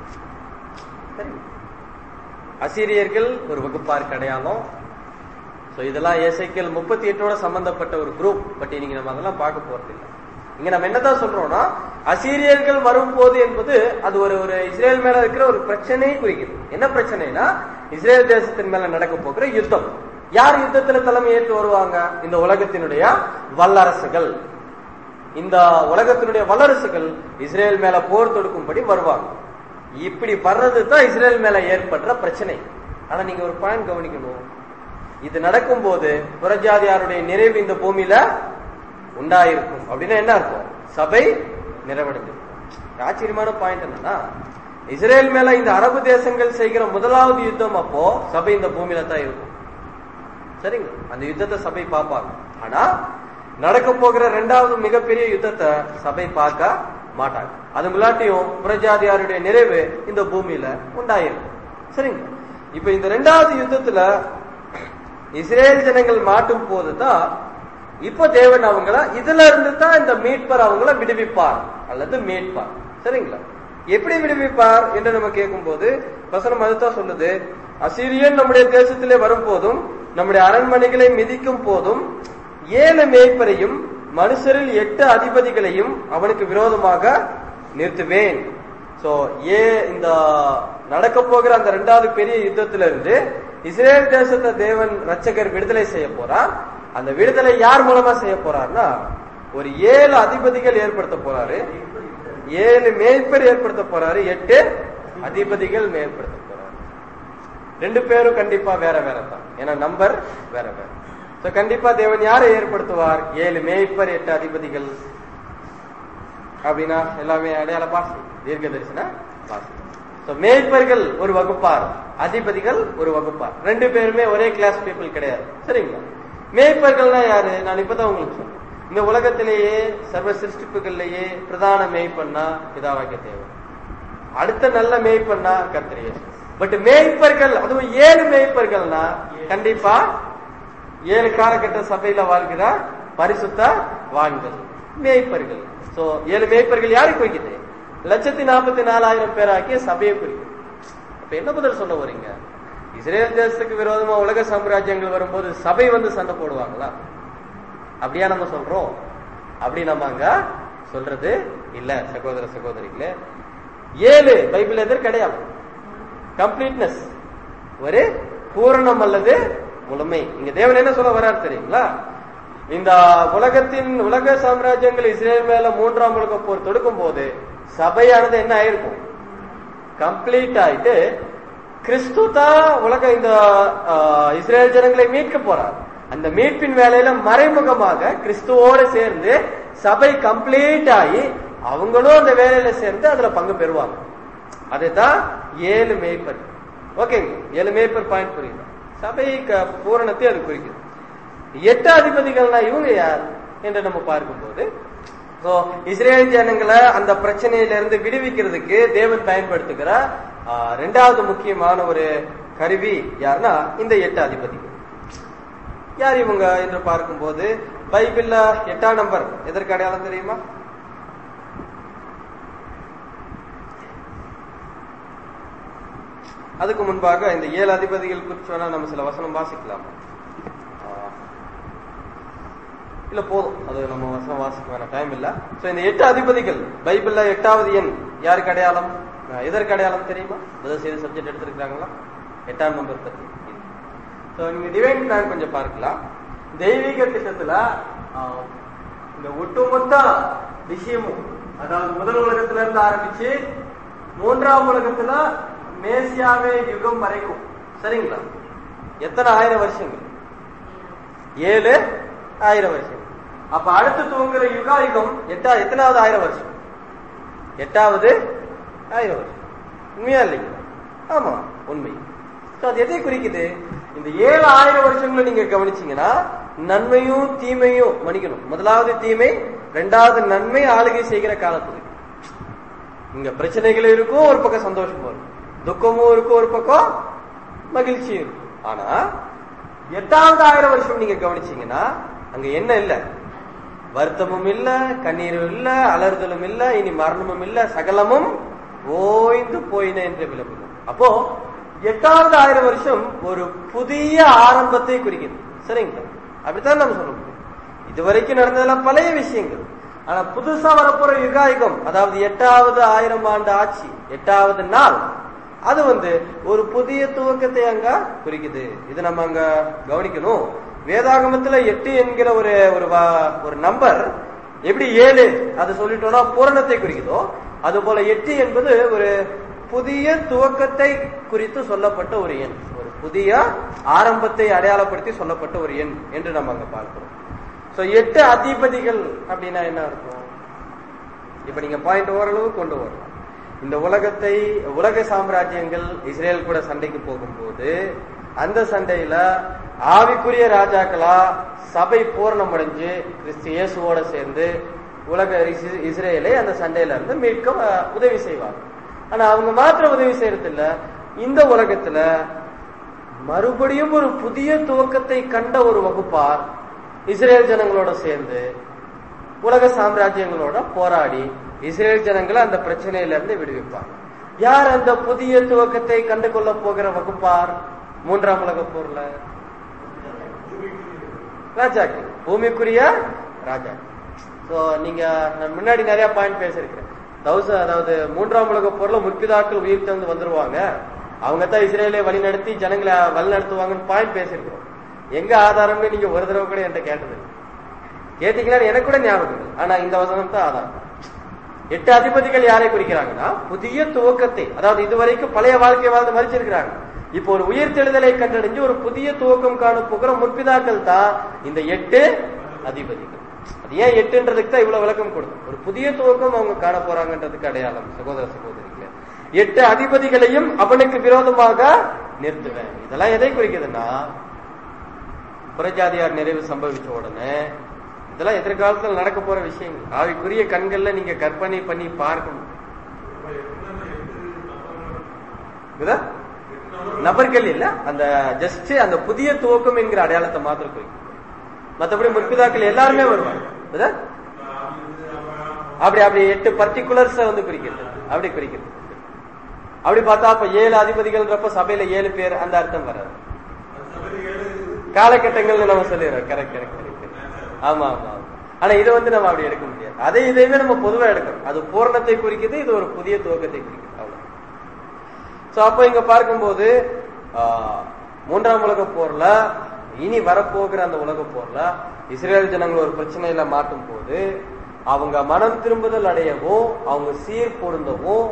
சரி. அசீரியர்கள் ஒரு வகுப்பாருக்கு அடையாளம் சோ இதெல்லாம் ஏசைக்கல் முப்பத்தி எட்டோட சம்பந்தப்பட்ட ஒரு குரூப் பட் இன்னைக்கு நம்ம அதெல்லாம் பார்க்க போறது இல்லை இங்க நம்ம என்னதான் சொல்றோம்னா அசீரியர்கள் வரும்போது என்பது அது ஒரு ஒரு இஸ்ரேல் மேல இருக்கிற ஒரு பிரச்சனையை குறிக்குது என்ன பிரச்சனைனா இஸ்ரேல் தேசத்தின் மேல நடக்க போகிற யுத்தம் யார் யுத்தத்துல தலைமை ஏற்று வருவாங்க இந்த உலகத்தினுடைய வல்லரசுகள் இந்த உலகத்தினுடைய வல்லரசுகள் இஸ்ரேல் மேல போர் தொடுக்கும்படி வருவாங்க இப்படி வர்றது தான் இஸ்ரேல் மேல ஏற்படுற பிரச்சனை ஆனா நீங்க ஒரு பாயிண்ட் கவனிக்கணும் இது நடக்கும்போது புறஜாதியாருடைய நிறைவு இந்த பூமியில உண்டாயிருக்கும் அப்படின்னா என்ன அர்த்தம் சபை நிறைவடைஞ்சிருக்கும் ஆச்சரியமான பாயிண்ட் என்னன்னா இஸ்ரேல் மேல இந்த அரபு தேசங்கள் செய்கிற முதலாவது யுத்தம் அப்போ சபை இந்த பூமியில தான் இருக்கும் சரிங்க அந்த யுத்தத்தை சபை பார்ப்பாங்க ஆனா நடக்க போகிற ரெண்டாவது மிகப்பெரிய யுத்தத்தை சபை பார்க்க மாட்டாங்க அது முன்னாட்டியும் புறஜாதியாருடைய நிறைவு இந்த பூமியில உண்டாயிருக்கும் சரிங்க இப்ப இந்த ரெண்டாவது யுத்தத்துல இஸ்ரேல் ஜனங்கள் மாட்டும் போதுதான் இப்ப தேவன் அவங்கள இதுல இருந்து தான் இந்த மீட்பர் அவங்கள விடுவிப்பார் அல்லது மீட்பார் சரிங்களா எப்படி விடுவிப்பார் என்று நம்ம கேட்கும்போது வசனம் அதுதான் சொல்லுது அசிரியன் நம்முடைய தேசத்திலே வரும் போதும் நம்முடைய அரண்மனைகளை மிதிக்கும் போதும் ஏழு மேய்ப்பரையும் மனுஷரில் எட்டு அதிபதிகளையும் அவனுக்கு விரோதமாக நிறுத்துவேன் சோ ஏ இந்த நடக்க போகிற அந்த ரெண்டாவது பெரிய யுத்தத்தில இருந்து இஸ்ரேல் தேசத்தை தேவன் ரட்சகர் விடுதலை செய்ய போறார் அந்த விடுதலை யார் மூலமா செய்ய போறார்னா ஒரு ஏழு அதிபதிகள் ஏற்படுத்த போறாரு ஏழு மேய்ப்பர் ஏற்படுத்த போறாரு எட்டு அதிபதிகள் ஏற்படுத்த போறாரு ரெண்டு பேரும் கண்டிப்பா வேற வேற தான் ஏன்னா நம்பர் வேற வேற சோ கண்டிப்பா தேவன் யாரை ஏற்படுத்துவார் ஏழு மேய்ப்பர் எட்டு அதிபதிகள் அப்படின்னா எல்லாமே அடையாள பாசி தீர்க்க தரிசன பாசி So, மேய்ப்பர்கள் ஒரு வகுப்பார் அதிபதிகள் ஒரு வகுப்பார் ரெண்டு பேருமே ஒரே கிளாஸ் பீப்புள் கிடையாது சரிங்களா மேய்ப்பர்கள்னா யாரு நான் இப்பதான் உங்களுக்கு சொன்னேன் இந்த உலகத்திலேயே சர்வ சிருஷ்டிப்புகள்லயே பிரதான மேய்ப்பண்ணா பிதாவாக்கிய தேவை அடுத்த நல்ல மேய்ப்பண்ணா கத்திரிய பட் மேய்ப்பர்கள் அதுவும் ஏழு மேய்ப்பர்கள்னா கண்டிப்பா ஏழு காலகட்ட சபையில வாழ்கிற பரிசுத்த வான்கள் மேய்ப்பர்கள் சோ ஏழு மேய்ப்பர்கள் யாரை குறிக்குது லட்சத்தி நாற்பத்தி நாலாயிரம் பேராக்கிய சபையை குறிக்குது அப்ப என்ன பதில் சொல்ல வரீங்க இஸ்ரேல் தேசத்துக்கு விரோதமா உலக சாம்ராஜ்யங்கள் வரும்போது சபை வந்து சண்டை போடுவாங்களா அப்படியா நம்ம சொல்றோம் அப்படி நம்ம அங்க சொல்றது இல்ல சகோதர சகோதரிகளே ஏழு பைபிள் எதிர் கிடையாது கம்ப்ளீட்னஸ் ஒரு பூரணம் அல்லது முழுமை இங்க தேவன் என்ன சொல்ல வர்றாரு தெரியுங்களா இந்த உலகத்தின் உலக சாம்ராஜ்யங்கள் இஸ்ரேல் மேல மூன்றாம் உலக போர் தொடுக்கும் போது சபையானது என்ன ஆயிருக்கும் கம்ப்ளீட் ஆயிட்டு கிறிஸ்து தான் உலக இந்த ஆஹ், இஸ்ரேல் ஜனங்களை மீட்க போறார் அந்த மீட்பின் வேலையில மறைமுகமாக கிறிஸ்துவோட சேர்ந்து சபை கம்ப்ளீட் ஆகி அவங்களும் அந்த வேலையில சேர்ந்து அதுல பங்கு பெறுவாங்க அதுதான் ஏழு மேய்ப்பர் ஓகேங்க ஏழு மேய்ப்பர் பாயிண்ட் புரியுது சபை க- பூரணத்தை அது குறிக்குது எட்டு அதிபதிகள்னா இவங்க யார் என்று நம்ம பார்க்கும்போது சோ இஸ்ரேல் ஜனங்களை அந்த பிரச்சனையில இருந்து விடுவிக்கிறதுக்கு தேவன் பயன்படுத்துகிற ஆ, ரெண்டாவது முக்கியமான ஒரு கருவி யாருன்னா இந்த எட்டு அதிபதிகள் யார் இவங்க என்று பார்க்கும்போது பைபிள்ல எட்டாம் நம்பர் எதற்கு அடையாளம் தெரியுமா அதுக்கு முன்பாக இந்த ஏழு அதிபதிகள் குறித்து வேணா நம்ம சில வசனம் வாசிக்கலாம் ஆ, இல்ல போதும் அது நம்ம வசனம் வாசிக்க வேணாம் டைம் இல்ல சோ இந்த எட்டு அதிபதிகள் பைபிள்ல எட்டாவது எண் யாருக்கு அடையாளம் ஆ, எதற்கு அடையாளம் தெரியுமா முதல் செய்தி சப்ஜெக்ட் எடுத்திருக்காங்களா எட்டாம் நம்பர் பத்தி சோ நீங்க டிவைன் பிளான் கொஞ்சம் பார்க்கலாம் தெய்வீக திட்டத்துல ஆ, இந்த ஒட்டுமொத்த விஷயமும் அதாவது முதல் உலகத்துல இருந்து ஆரம்பிச்சு மூன்றாம் உலகத்துல மேசியாவே யுகம் வரைக்கும் சரிங்களா எத்தனை ஆயிரம் வருஷங்கள் ஏழு ஆயிரம் வருஷம் அப்ப அடுத்து துவங்குற யுகாயுகம் எட்டா எத்தனாவது ஆயிரம் வருஷம் எட்டாவது ஆயிரம் வருஷம் உண்மையா இல்லைங்களா ஆமா உண்மை So, அது எதை குறிக்குது இந்த ஏழு ஆயிரம் வருஷங்களை நீங்க கவனிச்சீங்கன்னா நன்மையும் தீமையும் மன்னிக்கணும் முதலாவது தீமை ரெண்டாவது நன்மை ஆளுகை செய்கிற காலத்துக்கு இங்க பிரச்சனைகள் இருக்கும் ஒரு பக்கம் சந்தோஷமும் இருக்கும் துக்கமும் இருக்கும் ஒரு பக்கம் மகிழ்ச்சியும் இருக்கும் ஆனா எட்டாவது ஆயிரம் வருஷம் நீங்க கவனிச்சீங்கன்னா அங்க என்ன இல்ல வருத்தமும் இல்ல கண்ணீரும் இல்ல அலறுதலும் இல்ல இனி மரணமும் இல்ல சகலமும் ஓய்ந்து போயின என்று விளம்பரம் அப்போ எட்டாவது ஆயிரம் வருஷம் ஒரு புதிய ஆரம்பத்தை குறிக்குது சரிங்களா அப்படித்தான் நம்ம சொல்ல முடியும் இதுவரைக்கும் நடந்ததெல்லாம் பழைய விஷயங்கள் ஆனா புதுசா வரப்போற யுகாயுகம் அதாவது எட்டாவது ஆயிரம் ஆண்டு ஆட்சி எட்டாவது நாள் அது வந்து ஒரு புதிய துவக்கத்தை அங்க குறிக்குது இது நம்ம அங்க கவனிக்கணும் வேதாகமத்துல எட்டு என்கிற ஒரு ஒரு வா- ஒரு நம்பர் எப்படி ஏழு அது சொல்லிட்டோம்னா பூரணத்தை குறிக்குதோ அது போல எட்டு என்பது ஒரு புதிய துவக்கத்தை குறித்து சொல்லப்பட்ட ஒரு எண் ஒரு புதிய ஆரம்பத்தை அடையாளப்படுத்தி சொல்லப்பட்ட ஒரு எண் என்று நம்ம அங்க பார்க்கிறோம் சோ எட்டு அதிபதிகள் அப்படின்னா என்ன அர்த்தம் இப்ப நீங்க பாயிண்ட் ஓரளவு கொண்டு வரலாம் இந்த உலகத்தை உலக சாம்ராஜ்யங்கள் இஸ்ரேல் கூட சண்டைக்கு போகும்போது அந்த சண்டையில ஆவிக்குரிய ராஜாக்களா சபை பூரணம் அடைஞ்சு கிறிஸ்து இயேசுவோட சேர்ந்து உலக இஸ்- இஸ்ரேலை அந்த சண்டையில இருந்து மீட்க அஹ், உதவி செய்வாங்க ஆனா அவங்க மாத்திரம் உதவி செய்யறது இல்ல இந்த உலகத்துல மறுபடியும் ஒரு புதிய துவக்கத்தை கண்ட ஒரு வகுப்பார் இஸ்ரேல் ஜனங்களோட சேர்ந்து உலக சாம்ராஜ்யங்களோட போராடி இஸ்ரேல் ஜனங்களை அந்த பிரச்சனையில இருந்து விடுவிப்பாங்க யார் அந்த புதிய துவக்கத்தை கண்டு கொள்ள போகிற வகுப்பார் மூன்றாம் உலக போர்ல ராஜாக்கள் பூமிக்குரிய ராஜா சோ நீங்க நான் முன்னாடி நிறைய பாயிண்ட் பேசியிருக்கிறேன் தௌசண்ட் அதாவது மூன்றாம் உலக போர்ல முற்பிதாக்கள் உயிர் தந்து வந்துருவாங்க அவங்க தான் இஸ்ரேலை வழி நடத்தி ஜனங்களை வழி நடத்துவாங்கன்னு பாயிண்ட் பேசியிருக்கிறோம் எங்க ஆதாரம்னு நீங்க ஒரு தடவை கூட என்கிட்ட கேட்டது இல்லை. கேட்டீங்கன்னா எனக்கு கூட ஞாபகம் இல்லை. ஆனா இந்த வசனம் தான் ஆதாரம் எட்டு அதிபதிகள் யாரை குறிக்கிறாங்கன்னா புதிய துவக்கத்தை அதாவது இதுவரைக்கும் பழைய வாழ்க்கை வாழ்ந்து மறிச்சிருக்கிறாங்க இப்போ ஒரு உயிர் தெளிதலை கண்டடைஞ்சு ஒரு புதிய துவக்கம் காண போகிற முற்பிதாக்கள் தான் இந்த எட்டு அதிபதிகள் அது ஏன் எட்டுன்றதுக்கு தான் இவ்வளவு விளக்கம் கொடுத்தோம் ஒரு புதிய துவக்கம் அவங்க காண போறாங்கன்றதுக்கு அடையாளம் சகோதர சகோதரிகளே எட்டு அதிபதிகளையும் அவனுக்கு விரோதமாக நிறுத்துவேன் இதெல்லாம் எதை குறிக்குதுன்னா புறஜாதியார் நிறைவு சம்பவிச்ச உடனே இதெல்லாம் எதிர்காலத்தில் நடக்க போற விஷயங்கள் ஆவிக்குரிய கண்கள்ல நீங்க கற்பனை பண்ணி பார்க்கணும் புரியுதா? நபர்கள் இல்ல அந்த ஜஸ்ட் அந்த புதிய துவக்கம் என்கிற அடையாளத்தை மாத்திரம் குறிக்கும் மத்தபடி முற்பிதாக்கள் எல்லாருமே வருவாங்க புரியுதா? அப்படி அப்படி எட்டு பர்டிகுலர்ஸ் வந்து குறிக்கிறது அப்படி குறிக்கிறது அப்படி பார்த்தா அப்ப ஏழு அதிபதிகள்ன்றப்ப சபையில ஏழு பேர் அந்த அர்த்தம் வராது காலகட்டங்கள்னு நம்ம சொல்லிடுறோம் கரெக்ட் கரெக்ட் கரெக்ட் ஆமா ஆமா ஆமா. ஆனா இதை வந்து நம்ம அப்படி எடுக்க முடியாது அதை இதையுமே நம்ம பொதுவா எடுக்கணும் அது பூரணத்தை குறிக்குது இது ஒரு புதிய துவக்கத்தை குறிக்குது அவ்வளவு சோ அப்ப இங்க பார்க்கும்போது ஆஹ், மூன்றாம் உலக போர்ல இனி வரப்போகிற அந்த உலக போர்ல இஸ்ரேல் ஜனங்கள் ஒரு பிரச்சனையில மாட்டும் போது அவங்க மனம் திரும்புதல் அடையவும் அவங்க சீர் பொருந்தவும்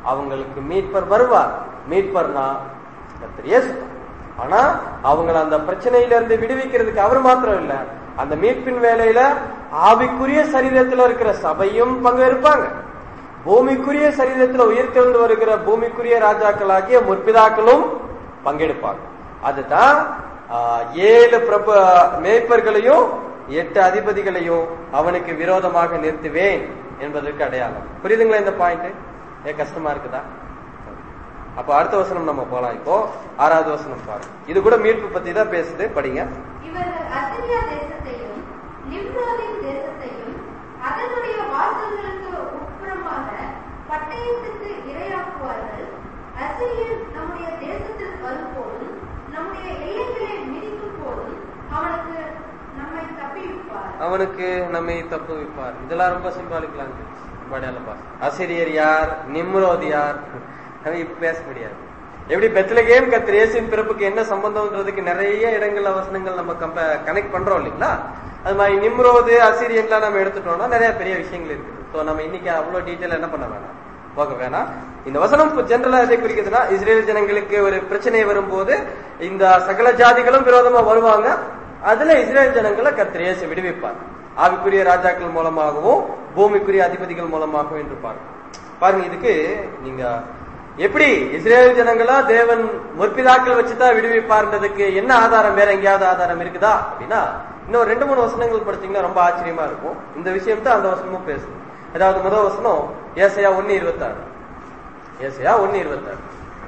அவங்களுக்கு மீட்பர் வருவார் மீட்பர்னா கர்த்தர் இயேசு ஆனா அவங்கள அந்த பிரச்சனையில இருந்து விடுவிக்கிறதுக்கு அவர் மாத்திரம் இல்ல அந்த மீட்பின் வேலையில ஆவிக்குரிய சரீரத்துல இருக்கிற சபையும் பங்கேற்பாங்க பூமிக்குரிய சரீரத்துல உயிர்த்தெழுந்து வருகிற பூமிக்குரிய ராஜாக்களாகிய முற்பிதாக்களும் பங்கெடுப்பாங்க அதுதான் ஆஹ், ஏழு பிரபு மேய்ப்பர்களையும் எட்டு அதிபதிகளையும் அவனுக்கு விரோதமாக நிறுத்துவேன் என்பதற்கு அடையாளம் புரியுதுங்களா இந்த பாயிண்ட் ஏன் கஷ்டமா இருக்குதா அப்ப அடுத்த வசனம் நம்ம போலாம் இப்போ ஆறாவது வசனம் பாருங்க இது கூட மீட்பு பத்தி தான் பேசுது படிங்க இவர்கள் அசிரியா தேசத்தையும் நிம்ரோதின் தேசத்தையும் அதனுடைய வாசல்களுக்கு உட்புறமாக பட்டயத்துக்கு இரையாக்குவார்கள் அசிரியர் நம்முடைய தேசத்தில் வரும்போதும் நம்முடைய எல்லைகளை மிதிக்கும் போதும் அவனுக்கு நம்மை தப்பிவிப்பார் அவனுக்கு நம்மை தப்பு வைப்பார் இதெல்லாம் ரொம்ப சிம்பாலிக்கலாம் ரொம்ப அடையாளம் பாஸ் ஆசிரியர் யார் நிம்ரோத் யார் நம்ம இப்ப பேச முடியாது எப்படி பெத்லகேம் கத்திர இயேசுவின் பிறப்புக்கு என்ன சம்பந்தம்ன்றதுக்கு நிறைய இடங்கள்ல வசனங்கள் நம்ம கம்ப கனெக்ட் பண்றோம் இல்லைங்களா அது மாதிரி நிம்ரோது அசிரியன்லாம் நம்ம எடுத்துட்டோம்னா நிறைய பெரிய விஷயங்கள் இருக்குது ஸோ நம்ம இன்னைக்கு அவ்வளவு டீட்டெயில் என்ன பண்ண வேணாம் போக வேணாம் இந்த வசனம் ஜெனரலா எதை குறிக்குதுன்னா இஸ்ரேல் ஜனங்களுக்கு ஒரு பிரச்சனை வரும்போது இந்த சகல ஜாதிகளும் விரோதமா வருவாங்க அதுல இஸ்ரேல் ஜனங்களை கர்த்தர் இயேசு விடுவிப்பார் ஆவிக்குரிய ராஜாக்கள் மூலமாகவும் பூமிக்குரிய அதிபதிகள் மூலமாகவும் என்று பாருங்க பாருங்க இதுக்கு நீங்க எப்படி இஸ்ரேல் ஜனங்களா தேவன் முற்பிதாக்கள் வச்சுதான் விடுவிப்பார்ன்றதுக்கு என்ன ஆதாரம் வேற எங்கேயாவது ஆதாரம் இருக்குதா அப்படின்னா இன்னும் ரெண்டு மூணு வசனங்கள் படிச்சீங்கன்னா ரொம்ப ஆச்சரியமா இருக்கும் இந்த விஷயம் தான் அந்த வசனமும் பேசும் அதாவது முதல் வசனம் ஏசையா ஒன்னு இருபத்தாறு ஏசையா ஒன்னு இருபத்தாறு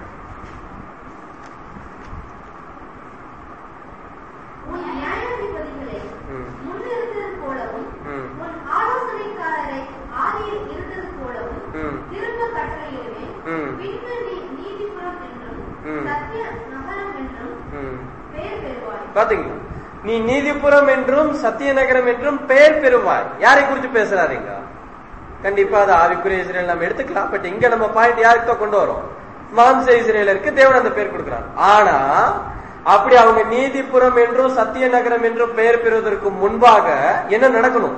உன் நியாயாதிபதிகளை ம். முன்னிருந்தது போலவும் ம். உன் ஆலோசனைக்காரரை ஆதியில் இருந்தது போலவும் ம். திரும்ப கட்டளையிடுவேன் ம். பின்பு நீ நீதிபுரம் என்றும் ம். சத்திய நகரம் என்றும் ம். பெயர் பெறுவாய் பாத்தீங்களா நீ நீதிபுரம் என்றும் சத்தியநகரம் என்றும் பெயர் பெறுவாய் யாரை குறித்து பேசுறாருங்க கண்டிப்பா அது ஆவிக்குரிய இஸ்ரேல் நம்ம எடுத்துக்கலாம் பட் இங்க நம்ம பாயிண்ட் யாருக்கு தான் கொண்டு வரோம் மாம்ச இஸ்ரேலருக்கு தேவன் அந்த பேர் கொடுக்கிறார் ஆனா அப்படி அவங்க நீதிபுரம் என்றும் சத்திய நகரம் என்றும் பெயர் பெறுவதற்கு முன்பாக என்ன நடக்கணும்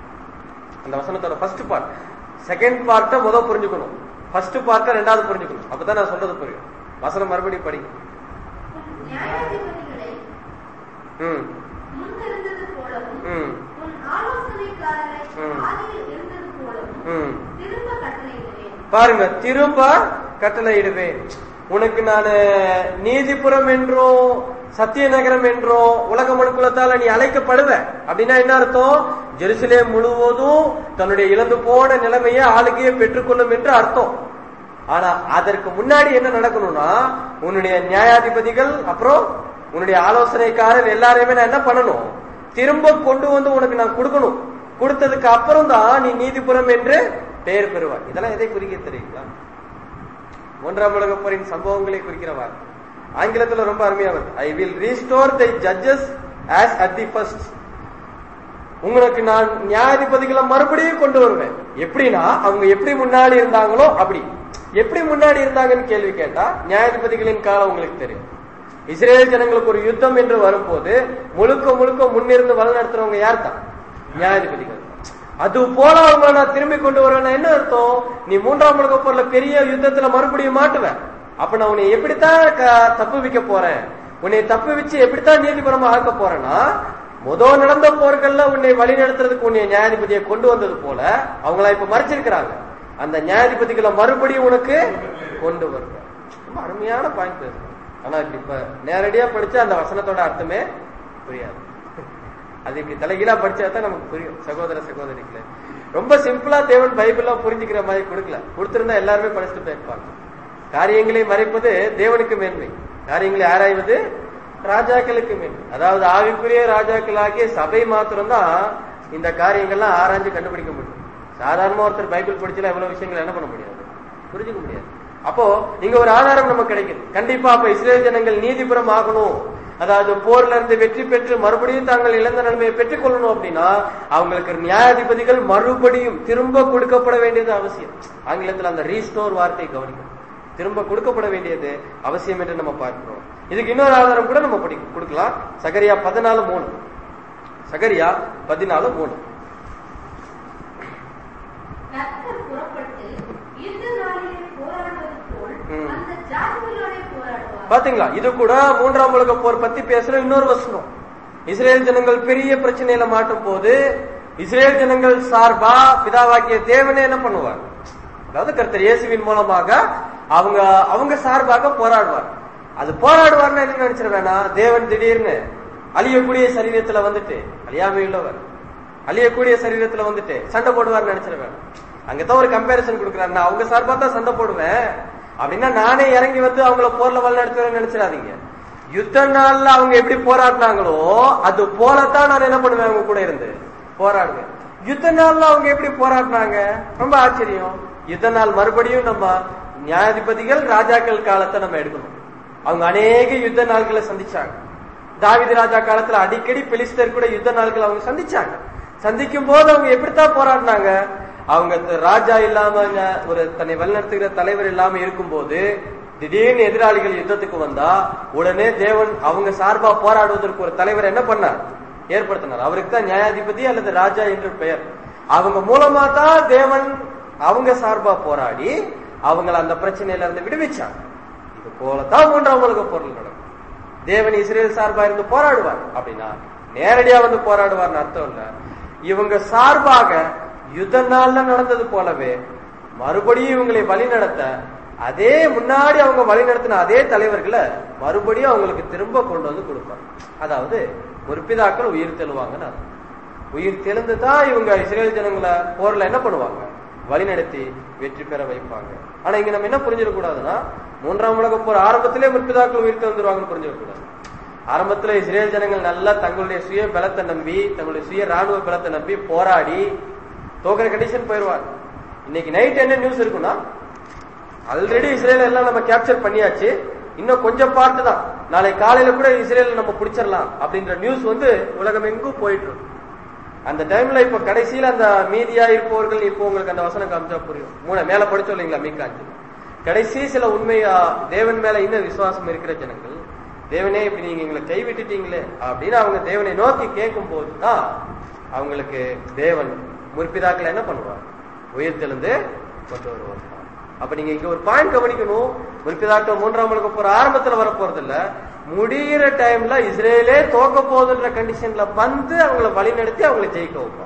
அந்த வசனத்தோட ஃபர்ஸ்ட் பார்ட் செகண்ட் பார்ட்ட முத புரிஞ்சுக்கணும் ஃபர்ஸ்ட் பார்ட்ட ரெண்டாவது புரிஞ்சுக்கணும் அப்பதான் நான் சொல்றது புரியும் வசனம் மறுபடியும் படிங்க உன் நியாயாதிபதிகளை ம் முன்னிருந்தது போலவும் ம் உன் ஆலோசனைக்காரரை ம். ஆதியில் இருந்தது போலவும் ம் திரும்ப கட்டளையிடுவேன் பாருங்க திரும்ப கட்டளையிடுவேன் உனக்கு நான் நீதிபுரம் என்றும் சத்தியநகரம் என்றும் உலக மனுக்குலத்தால நீ அழைக்கப்படுவ அப்படின்னா என்ன அர்த்தம் ஜெருசலேம் முழுவதும் தன்னுடைய இழந்து போன நிலைமையை ஆளுகையை பெற்றுக்கொள்ளும் என்று அர்த்தம் ஆனா அதற்கு முன்னாடி என்ன நடக்கணும்னா உன்னுடைய நியாயாதிபதிகள் அப்புறம் உன்னுடைய ஆலோசனைக்காரர் எல்லாரையுமே நான் என்ன பண்ணணும் திரும்ப கொண்டு வந்து உனக்கு நான் கொடுக்கணும் கொடுத்ததுக்கு அப்புறம் தான் நீ நீதிபுரம் என்று பெயர் பெறுவாய் இதெல்லாம் எதை குறிக்க தெரியுங்களா மூன்றாம் உலக போரின் சம்பவங்களை குறிக்கிற வார்த்தை ஆங்கிலத்துல ரொம்ப அருமையா வருது I will restore thy judges as at the first உங்களுக்கு நான் நியாயாதிபதிகளை மறுபடியும் கொண்டு வருவேன் எப்படின்னா அவங்க எப்படி முன்னாடி இருந்தாங்களோ அப்படி எப்படி முன்னாடி இருந்தாங்கன்னு கேள்வி கேட்டா நியாயாதிபதிகளின் காலம் உங்களுக்கு தெரியும் இஸ்ரேல் ஜனங்களுக்கு ஒரு யுத்தம் என்று வரும்போது முழுக்க முழுக்க முன்னிருந்து வழிநடத்துறவங்க யார் தான் நியாயாதிபதிகள் அது போல அவங்க நான் திரும்பி கொண்டு வருவேன்னா என்ன அர்த்தம் நீ மூன்றாம் உலக போர்ல பெரிய யுத்தத்துல மறுபடியும் மாட்டுவேன் அப்ப நான் உன்னை எப்படித்தான் க- தப்பு வைக்க போறேன் உன்னை தப்பு வச்சு எப்படித்தான் நீதிபுரமா ஆக்க போறேன்னா முதல் நடந்த போர்கள்ல உன்னை வழி நடத்துறதுக்கு உன்னை நியாயாதிபதியை கொண்டு வந்தது போல அவங்கள இப்ப மறைச்சிருக்கிறாங்க அந்த நியாயாதிபதிகளை மறுபடியும் உனக்கு கொண்டு வருவேன் ரொம்ப அருமையான பாயிண்ட் பேசுறேன் ஆனா இப்ப இப்ப நேரடியா படிச்சா அந்த வசனத்தோட அர்த்தமே புரியாது அது இப்படி தலைகீழா படிச்சா தான் நமக்கு புரியும் சகோதர சகோதரிகளே ரொம்ப சிம்பிளா தேவன் பைபிள்லாம் புரிஞ்சுக்கிற மாதிரி கொடுக்கல கொடுத்திருந்தா எல்லாருமே படிச்சுட்டு போயிருப்பாங்க காரியங்களை மறைப்பது தேவனுக்கு மேன்மை காரியங்களை ஆராய்வது ராஜாக்களுக்கு மேன்மை அதாவது ஆவிக்குரிய ராஜாக்களாகிய சபை மாத்திரம்தான் இந்த காரியங்கள்லாம் ஆராய்ஞ்சு கண்டுபிடிக்க முடியும் சாதாரணமா ஒருத்தர் பைபிள் படிச்சுல எவ்வளவு விஷயங்கள் என்ன பண்ண முடியாது புரிஞ்சுக்க முடியாது அப்போ இங்க ஒரு ஆதாரம் நமக்கு கிடைக்குது கண்டிப்பா அப்ப இஸ்ரேல் ஜனங்கள் நீதிபுரம் ஆகணும் அதாவது போர்ல இருந்து வெற்றி பெற்று மறுபடியும் தாங்கள் இழந்த நிலைமையை பெற்றுக் கொள்ளணும் அப்படின்னா அவங்களுக்கு நியாயாதிபதிகள் மறுபடியும் திரும்ப கொடுக்கப்பட வேண்டியது அவசியம் ஆங்கிலத்தில் அந்த ரீஸ்டோர் வார்த்தை கவனிக்கும் திரும்ப கொடுக்கப்பட வேண்டியது அவசியம் என்று நம்ம பார்க்கிறோம் இதுக்கு இன்னொரு ஆதாரம் கூட நம்ம படி கொடுக்கலாம் சகரியா பதினாலு மூணு சகரியா பதினாலு மூணு கர்த்தர் புறப்பட்டு யுத்த நாளிலே போராட பாத்தீங்களா இது கூட மூன்றாம் உலக போர் பத்தி பேசுற இன்னொரு வசனம் இஸ்ரேல் ஜனங்கள் பெரிய பிரச்சனையில மாட்டும் போது இஸ்ரேல் ஜனங்கள் சார்பா பிதாவாக்கிய தேவனே என்ன பண்ணுவார் அதாவது கர்த்தர் இயேசுவின் மூலமாக அவங்க அவங்க சார்பாக போராடுவார் அது போராடுவார்னு என்ன நினைச்சிட வேணாம் தேவன் திடீர்னு அழியக்கூடிய சரீரத்துல வந்துட்டு அழியாமை உள்ளவர் அழியக்கூடிய சரீரத்துல வந்துட்டு சண்டை போடுவார்னு நினைச்சிட வேணாம் அங்கதான் ஒரு கம்பேரிசன் கொடுக்குறாரு நான் அவங்க சார்பா தான் சண்டை போடுவேன் அப்படின்னா நானே இறங்கி வந்து அவங்கள போர்ல வழிநடத்துவேன்னு நினைச்சிடாதீங்க யுத்த நாள்ல அவங்க எப்படி போராடினாங்களோ அது போலத்தான் நான் என்ன பண்ணுவேன் அவங்க கூட இருந்து போராடுவேன் யுத்த நாள்ல அவங்க எப்படி போராடினாங்க ரொம்ப ஆச்சரியம் யுத்த நாள் மறுபடியும் நம்ம நியாயாதிபதிகள் ராஜாக்கள் காலத்தை நம்ம எடுக்கணும் அவங்க அநேக யுத்த நாள்களை சந்திச்சாங்க தாவிது ராஜா காலத்துல அடிக்கடி பெலிஸ்தர் கூட யுத்த நாட்கள் அவங்க சந்திச்சாங்க சந்திக்கும் போது அவங்க எப்படித்தான் போராடினாங்க அவங்க த- ராஜா இல்லாம ந- ஒரு தன்னை வழிநடத்துகிற தலைவர் இல்லாம இருக்கும்போது திடீர்னு எதிராளிகள் யுத்தத்துக்கு வந்தா உடனே தேவன் அவங்க சார்பா போராடுவதற்கு ஒரு தலைவர் என்ன பண்ணார் ஏற்படுத்தினார் அவருக்கு தான் நியாயாதிபதி அல்லது ராஜா என்று பெயர் அவங்க மூலமா தான் தேவன் அவங்க சார்பா போராடி அவங்கள அந்த பிரச்சனையில இருந்து விடுவிச்சாங்க இது போலதான் மூன்றாம் உலக பொருள் நடக்கும் தேவன் இஸ்ரேல் சார்பா இருந்து போராடுவார் அப்படின்னா நேரடியா வந்து போராடுவார்னு அர்த்தம் இல்ல இவங்க சார்பாக யுத்த நாள்ல நடந்தது போலவே மறுபடியும் இவங்களை வழி நடத்த அதே முன்னாடி அவங்க வழி நடத்தின அதே தலைவர்களை மறுபடியும் அவங்களுக்கு திரும்ப கொண்டு வந்து கொடுப்பாங்க அதாவது முற்பிதாக்கள் உயிர் தெழுவாங்கன்னு அர்த்தம். உயிர் தெளிந்து தான் இவங்க இஸ்ரேல் ஜனங்களை போர்ல என்ன பண்ணுவாங்க வழிநடத்தி வெற்றி பெற வைப்பாங்க ஆனா இங்க நம்ம என்ன புரிஞ்சிடக்கூடாதுன்னா மூன்றாம் உலக போர் ஆரம்பத்திலே முற்பிதாக்கள் உயிர் தெழுந்துருவாங்கன்னு புரிஞ்சிடக்கூடாது ஆரம்பத்துல இஸ்ரேல் ஜனங்கள் நல்லா தங்களுடைய சுய பலத்தை நம்பி தங்களுடைய சுய ராணுவ பலத்தை நம்பி போராடி தோக்கிற கண்டிஷன் போயிருவாங்க இன்னைக்கு நைட் என்ன நியூஸ் இருக்குன்னா ஆல்ரெடி இஸ்ரேல் எல்லாம் நம்ம கேப்சர் பண்ணியாச்சு இன்னும் கொஞ்சம் பார்த்து தான் நாளை காலையில கூட இஸ்ரேல் நம்ம பிடிச்சிடலாம் அப்படின்ற நியூஸ் வந்து உலகம் எங்கும் போயிட்டு இருக்கு அந்த டைம்ல இப்ப கடைசியில அந்த மீதியா இருப்பவர்கள் இப்போ உங்களுக்கு அந்த வசனம் காமிச்சா புரியும் மூணு மேல படிச்சோம் இல்லைங்களா மீக்காஞ்சு கடைசி சில உண்மையா தேவன் மேல இன்னும் விசுவாசம் இருக்கிற ஜனங்கள் தேவனே இப்படி நீங்க எங்களை கைவிட்டுட்டீங்களே அப்படின்னு அவங்க தேவனை நோக்கி கேட்கும் போதுதான் அவங்களுக்கு தேவன் முற்பிதாக்கள் என்ன பண்ணுவார் உயிர் தெளிந்து கொண்டு வருவார் அப்ப நீங்க இங்க ஒரு பாயிண்ட் கவனிக்கணும் முற்பிதாக்கள் மூன்றாம் உலக போற ஆரம்பத்துல வர போறது இல்ல முடியிற டைம்ல இஸ்ரேலே தோக்க போகுதுன்ற கண்டிஷன்ல வந்து அவங்கள வழிநடத்தி அவங்கள ஜெயிக்க வைப்பாங்க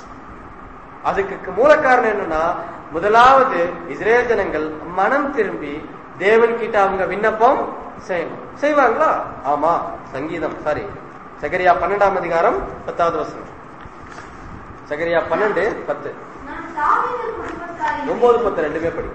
அதுக்கு மூல காரணம் என்னன்னா முதலாவது இஸ்ரேல் ஜனங்கள் மனம் திரும்பி தேவன் கிட்ட அவங்க விண்ணப்பம் செய்யணும் செய்வாங்களா ஆமா சங்கீதம் சாரி சகரியா பன்னெண்டாம் அதிகாரம் பத்தாவது வசனம் சகரியா பன்னெண்டு பத்து நான் தாவீது குடும்பத்தாரின் ஒன்பது பத்து ரெண்டுமே படி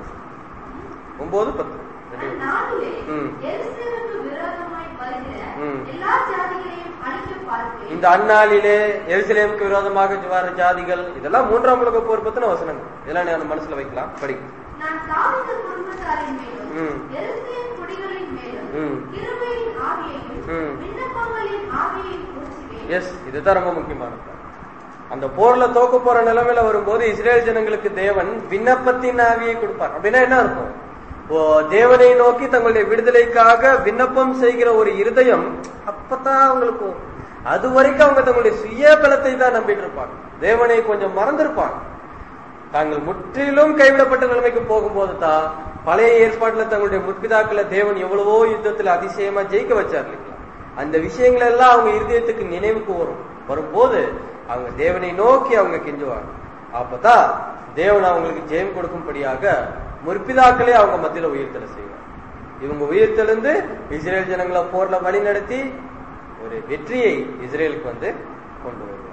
ஒன்பது பத்து ரெண்டுமே நாளிலே ம். எருசலேமுக்கு விரோதமாய் வருகிற ம். எல்லா ஜாதிகளையும் அழிக்க பார்ப்பேன் இந்த அந்நாளிலே எருசலேமுக்கு விரோதமாக வர ஜாதிகள் இதெல்லாம் மூன்றாம் உலக போர் பத்தின வசனங்கள் இதெல்லாம் நீ அந்த மனசுல வைக்கலாம் படி நான் தாவீது குடும்பத்தாரின் மேலும் ம். எருசலேம் குடிகளின் மேலும் ம். கிருபையின் ஆவியையும் ம். விண்ணப்பங்களின் ஆவியையும் ஊற்றுவேன் எஸ் இதுதான் ரொம்ப முக்கியமானது அந்த போர்ல தோக்க போற நிலைமையில வரும்போது இஸ்ரேல் ஜனங்களுக்கு தேவன் விண்ணப்பத்தின் ஆவியை கொடுப்பார் அப்படின்னா என்ன அர்த்தம் ஓ தேவனை நோக்கி தங்களுடைய விடுதலைக்காக விண்ணப்பம் செய்கிற ஒரு இருதயம் அப்பதான் அவங்களுக்கு வரும். அது வரைக்கும் அவங்க தங்களுடைய சுய பலத்தை தான் நம்பிட்டு இருப்பாங்க தேவனை கொஞ்சம் மறந்திருப்பாங்க தாங்கள் முற்றிலும் கைவிடப்பட்ட நிலைமைக்கு போகும்போது தான் பழைய ஏற்பாட்டுல தங்களுடைய முற்பிதாக்களை தேவன் எவ்வளவோ யுத்தத்துல அதிசயமா ஜெயிக்க வச்சார் இல்லைங்களா அந்த விஷயங்கள் எல்லாம் அவங்க இருதயத்துக்கு நினைவுக்கு வரும் வரும்போது அவங்க தேவனை நோக்கி அவங்க கெஞ்சுவாங்க அப்பதான் தேவன் அவங்களுக்கு ஜெயம் கொடுக்கும்படியாக முற்பிதாக்களே அவங்க மத்தியில உயிர்த்தலை செய்வாங்க இவங்க உயிர்த்தெழுந்து இஸ்ரேல் ஜனங்களை போர்ல வழி நடத்தி ஒரு வெற்றியை இஸ்ரேலுக்கு வந்து கொண்டு வருவாங்க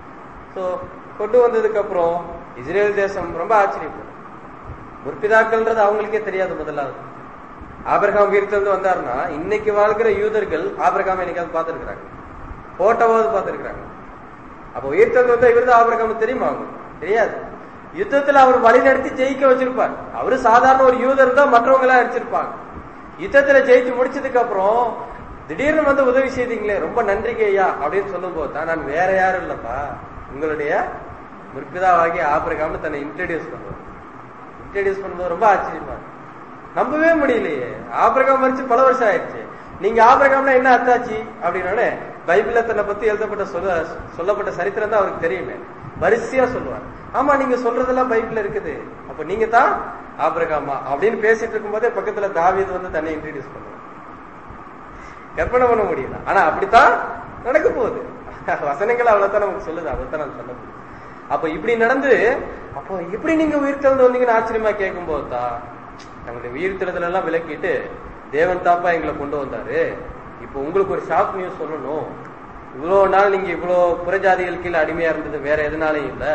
சோ கொண்டு வந்ததுக்கு அப்புறம் இஸ்ரேல் தேசம் ரொம்ப ஆச்சரியப்படும் முற்பிதாக்கள்ன்றது அவங்களுக்கே தெரியாது முதலாவது ஆபிரகாம் உயிர்த்தெழுந்து வந்தாருன்னா இன்னைக்கு வாழ்கிற யூதர்கள் ஆபிரகாம் என்னைக்காவது பார்த்திருக்கிறாங்க போட்டோவாவது பார்த்திருக்கிறாங்க அப்ப உயிர்த்தெழுந்து வந்தா இவர்தான் ஆபிரகாம் தெரியுமா அவங்களுக்கு தெரியாது யுத்தத்துல அவர் வழி நடத்தி ஜெயிக்க வச்சிருப்பார் அவரு சாதாரண ஒரு யூதர் தான் மற்றவங்க எல்லாம் அடிச்சிருப்பாங்க யுத்தத்துல ஜெயிச்சு முடிச்சதுக்கு அப்புறம் திடீர்னு வந்து உதவி செய்தீங்களே ரொம்ப நன்றிங்க ஐயா அப்படின்னு சொல்லும் போது தான் நான் வேற யாரும் இல்லப்பா உங்களுடைய முற்பிதாவாகி ஆபிரகாம்னு தன்னை இன்ட்ரடியூஸ் பண்ணுவார் இன்ட்ரடியூஸ் பண்ணும்போது ரொம்ப ஆச்சரியமா இருக்கு. நம்பவே முடியலையே ஆபிரகாம் மறிச்சு பல வருஷம் ஆயிடுச்சு நீங்க ஆபிரகாம்னா என்ன அத்தாச்சி அப்படின்னோடனே பைபிள்ல தன்னை பத்தி எழுதப்பட்ட சொல்ல சொல்லப்பட்ட சரித்திரம் தான் அவருக்கு தெரியுமே வரிசையா சொல்லுவார் ஆமா நீங்க சொல்றதெல்லாம் பைபிள்ல இருக்குது அப்ப நீங்க தான் ஆபிரகாமா அப்படின்னு பேசிட்டு இருக்கும்போதே பக்கத்துல தாவீது வந்து தன்னை இன்ட்ரடியூஸ் பண்ணுவார் கற்பனை பண்ண முடியல ஆனா அப்படித்தான் நடக்க போகுது வசனங்கள் அவ்வளவுதான் நமக்கு சொல்லுது அவ்வளவுதான் நம்ம சொல்ல முடியும் அப்ப இப்படி நடந்து அப்போ எப்படி நீங்க உயிர் திறந்து வந்தீங்கன்னு ஆச்சரியமா கேட்கும் போதுதான் தங்களுடைய உயிர் திறத்துல எல்லாம் விலக்கிட்டு தேவன் தாப்பா எங்களை கொண்டு வந்தாரு இப்போ உங்களுக்கு ஒரு ஷாக் நியூஸ் சொல்லணும் இவ்வளவு நாள் நீங்க இவ்வளவு புறஜாதிகள் கீழே அடிமையா இருந்தது வேற எதுனாலையும் இல்ல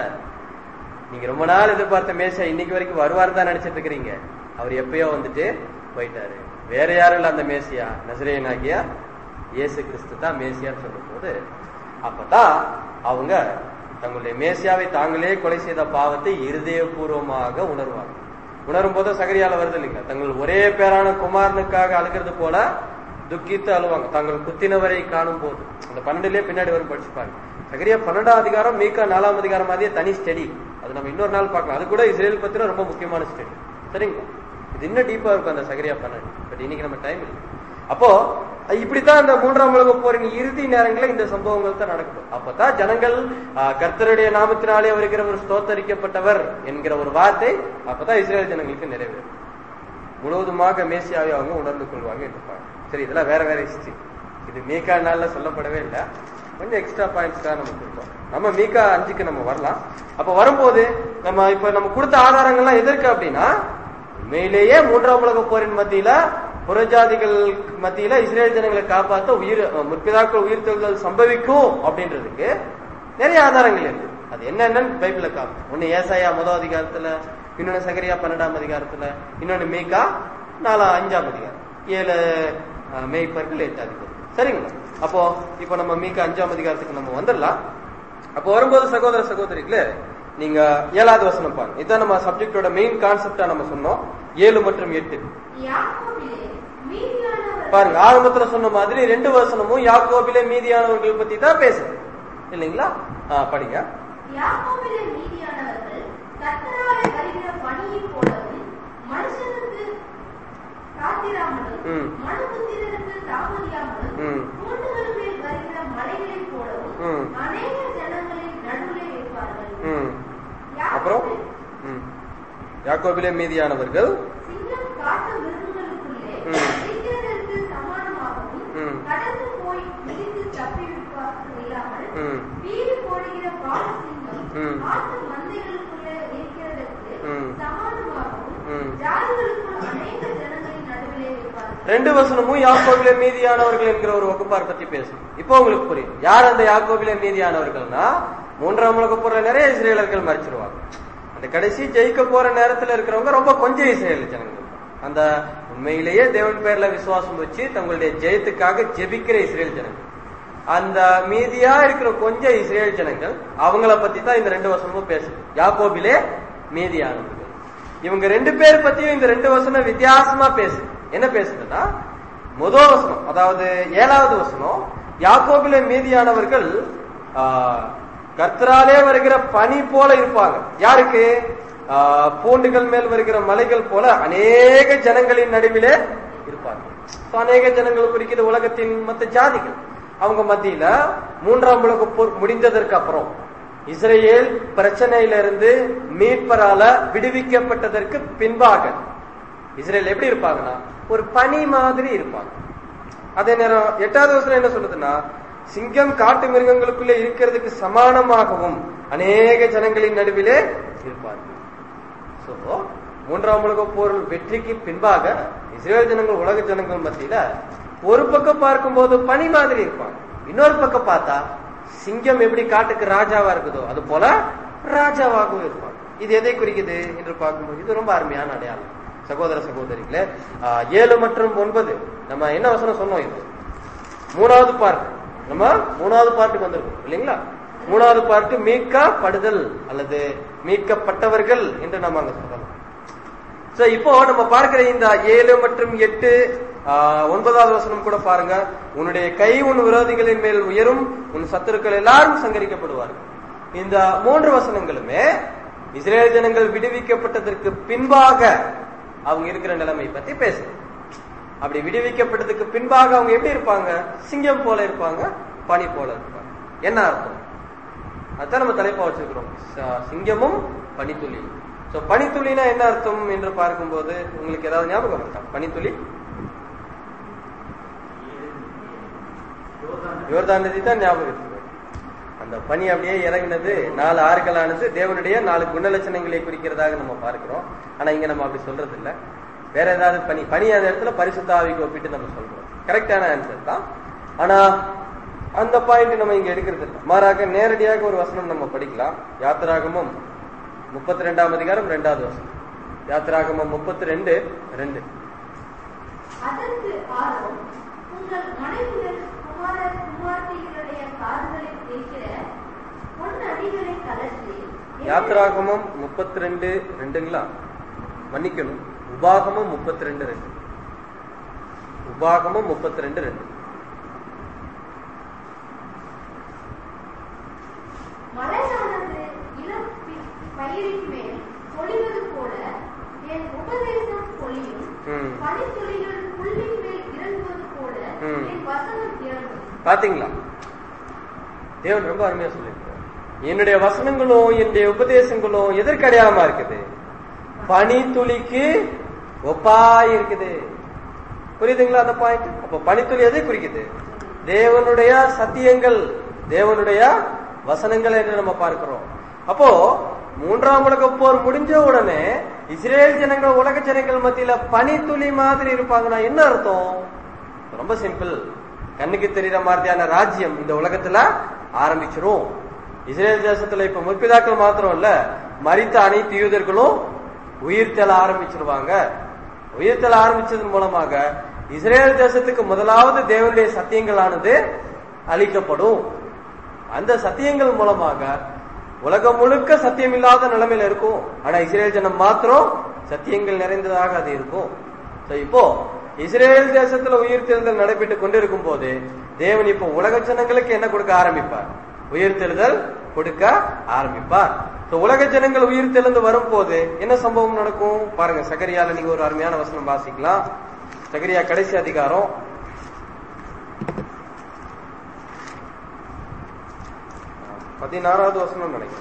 நீங்க ரொம்ப நாள் எதிர்பார்த்த மேசா இன்னைக்கு வரைக்கும் வருவார் தான் நினைச்சிட்டு இருக்கிறீங்க அவர் எப்பயோ வந்துட்டு போயிட்டாரு வேற யாரும் இல்ல அந்த மேசியா நசரேனாகியா இயேசு கிறிஸ்து தான் மேசியான்னு சொல்லும் போது அப்பதான் அவங்க தங்களுடைய மேசியாவை தாங்களே கொலை செய்த பாவத்தை இருதயபூர்வமாக உணர்வாங்க உணரும் போது சகரியால வருது இல்லைங்க தங்கள் ஒரே பேரான குமாரனுக்காக அழுகிறது போல துக்கித்து அழுவாங்க தாங்கள் குத்தினவரை காணும் போது அந்த பன்னெண்டுலயே பின்னாடி வரும் படிச்சுப்பாங்க சகரியா பன்னெண்டாம் அதிகாரம் மீக்கா நாலாம் அதிகாரம் மாதிரியே தனி ஸ்டடி அது நம்ம இன்னொரு நாள் பார்க்கலாம் அது கூட இஸ்ரேல் பத்தின ரொம்ப முக்கியமான ஸ்டடி சரிங்களா இது இன்னும் டீப்பா இருக்கும் அந்த சகரியா பன்னெண்டு பட் இன்னைக்கு நம்ம டைம் இல்லை அப்போ இப்படித்தான் அந்த மூன்றாம் உலக போரின் இறுதி நேரங்களில் இந்த சம்பவங்கள் தான் நடக்கும் அப்பதான் ஜனங்கள் ஆஹ், கர்த்தருடைய நாமத்தினாலே வருகிறவர் ஸ்தோத்தரிக்கப்பட்டவர் என்கிற ஒரு வார்த்தை அப்பதான் இஸ்ரேல் ஜனங்களுக்கு நிறைவேறும் முழுவதுமாக மேசியாவை அவங்க உணர்ந்து கொள்வாங்க என்று பார்க்கணும். சரி இதெல்லாம் வேற வேற ஹிஸ்டரி இது மீகா நாள்ல சொல்லப்படவே இல்லை கொஞ்சம் எக்ஸ்ட்ரா பாயிண்ட்ஸ் தான் நம்ம கொடுத்தோம் நம்ம மீகா அஞ்சுக்கு நம்ம வரலாம் அப்ப வரும்போது நம்ம இப்ப நம்ம கொடுத்த ஆதாரங்கள்லாம் எதற்கு அப்படின்னா உண்மையிலேயே மூன்றாம் உலக போரின் மத்தியில புறஜாதிகள் மத்தியில இஸ்ரேல் ஜனங்களை காப்பாத்த உயிர் முற்பிதாக்கள் உயிர் தெழுதல் சம்பவிக்கும் அப்படின்றதுக்கு நிறைய ஆதாரங்கள் இருக்கு அது என்னென்னு பைபிள்ல காணும் ஒன்னு ஏசாயா முதல் அதிகாரத்துல இன்னொன்னு சகரியா பன்னெண்டாம் அதிகாரத்துல இன்னொன்னு மீகா நாலாம் அஞ்சாம் அதிகாரம் ஏழு அஹ், மேய்ப்பர்கள் எட்டு அதிகாரம் சரிங்களா அப்போ இப்போ நம்ம மீகா அஞ்சாம் அதிகாரத்துக்கு நம்ம வந்துடலாம் அப்போ வரும்போது சகோதர சகோதரிகளே நீங்க ஏழாவது வசனம் பாருங்க இதான் நம்ம சப்ஜெக்டோட மெயின் கான்செப்டா நம்ம சொன்னோம் ஏழு மற்றும் எட்டு யாக்கோபிலே மீதியானவர் பாருங்க ஆரம்பத்துல சொன்ன மாதிரி ரெண்டு வசனமும் யாக்கோபிலே மீதியானவர்கள் பத்தி தான் பேசுது இல்லைங்களா ஆ, படிங்க யாக்கோபிலே மீதியானவர்கள் கர்த்தராலே வருகிற பணியைப் போலவும் மனுஷனுக்கு காத்திராமலும் ம். மனுபுத்திரனுக்கு தாமதியாமலும் ம். கூண்டுகள் மேல் வருகிற மலைகளைப் போலவும் ம். அநேக ஜனங்களின் நடுவே இருப்பார்கள் ம் அப்புறம் யாக்கோபு ம். யாக்கோபிலே மீதியானவர்கள் சிங்கம் காட்டு மிருகங்களுக்குள்ளே ம். இருக்கிறதற்கு சமானமாகவும் ம். கடந்து போய் மிதித்து தப்பிவிப்பார்கள் இல்லாமல் ம். வீடு போடுகிற பாலசிங்கம் ம். ஆட்டு மந்தைகளுக்குள்ளே இருக்கிறதற்கு ம். சமானமாகவும் ம். ஜாதிகளுக்குள் அநேக ஜனங்களின் நடுவிலே இருப்பார்கள் ரெண்டு வசனமும் யாக்கோபிலே மீதியானவர்கள் என்கிற ஒரு வகுப்பார் பத்தி பேசும் இப்போ உங்களுக்கு புரியும் யார் அந்த யாக்கோபிலே மீதியானவர்கள்னா மூன்றாம் உலக போற நிறைய இஸ்ரேலர்கள் மறிச்சிருவாங்க அந்த கடைசி ஜெயிக்க போற நேரத்துல இருக்கிறவங்க ரொம்ப கொஞ்சம் இஸ்ரேல் ஜனங்கள் அந்த உண்மையிலேயே தேவன் பேர்ல விசுவாசம் வச்சு தங்களுடைய ஜெயத்துக்காக ஜெபிக்கிற இஸ்ரேல் ஜனங்கள் அந்த மீதியா இருக்கிற கொஞ்சம் இஸ்ரேல் ஜனங்கள் அவங்கள பத்தி தான் இந்த ரெண்டு வசனமும் பேசுது யாக்கோபிலே மீதியானவர்கள் இவங்க ரெண்டு பேர் பத்தியும் இந்த ரெண்டு வசனம் வித்தியாசமா பேசுது என்ன பேசுதுன்னா முதல் வசனம் அதாவது ஏழாவது வசனம் யாக்கோபிலே மீதியானவர்கள் ஆஹ், கர்த்தராலே வருகிற பனி போல இருப்பாங்க யாருக்கு ஆஹ், பூண்டுகள் மேல் வருகிற மலைகள் போல அநேக ஜனங்களின் நடுவிலே இருப்பாங்க So, அநேக ஜனங்கள் குறிக்கிற உலகத்தின் மத்த ஜாதிகள் அவங்க மத்தியில மூன்றாம் உலக போர் முடிந்ததற்கு அப்புறம் இஸ்ரேல் பிரச்சனையிலிருந்து மீட்பரால விடுவிக்கப்பட்டதற்கு பின்பாக இஸ்ரேல் எப்படி இருப்பாங்கன்னா ஒரு பனி மாதிரி இருப்பாங்க அதே நேரம் எட்டாவது வசனம் என்ன சொல்லுதுன்னா சிங்கம் காட்டு மிருகங்களுக்குள்ளே இருக்கிறதுக்கு சமானமாகவும் அநேக ஜனங்களின் நடுவிலே இருப்பார்கள் சோ மூன்றாம் உலக போர் வெற்றிக்கு பின்பாக இஸ்ரேல் ஜனங்கள் உலக ஜனங்கள் மத்தியில ஒரு பக்கம் பார்க்கும்போது பனி மாதிரி இருப்பாங்க இன்னொரு பக்கம் பார்த்தா சிங்கம் எப்படி காட்டுக்கு ராஜாவா இருக்குதோ அது போல ராஜாவாகவும் இருப்பாங்க இது எதை குறிக்குது என்று பார்க்கும்போது இது ரொம்ப அருமையான அடையாளம் சகோதர சகோதரிகளே ஆஹ், ஏழு மற்றும் ஒன்பது நம்ம என்ன வசனம் சொன்னோம் இது மூணாவது பார்ட் நம்ம மூணாவது பார்ட்டுக்கு வந்திருக்கோம் இல்லைங்களா மூணாவது பார்ட் மீட்கப்படுதல் அல்லது மீட்கப்பட்டவர்கள் என்று நம்ம அங்க சொல்லலாம் சோ இப்போ நம்ம பார்க்கிற இந்த ஏழு மற்றும் எட்டு ஆஹ், ஒன்பதாவது வசனம் கூட பாருங்க உன்னுடைய கை உன் விரோதிகளின் மேல் உயரும் உன் சத்துருக்கள் எல்லாரும் சங்கரிக்கப்படுவார்கள் இந்த மூன்று வசனங்களுமே இஸ்ரேல் ஜனங்கள் விடுவிக்கப்பட்டதற்கு பின்பாக அவங்க இருக்கிற நிலைமை பத்தி பேசுது அப்படி விடுவிக்கப்பட்டதுக்கு பின்பாக அவங்க எப்படி இருப்பாங்க சிங்கம் போல இருப்பாங்க பனி போல இருப்பாங்க என்ன அர்த்தம் அதான் நம்ம தலைப்பா வச்சிருக்கிறோம் ச- சிங்கமும் பனித்துளி சோ பனித்துளினா என்ன அர்த்தம் என்று பார்க்கும்போது உங்களுக்கு ஏதாவது ஞாபகம் இருக்கா பனித்துளி யோர்தான் நதி தான் ஞாபகம் இருக்கு அந்த பனி அப்படியே இறங்கினது நாலு ஆறுகளானது தேவனுடைய நாலு குணலட்சணங்களை குறிக்கிறதாக நம்ம பார்க்கிறோம் ஆனா இங்க நம்ம அப்படி சொல்றது இல்ல வேற ஏதாவது பனி பனி அந்த இடத்துல பரிசுத்த ஆவிக்கு ஒப்பிட்டு நம்ம சொல்றோம் கரெக்டான ஆன்சர் தான் ஆனா அந்த பாயிண்ட் நம்ம இங்க எடுக்கிறது இல்லை மாறாக நேரடியாக ஒரு வசனம் நம்ம படிக்கலாம் யாத்திராகமும் முப்பத்தி ரெண்டாம் அதிகாரம் ரெண்டாவது வசனம் யாத்திராகமம் முப்பத்தி ரெண்டு ரெண்டு அதற்கு ஆரோன் உங்கள் மனைவிகள் குமார குமார்த்திகளுடைய காதுகளில் கேட்கிற பொன் அடிகளை கலற்றி யாத்ராகமம் முப்பத்தி ரெண்டு ரெண்டுங்களா மன்னிக்கணும் உபாகமம் முப்பத்தி ரெண்டு ரெண்டு உபாகமம் முப்பத்தி ரெண்டு ரெண்டு மலையானது இளம் பி- பயிரின் மேல் பொழிவது போல என் உபதேசம் பொழியும் ம். பனித்துளிகள் புல்லின் மேல் இறங்குவது போல ம். என் வசனம் இறங்கும் பாத்தீங்களா தேவன் ரொம்ப அருமையா சொல்லியிருக்காரு என்னுடைய வசனங்களும் என்னுடைய உபதேசங்களும் எதற்கு அடையாளமா இருக்குது பனித்துளிக்கு ஒப்பா இருக்குது புரியுதுங்களா அந்த பாயிண்ட் அப்ப பனித்துளி எதை குறிக்குது தேவனுடைய சத்தியங்கள் தேவனுடைய வசனங்கள் என்று நம்ம பார்க்கிறோம் அப்போ மூன்றாம் உலக போர் முடிஞ்ச உடனே இஸ்ரேல் ஜனங்கள் உலக ஜனங்கள் மத்தியில பனித்துளி மாதிரி இருப்பாங்கன்னா என்ன அர்த்தம் ரொம்ப சிம்பிள் கண்ணுக்கு தெரியுற மாதிரியான ராஜ்யம் இந்த உலகத்துல ஆரம்பிச்சிரும் இஸ்ரேல் தேசத்துல இப்ப முற்பிதாக்கள் மாத்திரம் இல்ல மரித்த அனைத்து யூதர்களும் உயிர்த்தெழ ஆரம்பிச்சிருவாங்க உயிர்த்தெழ ஆரம்பிச்சதன் மூலமாக இஸ்ரேல் தேசத்துக்கு முதலாவது தேவனுடைய சத்தியங்களானது அளிக்கப்படும் அந்த சத்தியங்கள் மூலமாக உலகம் முழுக்க சத்தியம் இல்லாத நிலைமையில இருக்கும் ஆனா இஸ்ரேல் ஜனம் மாத்திரம் சத்தியங்கள் நிறைந்ததாக அது இருக்கும் So, இப்போ இஸ்ரேல் தேசத்துல உயிர்த்தெழுதல் நடைபெற்று கொண்டிருக்கும் போது தேவன் இப்போ உலக ஜனங்களுக்கு என்ன கொடுக்க ஆரம்பிப்பார் உயிர்த்தெழுதல் கொடுக்க ஆரம்பிப்பார் So, உலக ஜனங்கள் உயிர்த்தெழுந்து வரும்போது என்ன சம்பவம் நடக்கும் பாருங்க சகரியால நீங்க ஒரு அருமையான வசனம் வாசிக்கலாம் சகரியா கடைசி அதிகாரம் பதினாறாவது வசனம் நினைக்கிறேன்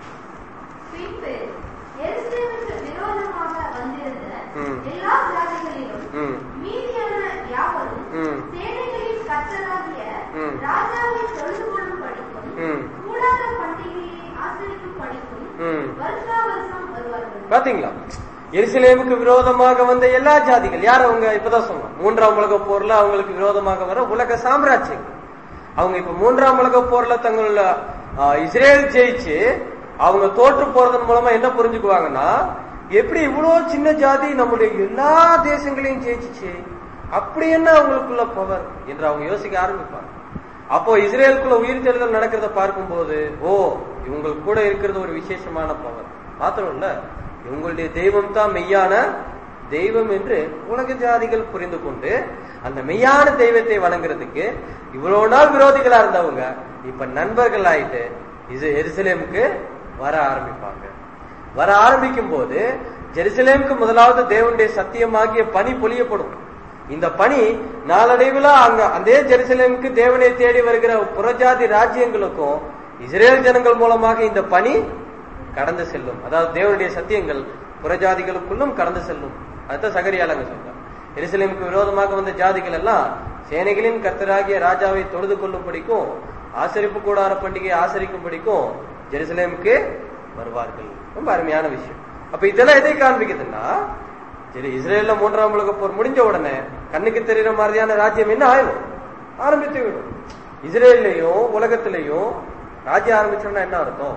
பின்பு எருசலேமுக்கு விரோதமாக வந்திருந்த ம். எல்லா ஜாதிகளிலும் ம். மீதியான யாவரும் ம். சேனைகளின் கர்த்தராகிய ம். ராஜாவை தொழுது கொள்ளும் படிக்கும் ம். கூடாத பண்டிகையை ஆசரிக்கும் படிக்கும் ம். வருஷா வருஷம் வருவார்கள் பாத்தீங்களா எருசலேமுக்கு விரோதமாக வந்த எல்லா ஜாதிகள் யார் அவங்க இப்பதான் சொன்னோம் மூன்றாம் உலக போர்ல அவங்களுக்கு விரோதமாக வர உலக சாம்ராஜ்யங்கள் அவங்க இப்ப மூன்றாம் உலக போர்ல தங்கள ஆ, இஸ்ரேல் ஜெயிச்சு அவங்க தோற்று போறதன் மூலமா என்ன புரிஞ்சுக்குவாங்கன்னா எப்படி இவ்வளவு சின்ன ஜாதி நம்முடைய எல்லா தேசங்களையும் ஜெயிச்சுச்சு அப்படி என்ன அவங்களுக்குள்ள பவர் என்று அவங்க யோசிக்க ஆரம்பிப்பாங்க அப்போ இஸ்ரேலுக்குள்ள உயிர் தேர்தல் நடக்கிறத பார்க்கும்போது ஓ இவங்களுக்கு கூட இருக்கிறது ஒரு விசேஷமான பவர் மாத்திரம் இல்ல இவங்களுடைய தெய்வம் தான் மெய்யான தெய்வம் என்று உலக ஜாதிகள் புரிந்து கொண்டு அந்த மெய்யான தெய்வத்தை வணங்குறதுக்கு இவ்வளவு நாள் விரோதிகளா இருந்தவங்க இப்ப நண்பர்கள் ஆயிட்டு இது எருசலேமுக்கு வர ஆரம்பிப்பாங்க வர ஆரம்பிக்கும் போது ஜெருசலேமுக்கு முதலாவது தேவனுடைய சத்தியமாகிய பனி பொழியப்படும் இந்த பணி நாளடைவில் அங்க அதே ஜெருசலேமுக்கு தேவனை தேடி வருகிற புறஜாதி ராஜ்யங்களுக்கும் இஸ்ரேல் ஜனங்கள் மூலமாக இந்த பணி கடந்து செல்லும் அதாவது தேவனுடைய சத்தியங்கள் புறஜாதிகளுக்குள்ளும் கடந்து செல்லும் அதுதான் சகரியாலங்க சொல்றார் எருசலேமுக்கு விரோதமாக வந்த ஜாதிகள் எல்லாம் சேனைகளின் கர்த்தராகிய ராஜாவை தொழுது கொள்ளும்படிக்கும் ஆசரிப்பு கூடார பண்டிகையை ஆசரிக்கும்படிக்கும் ஜெருசலேமுக்கு வருவார்கள் ரொம்ப அருமையான விஷயம் அப்ப இதெல்லாம் எதை காண்பிக்குதுன்னா சரி இஸ்ரேல்ல மூன்றாம் உலக போர் முடிஞ்ச உடனே கண்ணுக்கு தெரியுற மாதிரியான ராஜ்யம் என்ன ஆயிடும் ஆரம்பித்து விடும் இஸ்ரேல்லையும் உலகத்திலையும் ராஜ்யம் ஆரம்பிச்சோம்னா என்ன அர்த்தம்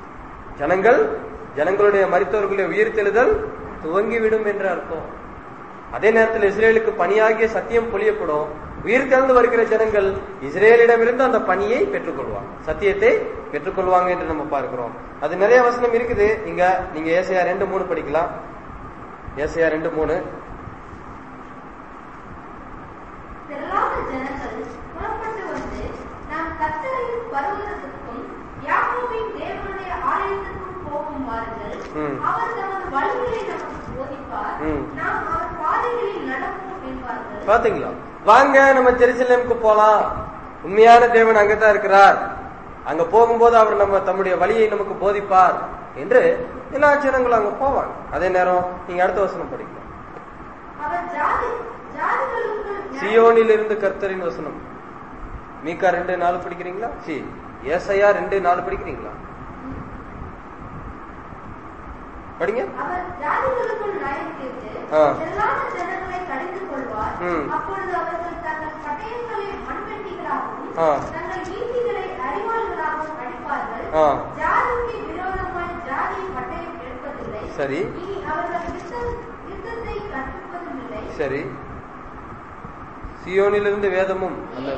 ஜனங்கள் ஜனங்களுடைய மருத்துவர்களுடைய உயிர்த்தெழுதல் துவங்கிவிடும் என்று அர்த்தம் அதே நேரத்தில் இஸ்ரேலுக்கு பணியாகிய சத்தியம் பொழியப்படும் உயிர் தெழுந்து வருகிற ஜனங்கள் இஸ்ரேலிடமிருந்து அந்த பணியை பெற்றுக்கொள்வாங்க சத்தியத்தை பெற்றுக்கொள்வாங்க என்று நம்ம பார்க்கிறோம் அது நிறைய வசனம் இருக்குது இங்க நீங்க ஏசையா ரெண்டு மூணு படிக்கலாம் ஏசையா ரெண்டு மூணு திரளான ஜனங்கள் புறப்பட்டு வந்து நாம் கர்த்தரின் பர்வதத்துக்கும் யாக்கோபின் தேவனுடைய ஆலயத்துக்கும் போகும் வாருங்கள் ம். அவர் தமது வழிகளை நமக்கு போதிப்பார் ம். நாம் அவர் பாதைகளில் நடப்போம் என்பார்கள் பாத்தீங்களா வாங்க நம்ம ஜெருசலேமுக்கு போலாம் உண்மையான தேவன் அங்கதான் இருக்கிறார் அங்க போகும்போது அவர் நம்ம தம்முடைய வழியை நமக்கு போதிப்பார் என்று எல்லா ஜனங்களும் அங்க போவாங்க அதே நேரம் நீங்க அடுத்த வசனம் படிக்கலாம் அவர் ஜாதி ஜாதிகளுக்குள் நியாயம் சியோனில் இருந்து கர்த்தரின் வசனம் மீகா ரெண்டு நாலு படிக்கிறீங்களா சி ஏசையா ரெண்டு நாலு படிக்கிறீங்களா படிங்க அவர் ஜாதிகளுக்குள் நியாயம் தீர்த்து ஆ. எல்லாத ஜனங்களை கடிந்து கொள்வார் ம். அப்பொழுது அவர்கள் தங்கள் பட்டயங்களை மண்வெட்டிகளாகவும் ஆ. தங்கள் ஈட்டிகளை அரிவாள்களாகவும் அடிப்பார்கள் ஆ. ஜாதிக்கு விரோதமாய் ஜாதி பட்டயம் எடுப்பதில்லை சரி. இனி அவர்கள் யுத்தம் யுத்தத்தை கற்பிப்பதும் இல்லை சரி சியோனிலிருந்து வேதமும் அந்த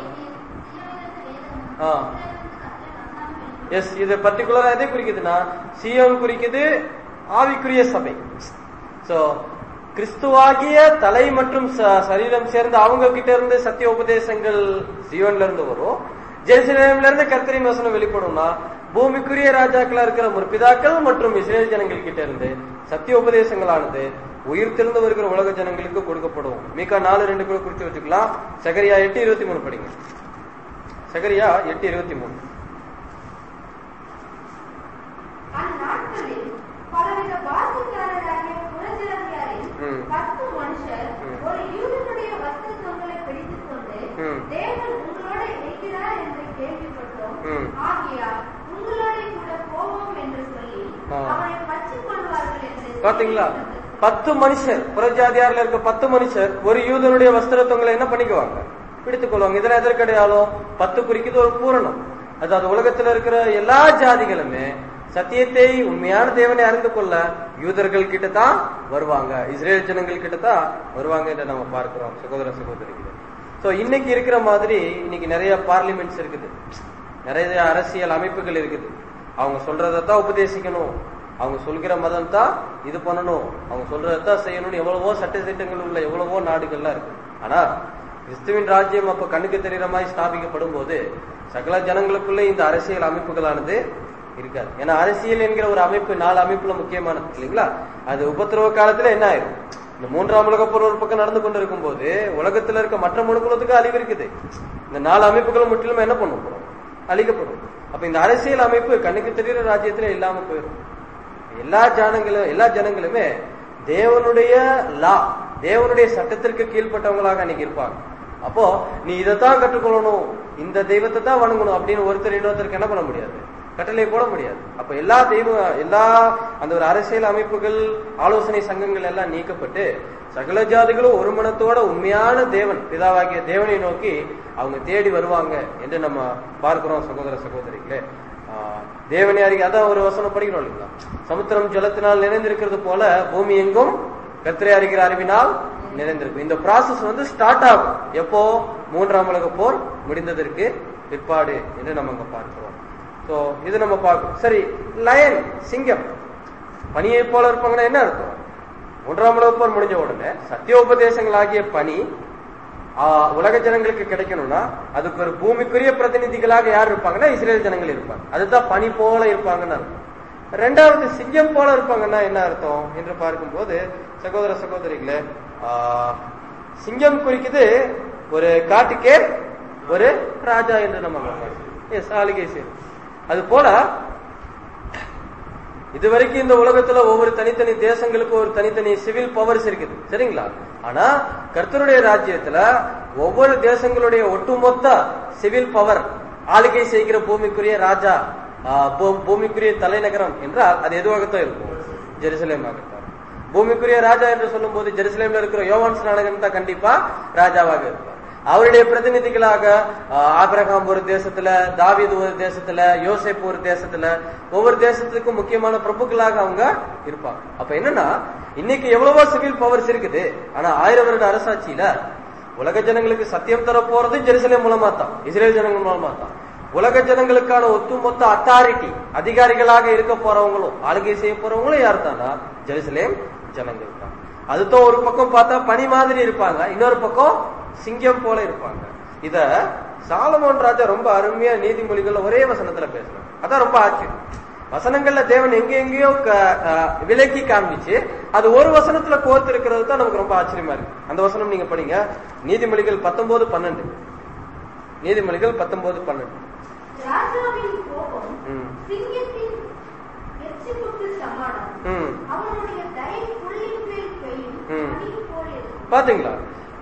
ஆ. எஸ் இது பர்டிகுலரா எதை குறிக்குதுன்னா சியோன் குறிக்குது ஆவிக்குரிய சபை சோ கிறிஸ்துவாகிய தலை மற்றும் ச- சரீரம் சேர்ந்து அவங்க கிட்ட இருந்து சத்திய உபதேசங்கள் சியோன்ல இருந்து வரும் ஜெருசலேம்ல இருந்து கர்த்தரின் வசனம் வெளிப்படும்னா பூமிக்குரிய ராஜாக்களா இருக்கிற முற்பிதாக்கள் மற்றும் இஸ்ரேல் ஜனங்கள் கிட்ட இருந்து சத்திய உபதேசங்களானது உயிர் திறந்து வருகிற உலக ஜனங்களுக்கு கொடுக்கப்படும் மீகா நாலு ரெண்டு கூட குறித்து வச்சுக்கலாம் சகரியா எட்டு இருபத்தி மூணு படிங்க சகரியா எட்டு இருபத்தி மூணு அந்நாட்களில் பலவித வாசிக்காரராகிய புறஜாதியாரில் ம். பத்து மனுஷர் ம். ஒரு யூதனுடைய வஸ்திர தொங்கலை பிடித்துக் கொண்டு ம். தேவன் உங்களோட இருக்கிறார் என்று கேள்விப்பட்டோம் ம். ஆகையால் உங்களோட கூட போவோம் என்று சொல்லி ஆ. அவனை பற்றிக் கொள்வார்கள் என்று பாத்தீங்களா பத்து மனுஷர் புறஜாதியார்ல இருக்க பத்து மனுஷர் ஒரு யூதனுடைய வஸ்திரத்தவங்களை என்ன பண்ணிக்குவாங்க பிடித்துக் கொள்வாங்க இதுல எதற்கடையாலும் பத்து குறிக்குது ஒரு பூரணம் அதாவது உலகத்துல இருக்கிற எல்லா ஜாதிகளுமே சத்தியத்தை உண்மையான தேவனை அறிந்து கொள்ள யூதர்கள் கிட்ட தான் வருவாங்க இஸ்ரேல் ஜனங்கள் கிட்ட தான் வருவாங்க என்று நம்ம பார்க்கிறோம் சகோதர சகோதரிகள் சோ இன்னைக்கு இருக்கிற மாதிரி இன்னைக்கு நிறைய பார்லிமெண்ட்ஸ் இருக்குது நிறைய அரசியல் அமைப்புகள் இருக்குது அவங்க சொல்றதை தான் உபதேசிக்கணும் அவங்க சொல்கிற மதம் தான் இது பண்ணணும் அவங்க சொல்றதை தான் செய்யணும்னு எவ்வளவோ சட்ட திட்டங்கள் உள்ள எவ்வளவோ நாடுகள்லாம் இருக்கு ஆனா கிறிஸ்துவின் ராஜ்யம் அப்ப கண்ணுக்கு தெரிகிற மாதிரி ஸ்தாபிக்கப்படும் போது சகல ஜனங்களுக்குள்ள இந்த அரசியல் அமைப்புகளானது இருக்காது ஏன்னா அரசியல் என்கிற ஒரு அமைப்பு நாலு அமைப்புல முக்கியமானது இல்லைங்களா அது உபத்திரவ காலத்துல என்ன ஆயிரும் இந்த மூன்றாம் உலக போர் ஒரு பக்கம் நடந்து கொண்டிருக்கும் போது உலகத்துல இருக்க மற்ற முழுக்குலத்துக்கு அழிவு இருக்குது இந்த நாலு அமைப்புகள் முற்றிலுமே என்ன பண்ண போறோம் அழிக்கப்படும் அப்ப இந்த அரசியல் அமைப்பு கண்ணுக்கு தெரிகிற ராஜ்யத்துல இல்லாம போயிடும் எல்லா ஜனங்களும் எல்லா ஜனங்களுமே தேவனுடைய லா தேவனுடைய சட்டத்திற்கு கீழ்ப்பட்டவங்களாக அன்னைக்கு இருப்பாங்க அப்போ நீ இதைத்தான் கற்றுக்கொள்ளணும் இந்த தெய்வத்தை தான் வணங்கணும் அப்படின்னு ஒருத்தர் இன்னொருத்தருக்கு என்ன பண்ண முடியாது கட்டளை போட முடியாது அப்ப எல்லா தெய்வ எல்லா அந்த ஒரு அரசியல் அமைப்புகள் ஆலோசனை சங்கங்கள் எல்லாம் நீக்கப்பட்டு சகல ஜாதிகளும் ஒரு மனத்தோட உண்மையான தேவன் பிதாவாகிய தேவனை நோக்கி அவங்க தேடி வருவாங்க என்று நம்ம பார்க்கிறோம் சகோதர சகோதரிகளே ஆஹ் தேவனை அறிக்கை அதான் ஒரு வசனம் படிக்கிறோம் இல்லைங்களா சமுத்திரம் ஜலத்தினால் நிறைந்திருக்கிறது போல பூமி எங்கும் கத்திரை அறிகிற அறிவினால் நிறைந்திருக்கும் இந்த ப்ராசஸ் வந்து ஸ்டார்ட் ஆகும் எப்போ மூன்றாம் உலக போர் முடிந்ததற்கு பிற்பாடு என்று நம்ம அங்க பார்க்கிறோம் சோ இது நம்ம பார்க்கிறோம் சரி லயன் சிங்கம் பனியை போல இருப்பாங்கன்னா என்ன அர்த்தம் மூன்றாம் உலக போர் முடிஞ்ச உடனே சத்தியோபதேசங்கள் ஆகிய பணி ஆஹ் உலக ஜனங்களுக்கு கிடைக்கணும்னா அதுக்கு ஒரு பூமிக்குரிய பிரதிநிதிகளாக யார் இருப்பாங்கன்னா இஸ்ரேல் ஜனங்கள் இருப்பாங்க அதுதான் பனி போல இருப்பாங்கன்னு அர்த்தம் ரெண்டாவது சிங்கம் போல இருப்பாங்கன்னா என்ன அர்த்தம் என்று பார்க்கும்போது சகோதர சகோதரிகளே ஆஹ் சிங்கம் குறிக்குது ஒரு காட்டுக்கே ஒரு ராஜா என்று நம்ம எஸ் ஆளுகை சேரும் அது போல இதுவரைக்கும் இந்த உலகத்துல ஒவ்வொரு தனித்தனி தேசங்களுக்கு ஒரு தனித்தனி சிவில் பவர்ஸ் இருக்குது சரிங்களா ஆனா கர்த்தருடைய ராஜ்யத்துல ஒவ்வொரு தேசங்களுடைய ஒட்டுமொத்த சிவில் பவர் ஆளுகை செய்கிற பூமிக்குரிய ராஜா ஆஹ் பூ- பூமிக்குரிய தலைநகரம் என்றால் அது எதுவாகத்தான் இருக்கும் ஜெருசலேமாகத்தான் பூமிக்குரிய ராஜா என்று சொல்லும் போது ஜெருசலேம்ல இருக்கிற யோவான் ஸ்நானகன் தான் கண்டிப்பா ராஜாவாக இருப்பார் அவருடைய பிரதிநிதிகளாக ஆஹ், ஆபிரகாம் ஒரு தேசத்துல தாவீது ஒரு தேசத்துல யோசேப் ஒரு தேசத்துல ஒவ்வொரு தேசத்துக்கும் முக்கியமான பிரபுக்களாக அவங்க இருப்பாங்க அப்ப என்னன்னா இன்னைக்கு எவ்வளவோ சிவில் பவர்ஸ் இருக்குது ஆனா ஆயிரம் வருட அரசாட்சியில உலக ஜனங்களுக்கு சத்தியம் தர போறது ஜெருசலேம் மூலமா தான் இஸ்ரேல் ஜனங்கள் மூலமா தான் உலக ஜனங்களுக்கான ஒட்டுமொத்த அத்தாரிட்டி அதிகாரிகளாக இருக்க போறவங்களும் ஆளுகை செய்ய போறவங்களும் யார் தானா ஜெருசலேம் ஜனங்கள் தான் அதுதான் ஒரு பக்கம் பார்த்தா பனி மாதிரி இருப்பாங்க இன்னொரு பக்கம் சிங்கம் போல இருப்பாங்க இத சாலமோன் ராஜா ரொம்ப அருமையா நீதிமொழிகள்ல ஒரே வசனத்துல பேசுறாங்க அதான் ரொம்ப ஆச்சரியம் வசனங்கள்ல தேவன் எங்க எங்கேயோ க- அஹ் விலக்கி காமிச்சு அது ஒரு வசனத்துல கோர்த்து இருக்கிறது தான் நமக்கு ரொம்ப ஆச்சரியமா இருக்கு அந்த வசனம் நீங்க படிங்க நீதிமொழிகள் பத்தொன்பது பன்னெண்டு நீதிமொழிகள் பத்தொன்பது பன்னெண்டு ராஜாவின் கோபம் ம். சிங்கத்தின் எச்சிப்புக்கு சமானம் ம் அவனுடைய தயை புள்ளின் மேல் பெய்யும் ம். பனி போல் இருக்கும் பாத்தீங்களா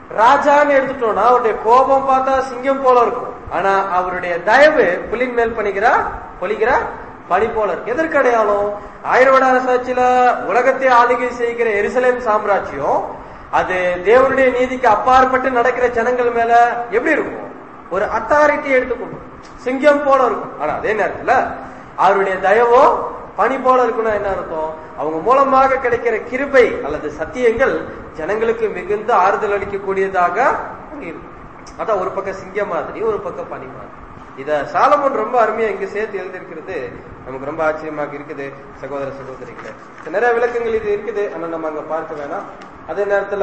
ராஜான்னு எடுத்துட்டோம்னா அவருடைய கோபம் பார்த்தா சிங்கம் போல இருக்கும் ஆனா அவருடைய தயவு புலின் மேல் பணிகிறா பொலிகிறா பனி போல இருக்கு எதற்கு அடையாளம் ஆயிரம் வருட அரசாட்சியில உலகத்தை ஆளுகை செய்கிற எருசலேம் சாம்ராஜ்யம் அது தேவனுடைய நீதிக்கு அப்பாற்பட்டு நடக்கிற ஜனங்கள் மேல எப்படி இருக்கும் ஒரு அத்தாரிட்டி எடுத்துக்கணும் சிங்கம் போல இருக்கும் ஆனா அதே நேரத்துல அவருடைய தயவோ பனி போல இருக்குன்னா என்ன அர்த்தம் அவங்க மூலமாக கிடைக்கிற கிருபை அல்லது சத்தியங்கள் ஜனங்களுக்கு மிகுந்த ஆறுதல் அளிக்கக்கூடியதாக இருக்கும் அதான் ஒரு பக்கம் சிங்கம் மாதிரி ஒரு பக்கம் பனி மாதிரி இத சாலமோன் ரொம்ப அருமையா இங்க சேர்த்து எழுதியிருக்கிறது நமக்கு ரொம்ப ஆச்சரியமாக இருக்குது சகோதர சகோதரிகளே இப்ப நிறைய விளக்கங்கள் இது இருக்குது ஆனா நம்ம அங்க பார்க்க வேணாம் அதே நேரத்துல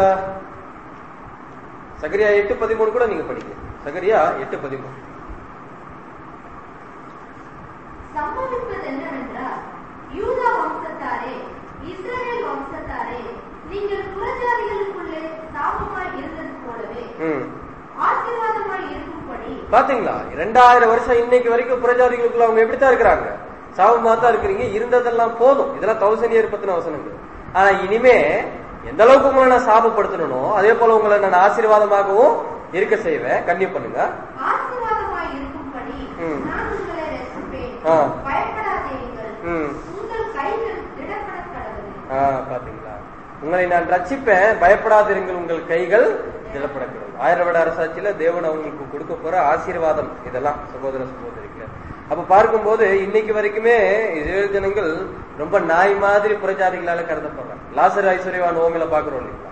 சகரியா எட்டு பதிமூணு கூட நீங்க படிக்கலாம் சகரியா எட்டு பதிமூணு சம்பவிப்பது என்னவென்றால் யூதா வம்சத்தாரே இஸ்ரவேல் வம்சத்தாரே நீங்கள் புறஜாதிகளுக்குள்ளே சாபமாய் இருந்தது போலவே ம் ஆசீர்வாதமாய் இருக்கும்படி பாத்தீங்களா இரண்டாயிரம் வருஷம் இன்னைக்கு வரைக்கும் புரஜாதிகளுக்குள்ள அவங்க எப்படித்தான் இருக்கிறாங்க சாபமா தான் இருக்கிறீங்க இருந்ததெல்லாம் போதும் இதெல்லாம் தௌசண்ட் இயர் பத்தின வசனங்கள் ஆனா இனிமே எந்த அளவுக்கு உங்களை நான் சாபப்படுத்தணும் அதே போல உங்களை நான் ஆசீர்வாதமாகவும் இருக்க செய்வேன் கண்ணியம் பண்ணுங்க ஆசீர்வாதமாய் இருக்கும்படி ம். நான் உங்களை ரசிப்பேன் ஆ. பயப்படாதீர்கள் ம். உங்கள் கைகள் திடப்பட கடவுள் ஆ, பாத்தீங்களா உங்களை நான் ரட்சிப்பேன் பயப்படாதிருங்கள் உங்கள் கைகள் திடப்படக்கூடாது ஆயிரம் வருட அரசாட்சியில தேவன் அவங்களுக்கு கொடுக்க போற ஆசீர்வாதம் இதெல்லாம் சகோதர சகோதரிகளே அப்ப பார்க்கும்போது இன்னைக்கு வரைக்குமே இஸ்ரேல் ஜனங்கள் ரொம்ப நாய் மாதிரி புறஜாதிகளால கருதப்படுறாங்க லாசர் ஐஸ்வர்யவான் ஓமில பாக்குறோம் இல்லைங்களா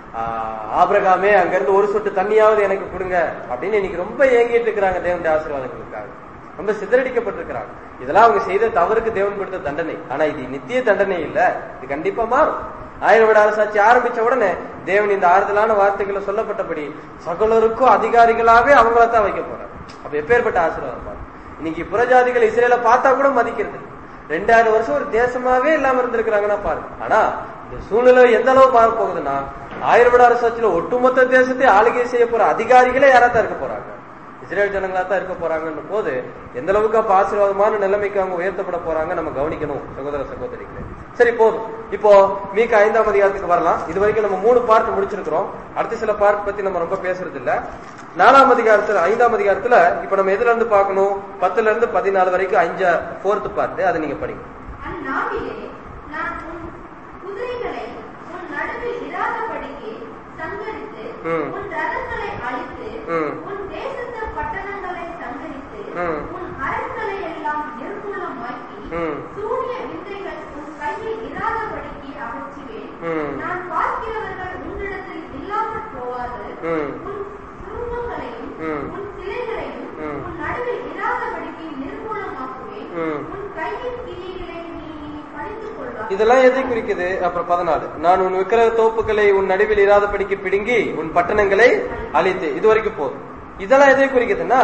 ஆஹ் ஆபிரகாமே அங்க இருந்து ஒரு சொட்டு தண்ணியாவது எனக்கு கொடுங்க அப்படின்னு இன்னைக்கு ரொம்ப ஏங்கிட்டு இருக்கிறாங்க தேவனுடைய ஆசீர்வாதங்களுக்காக ரொம்ப சிதறடிக்கப்பட்டிருக்கிறாங்க இதெல்லாம் அவங்க செய்த தவறுக்கு தேவன் கொடுத்த தண்டனை ஆனா இது நித்திய தண்டனை இல்ல இது கண்டிப்பா மாறும் ஆயிரம் விட அரசாட்சி ஆரம்பிச்ச உடனே தேவன் இந்த ஆறுதலான வார்த்தைகளை சொல்லப்பட்டபடி சகலருக்கும் அதிகாரிகளாவே அவங்கள தான் வைக்க போறாரு அப்ப எப்பேற்பட்ட ஆசீர்வாதம் பாருங்க. இன்னைக்கு புறஜாதிகள் இஸ்ரேல பார்த்தா கூட மதிக்கிறது இல்ல. ரெண்டாயிரம் வருஷம் ஒரு தேசமாவே இல்லாம இருந்திருக்கிறாங்கன்னா பாருங்க ஆனா இந்த சூழ்நிலை எந்த அளவு பார்க்க போகுதுன்னா ஆயிரம் விட அரசாட்சியில ஒட்டுமொத்த தேசத்தை ஆளுகை செய்ய போற அதிகாரிகளே யாரா தான் இருக்க போறாங்க இஸ்ரேல் ஜனங்களா தான் இருக்க போறாங்கன்னு போது எந்த அளவுக்கு அப்ப ஆசீர்வாதமான நிலைமைக்கு அவங்க உயர்த்தப்பட போறாங்க நம்ம கவனிக்கணும் சகோதர சகோதரிகளே சரி போதும் இப்போ மீக்க ஐந்தாம் அதிகாரத்துக்கு வரலாம் இது வரைக்கும் நம்ம மூணு பார்ட் முடிச்சிருக்கிறோம் அடுத்த சில பார்ட் பத்தி நம்ம ரொம்ப பேசுறது இல்ல நாலாம் அதிகாரத்துல ஐந்தாம் அதிகாரத்துல இப்ப நம்ம எதுல இருந்து பார்க்கணும் பத்துல இருந்து பதினாலு வரைக்கும் அஞ்சா போர்த் பார்ட் அதை நீங்க படிங்க அந்நாளிலே நான் உன் குதிரைகளை உன் நடுவில் இராதபடிக்கு சங்கரித்து ம். உன் ரதங்களை அழித்து ம். உன் தேசத்து பட்டணங்களை சங்கரித்து ம். உன் அரண்களை எல்லாம் நிர்மூலமாக்கி ம். சூரிய விந்தைகள் உன் கையில் இராதபடிக்கு அகற்றுவேன் ம். நான் பார்க்கிறவர்கள் உன்னிடத்தில் இல்லாமற் போவாது ம். உன் சுரூபங்களையும் ம். உன் சிலைகளையும் ம். உன் நடுவில் இராதபடிக்கு நிர்மூலமாக்குவேன் ம். உன் கையின் கிரிகளை நீ பணித்துக் கொள்வாய் இதெல்லாம் எதை குறிக்குது அப்புறம் பதினாலு நான் உன் விக்கிரக தோப்புகளை உன் நடுவில் இராதபடிக்கு பிடுங்கி உன் பட்டணங்களை அழித்து இது வரைக்கும் போதும் இதெல்லாம் எதை குறிக்குதுன்னா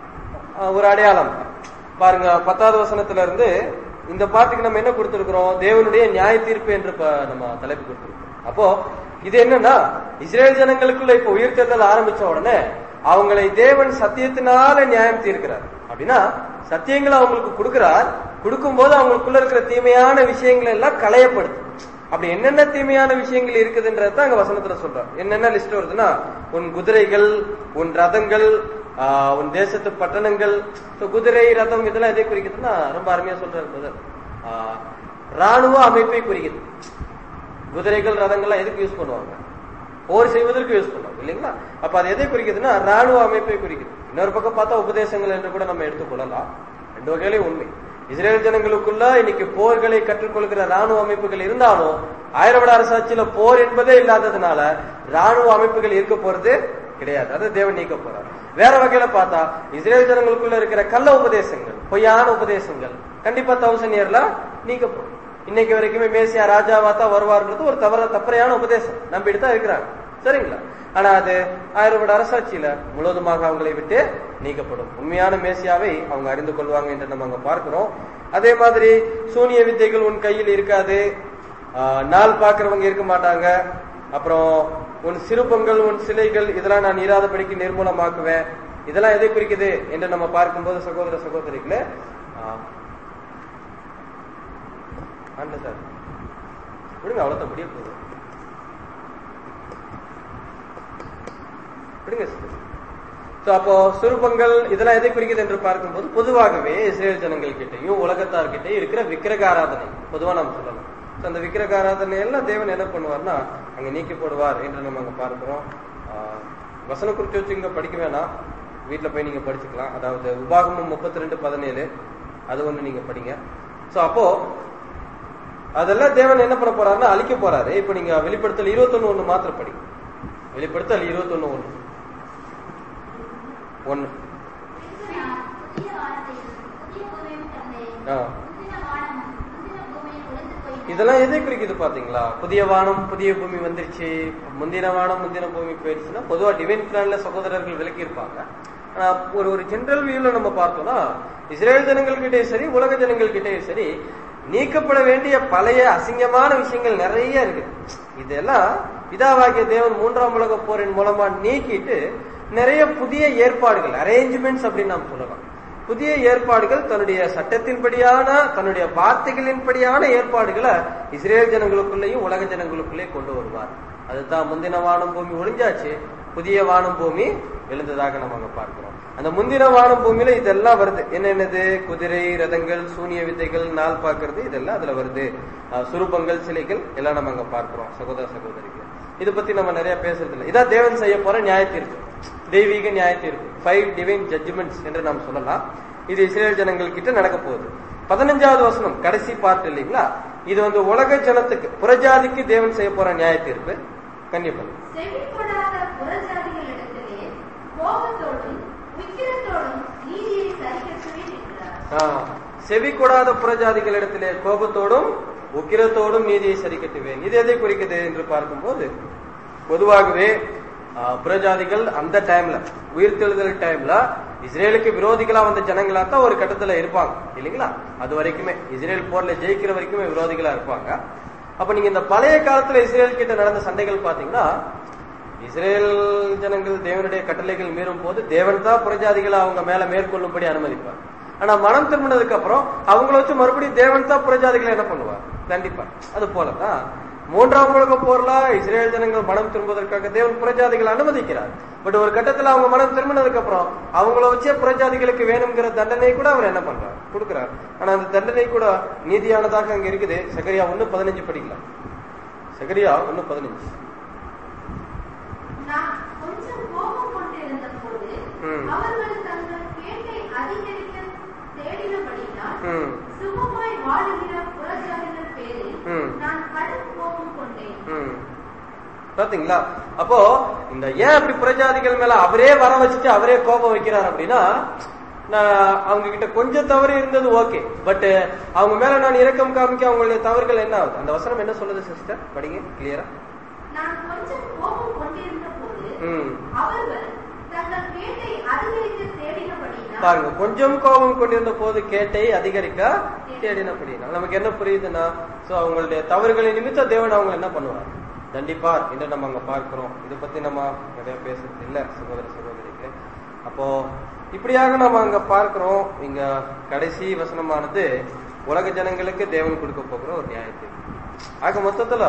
அஹ், ஒரு அடையாளம் பாருங்க பத்தாவது வசனத்துல இருந்து இந்த பாட்டுக்கு நம்ம என்ன கொடுத்திருக்கிறோம் தேவனுடைய நியாய தீர்ப்பு என்று ப- நம்ம தலைப்பு கொடுத்திருக்கோம் அப்போ இது என்னன்னா இஸ்ரேல் ஜனங்களுக்குள்ள இப்ப உயிர்த்தெழுதல் ஆரம்பிச்ச உடனே அவங்களை தேவன் சத்தியத்தினால நியாயம் தீர்க்கிறார் அப்படின்னா சத்தியங்களை அவங்களுக்கு கொடுக்கிறார் கொடுக்கும்போது அவங்களுக்குள்ள இருக்கிற தீமையான விஷயங்கள் எல்லாம் களையப்படுது அப்படி என்னென்ன தீமையான விஷயங்கள் இருக்குதுன்றத தான் அங்க வசனத்துல சொல்றார் என்னென்ன லிஸ்ட் வருதுன்னா உன் குதிரைகள் உன் ரதங்கள் ஆஹ், உன் தேசத்து பட்டணங்கள் So, குதிரை ரதம் இதெல்லாம் எதை குறிக்குதுன்னா ரொம்ப அருமையா சொல்றாரு brother. ஆஹ், ராணுவ அமைப்பை குறிக்குது குதிரைகள் ரதங்கள்லாம் எதுக்கு யூஸ் பண்ணுவாங்க போர் செய்வதற்கு யூஸ் பண்ணுவாங்க இல்லைங்களா அப்ப அது எதை குறிக்குதுன்னா ராணுவ அமைப்பை குறிக்குது இன்னொரு பக்கம் பார்த்தா உபதேசங்கள் என்று கூட நம்ம எடுத்துக்கொள்ளலாம் ரெண்டு வகையிலே உண்மை இஸ்ரேல் ஜனங்களுக்குள்ள இன்னைக்கு போர்களை கற்றுக்கொள்கிற ராணுவ அமைப்புகள் இருந்தாலும் ஆயிரவட அரசாட்சியில போர் என்பதே இல்லாததுனால ராணுவ அமைப்புகள் இருக்க போறது கிடையாது அது தேவன் நீக்க போறார் வேற வகையில பார்த்தா இஸ்ரேல் ஜனங்களுக்குள்ள இருக்கிற கள்ள உபதேசங்கள் பொய்யான உபதேசங்கள் கண்டிப்பா தௌசண்ட் இயர்ல நீக்கப்படும் இன்னைக்கு வரைக்குமே மேசியா ராஜாவா தான் வருவார்ன்றது ஒரு தவற தப்பறையான உபதேசம் நம்பிட்டு தான் இருக்கிறாங்க சரிங்களா ஆனா அது ஆயிரம் வருட அரசாட்சியில முழுவதுமாக அவங்களை விட்டு நீக்கப்படும் உண்மையான மேசியாவை அவங்க அறிந்து கொள்வாங்க என்று நம்ம அங்க பார்க்கிறோம் அதே மாதிரி சூனிய வித்தைகள் உன் கையில் இருக்காது ஆஹ், நாள் பார்க்கிறவங்க இருக்க மாட்டாங்க அப்புறம் உன் சிறுபங்கள் உன் சிலைகள் இதெல்லாம் நான் இராதபடிக்கு நிர்மூலமாக்குவேன் இதெல்லாம் எதை குறிக்குது என்று நம்ம பார்க்கும்போது சகோதர சகோதரிகளே ஆஹ், ஆண்ட சார் விடுங்க அவ்வளோதான் முடிய போகுது விடுங்க சோ அப்போ சுரூபங்கள் இதெல்லாம் எதை குறிக்குது என்று பார்க்கும்போது பொதுவாகவே இஸ்ரேல் ஜனங்கள் கிட்டையும் உலகத்தார் கிட்டையும் இருக்கிற விக்கிரக ஆராதனை பொதுவா நம்ம சொல்லலாம் So, அந்த விக்கிரக ஆராதனை எல்லாம் தேவன் என்ன பண்ணுவார்னா அங்க நீக்கி போடுவார் என்று நம்ம அங்க பார்க்கிறோம் ஆஹ், வசன குறிச்சு வச்சு இங்க படிக்க வேணாம் வீட்டுல போய் நீங்க படிச்சுக்கலாம் அதாவது உபாகமம் முப்பத்தி ரெண்டு பதினேழு அது ஒண்ணு நீங்க படிங்க சோ அப்போ அதெல்லாம் தேவன் என்ன பண்ண போறாருன்னா அழிக்க போறாரு இப்ப நீங்க வெளிப்படுத்தல் இருபத்தொன்னு ஒண்ணு மாத்திரம் படிங்க வெளிப்படுத்தல் இருபத்தொன்னு ஒண்ணு ஒண்ணு பின்பு நான் புதிய வானத்தையும் புதிய பூமியையும் கண்டேன். ஆ. முந்தின வானமும் முந்தின பூமியும் ஒழிந்து போயின. இதெல்லாம் எதை குறிக்குது பாத்தீங்களா புதிய வானம் புதிய பூமி வந்துருச்சு முந்தின வானம் முந்தின பூமி போயிடுச்சுன்னா பொதுவா டிவைன் பிளான்ல சகோதரர்கள் விலக்கி இருப்பாங்க ஆனா ஒரு ஒரு ஜெனரல் வியூல நம்ம பார்த்தோம்னா இஸ்ரேல் ஜனங்கள்கிட்டயும் சரி உலக ஜனங்கள்கிட்டயும் சரி நீக்கப்பட வேண்டிய பழைய அசிங்கமான விஷயங்கள் நிறைய இருக்கு இதெல்லாம் பிதாவாகிய தேவன் மூன்றாம் உலக போரின் மூலமா நீக்கிட்டு நிறைய புதிய ஏற்பாடுகள் அரேஞ்ச்மெண்ட்ஸ் அப்படின்னு நாம் சொல்லலாம் புதிய ஏற்பாடுகள் தன்னுடைய சட்டத்தின்படியான தன்னுடைய வார்த்தைகளின்படியான ஏற்பாடுகளை இஸ்ரேல் ஜனங்களுக்குள்ளேயும் உலக ஜனங்களுக்குள்ளேயும் கொண்டு வருவார் அதுதான் முந்தின வானம் பூமி ஒளிஞ்சாச்சு புதிய வானம் பூமி எழுந்ததாக நம்ம அங்க பார்க்கிறோம் அந்த முந்தின வானம் பூமியில இதெல்லாம் வருது என்னென்னது குதிரை ரதங்கள் சூனிய வித்தைகள் நாள் பார்க்கிறது இதெல்லாம் அதுல வருது அஹ் சுரூபங்கள் சிலைகள் எல்லாம் நம்ம அங்க பார்க்கிறோம் சகோதர சகோதரிகள் இதை பத்தி நம்ம நிறைய பேசுறது இல்லை இதான் தேவன் செய்ய போற நியாய தீர்ப்பு தெய்வீக நியாய தீர்ப்பு ஃபைவ் டிவைன் ஜட்ஜ்மெண்ட்ஸ் என்று நாம் சொல்லலாம் இது இஸ்ரேல் ஜனங்கள் கிட்ட நடக்க போகுது பதினஞ்சாவது வசனம் கடைசி பார்ட் இல்லைங்களா இது வந்து உலக ஜனத்துக்கு புறஜாதிக்கு தேவன் செய்ய போற நியாய தீர்ப்பு கன்னியப்பன் செவிப்படாத புறஜாதிகளிடத்திலே கோபத்தோடும் விக்கிரத்தோடும் நீதியை சரிக்கட்டுவேன் என்கிறார் செவி கொடாத புறஜாதிகளிடத்திலே கோபத்தோடும் உக்கிரத்தோடும் நீதியை சரி கட்டுவேன் இது எதை குறிக்குது என்று பார்க்கும்போது பொதுவாகவே ஆ, புறஜாதிகள் அந்த டைம்ல உயிர்த்தெழுதல் டைம்ல இஸ்ரேலுக்கு விரோதிகளா வந்த ஜனங்களா தான் ஒரு கட்டத்துல இருப்பாங்க இல்லைங்களா அது வரைக்குமே இஸ்ரேல் போர்ல ஜெயிக்கிற வரைக்குமே விரோதிகளா இருப்பாங்க அப்ப நீங்க இந்த பழைய காலத்துல இஸ்ரேல் கிட்ட நடந்த சண்டைகள் பாத்தீங்கன்னா இஸ்ரேல் ஜனங்கள் தேவனுடைய கட்டளைகள் மீறும் போது தேவன் தான் புறஜாதிகளை அவங்க மேல மேற்கொள்ளும்படி அனுமதிப்பார் ஆனா மனம் திரும்பினதுக்கு அப்புறம் அவங்கள வச்சு மறுபடியும் தேவன் தான் புறஜாதிகளை என்ன பண்ணுவார் கண்டிப்பா அது போலதான் மூன்றாம் உலக போர்ல இஸ்ரேல் ஜனங்கள் மனம் திரும்புவதற்காக தேவன் புறஜாதிகளை அனுமதிக்கிறார் பட் ஒரு கட்டத்துல அவங்க மனம் திரும்பினதுக்கு அப்புறம் அவங்கள வச்சே புறஜாதிகளுக்கு வேணுங்கிற தண்டனை கூட அவர் என்ன பண்றார் கொடுக்கிறார் ஆனா அந்த தண்டனை கூட நீதியானதாக அங்க இருக்குது சகரியா ஒண்ணு பதினஞ்சு படிக்கலாம் சகரியா ஒண்ணு பதினஞ்சு நான் கொஞ்சம் கோபம் கொண்டிருந்த போது ம். அவர்கள் தங்கள் கேட்டை அதிகரிக்க தேடினபடினால் ம் சுகமாய் வாழுகிற புறஜாதிகள் பேரில் ம். நான் கடும் கோபம் கொண்டேன் ம். பாத்தீங்களா அப்போ இந்த ஏன் அப்படி புறஜாதிகள் மேல அவரே வர வச்சுட்டு அவரே கோபம் வைக்கிறார் அப்படின்னா நான் அவங்க கிட்ட கொஞ்சம் தவறு இருந்தது ஓகே பட் அவங்க மேல நான் இரக்கம் காமிக்க அவங்களுடைய தவறுகள் என்ன ஆகுது அந்த வசனம் என்ன சொல்லுது சிஸ்டர் படிங்க கிளியரா நான் கொஞ்சம் கோபம் கொண்டிருந்த போது ம் அவர்கள் தங்கள் கேட்டை அதிகரிக்க தேடினபடினால் பாருங்க கொஞ்சம் கோபம் கொண்டிருந்த போது கேட்டை அதிகரிக்க தேடினபடினா நமக்கு என்ன புரியுதுன்னா சோ அவங்களுடைய தவறுகளின் நிமித்தம் தேவன் அவங்க என்ன பண்ணுவார் தண்டிப்பார் என்று நம்ம அங்க பார்க்கிறோம் இதை பத்தி நம்ம நிறைய பேசுறது இல்ல சகோதர சகோதரிகளே அப்போ இப்படியாக நம்ம அங்க பார்க்கிறோம் இங்க கடைசி வசனமானது உலக ஜனங்களுக்கு தேவன் கொடுக்க போகிற ஒரு நியாயத்தை ஆக மொத்தத்துல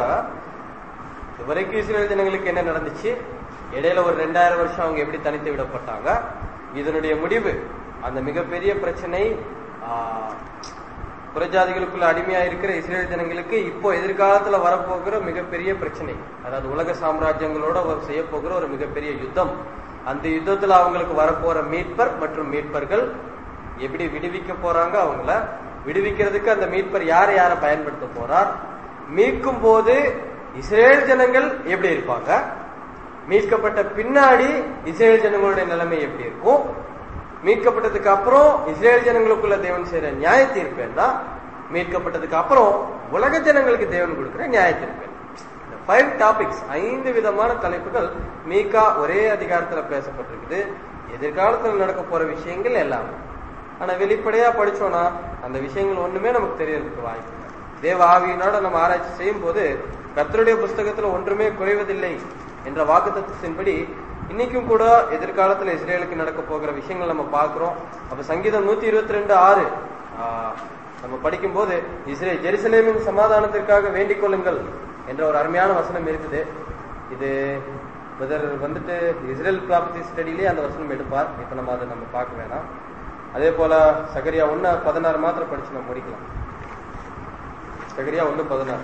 இதுவரைக்கும் இஸ்ரேல் ஜனங்களுக்கு என்ன நடந்துச்சு இடையில ஒரு ரெண்டாயிரம் வருஷம் அவங்க எப்படி தனித்து விடப்பட்டாங்க இதனுடைய முடிவு அந்த மிகப்பெரிய பிரச்சனை ஆஹ், புறஜாதிகளுக்குள்ள அடிமையா இருக்கிற இஸ்ரேல் ஜனங்களுக்கு இப்போ எதிர்காலத்துல வரப்போகிற மிகப்பெரிய பிரச்சனை அதாவது உலக சாம்ராஜ்யங்களோட ஒரு செய்ய போகிற ஒரு மிகப்பெரிய யுத்தம் அந்த யுத்தத்துல அவங்களுக்கு வரப்போற மீட்பர் மற்றும் மீட்பர்கள் எப்படி விடுவிக்க போறாங்க அவங்கள விடுவிக்கிறதுக்கு அந்த மீட்பர் யாரை யாரை பயன்படுத்த போறார் மீட்கும் போது இஸ்ரேல் ஜனங்கள் எப்படி இருப்பாங்க மீட்கப்பட்ட பின்னாடி இஸ்ரேல் ஜனங்களுடைய நிலைமை எப்படி இருக்கும் மீட்கப்பட்டதுக்கு அப்புறம் இஸ்ரேல் ஜனங்களுக்குள்ள தேவன் செய்யற நியாய தீர்ப்பு என்ன மீட்கப்பட்டதுக்கு அப்புறம் உலக ஜனங்களுக்கு தேவன் கொடுக்கிற நியாய தீர்ப்பு என்ன? இந்த ஃபைவ் டாபிக்ஸ் ஐந்து விதமான தலைப்புகள் மீகா ஒரே அதிகாரத்துல பேசப்பட்டிருக்குது எதிர்காலத்தில் நடக்க போற விஷயங்கள் எல்லாமே ஆனா வெளிப்படையா படிச்சோம்னா அந்த விஷயங்கள் ஒண்ணுமே நமக்கு தெரியறதுக்கு வாய்ப்பு இல்லை தேவ ஆவியினோட நம்ம ஆராய்ச்சி செய்யும் போது கர்த்தருடைய புஸ்தகத்துல ஒன்றுமே குறைவதில்லை என்ற வாக்குத்தத்தின்படி இன்னைக்கும் கூட எதிர்காலத்துல இஸ்ரேலுக்கு நடக்க போகிற விஷயங்கள் நம்ம பார்க்கிறோம் அப்ப சங்கீதம் நூத்தி இருபத்தி ரெண்டு ஆறு ஆஹ், நம்ம படிக்கும்போது இஸ்ரேல் ஜெருசலேமின் சமாதானத்திற்காக வேண்டிக் கொள்ளுங்கள் என்ற ஒரு அருமையான வசனம் இருக்குது இது பிரதர் வந்துட்டு இஸ்ரேல் ப்ராப்பர்ட்டி ஸ்டடியிலே அந்த வசனம் எடுப்பார் இப்ப நம்ம அதை நம்ம பார்க்க வேணாம் அதே போல சகரியா ஒண்ணு பதினாறு மாத்திரம் படிச்சு நம்ம முடிக்கலாம் சகரியா ஒண்ணு பதினாறு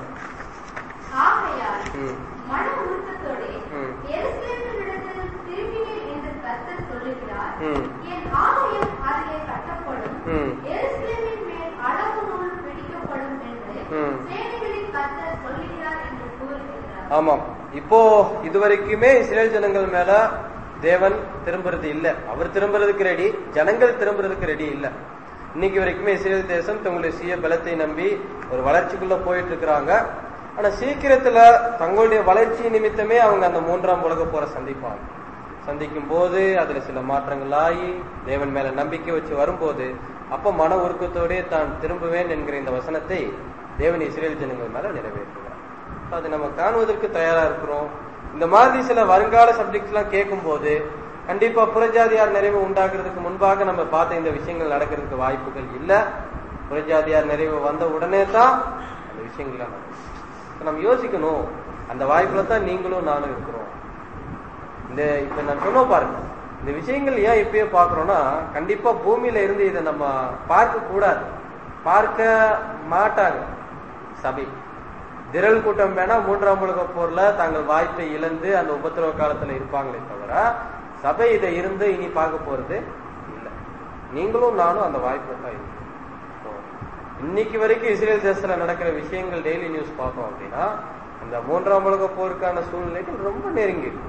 ஆகையால் ம் மன உருக்கத்தோடே ம். எருசலேமினிடத்தில் திரும்பினேன் என்று கர்த்தர் சொல்லுகிறார் ம் என் ஆலயம் அதிலே கட்டப்படும் ம். எருசலேமின் மேல் அளவு நூல் பிடிக்கப்படும் என்று ம். சேனைகளின் கர்த்தர் சொல்லுகிறார் என்று கூறுகிறார் ஆமாம் இப்போ இதுவரைக்குமே இஸ்ரேல் ஜனங்கள் மேல தேவன் திரும்புறது இல்ல அவர் திரும்புறதுக்கு ரெடி ஜனங்கள் திரும்புறதுக்கு ரெடி இல்ல இன்னைக்கு வரைக்குமே இஸ்ரேல் தேசம் தங்களுடைய சுய பலத்தை நம்பி ஒரு வளர்ச்சிக்குள்ள போயிட்டு இருக்கிறாங்க ஆனா சீக்கிரத்துல தங்களுடைய வளர்ச்சி நிமித்தமே அவங்க அந்த மூன்றாம் உலக போற சந்திப்பாங்க சந்திக்கும் போது அதுல சில மாற்றங்கள் ஆகி தேவன் மேல நம்பிக்கை வச்சு வரும்போது அப்ப மன உருக்கத்தோடே தான் திரும்புவேன் என்கிற இந்த வசனத்தை தேவன் இஸ்ரேல் ஜனங்கள் மேல நிறைவேற்றுகிறார் அது நம்ம காணுவதற்கு தயாரா இருக்கிறோம் இந்த மாதிரி சில வருங்கால சப்ஜெக்ட்ஸ் எல்லாம் கேட்கும் போது கண்டிப்பா புறஜாதியார் நிறைவு உண்டாக்குறதுக்கு முன்பாக நம்ம பார்த்த இந்த விஷயங்கள் நடக்கிறதுக்கு வாய்ப்புகள் இல்ல புறஜாதியார் நிறைவு வந்த உடனே தான் அந்த விஷயங்கள்லாம் நடக்கும் இப்ப நம்ம யோசிக்கணும் அந்த வாய்ப்புல தான் நீங்களும் நானும் இருக்கிறோம் இந்த இப்ப நான் சொன்ன பாருங்க இந்த விஷயங்கள் ஏன் இப்பயே பாக்குறோம்னா கண்டிப்பா பூமியில இருந்து இதை நம்ம பார்க்க கூடாது பார்க்க மாட்டாங்க சபை திரள் கூட்டம் வேணா மூன்றாம் உலக போர்ல தாங்கள் வாய்ப்பை இழந்து அந்த உபத்திரவ காலத்துல இருப்பாங்களே தவிர சபை இதை இருந்து இனி பார்க்க போறது இல்லை நீங்களும் நானும் அந்த வாய்ப்புல தான் இருக்கோம் So, இன்னைக்கு வரைக்கும் இஸ்ரேல் தேசத்துல நடக்கிற விஷயங்கள் டெய்லி நியூஸ் பார்த்தோம் அப்படின்னா அந்த மூன்றாம் உலக போருக்கான சூழ்நிலைகள் ரொம்ப நெருங்கி இருக்கு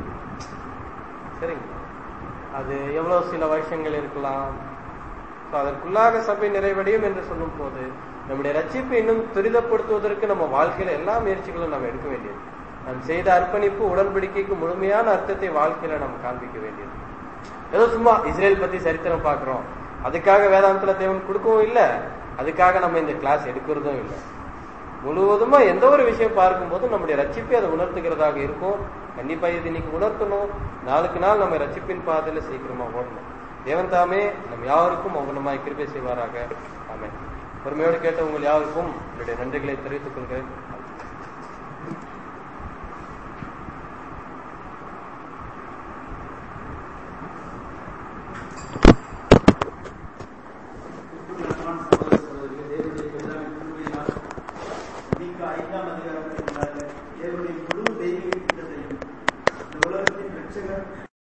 சரிங்க அது எவ்வளவு சில வருஷங்கள் இருக்கலாம் So, அதற்குள்ளாக சபை நிறைவடையும் என்று சொல்லும் போது நம்முடைய ரட்சிப்பை இன்னும் துரிதப்படுத்துவதற்கு நம்ம வாழ்க்கையில எல்லா முயற்சிகளும் நம்ம எடுக்க வேண்டியது நாம் செய்த அர்ப்பணிப்பு உடன்படிக்கைக்கு முழுமையான அர்த்தத்தை வாழ்க்கையில நம்ம காண்பிக்க வேண்டியது ஏதோ சும்மா இஸ்ரேல் பத்தி சரித்திரம் பார்க்கிறோம் அதுக்காக வேதாந்தத்துல தேவன் கொடுக்கவும் இல்ல அதுக்காக நம்ம இந்த கிளாஸ் எடுக்கிறதும் இல்லை முழுவதுமா எந்த ஒரு விஷயம் பார்க்கும்போது நம்முடைய ரட்சிப்பை அதை உணர்த்துகிறதாக இருக்கும் கண்டிப்பா இது இன்னைக்கு உணர்த்தணும் நாளுக்கு நாள் நம்ம ரட்சிப்பின் பாதையில சீக்கிரமா ஓடணும் தேவன் தாமே நம் யாருக்கும் மௌனமாய் கிருபை செய்வாராக ஆமென் பொறுமையோடு கேட்ட உங்கள் யாருக்கும் என்னுடைய நன்றிகளை தெரிவித்துக் கொள்கிறேன்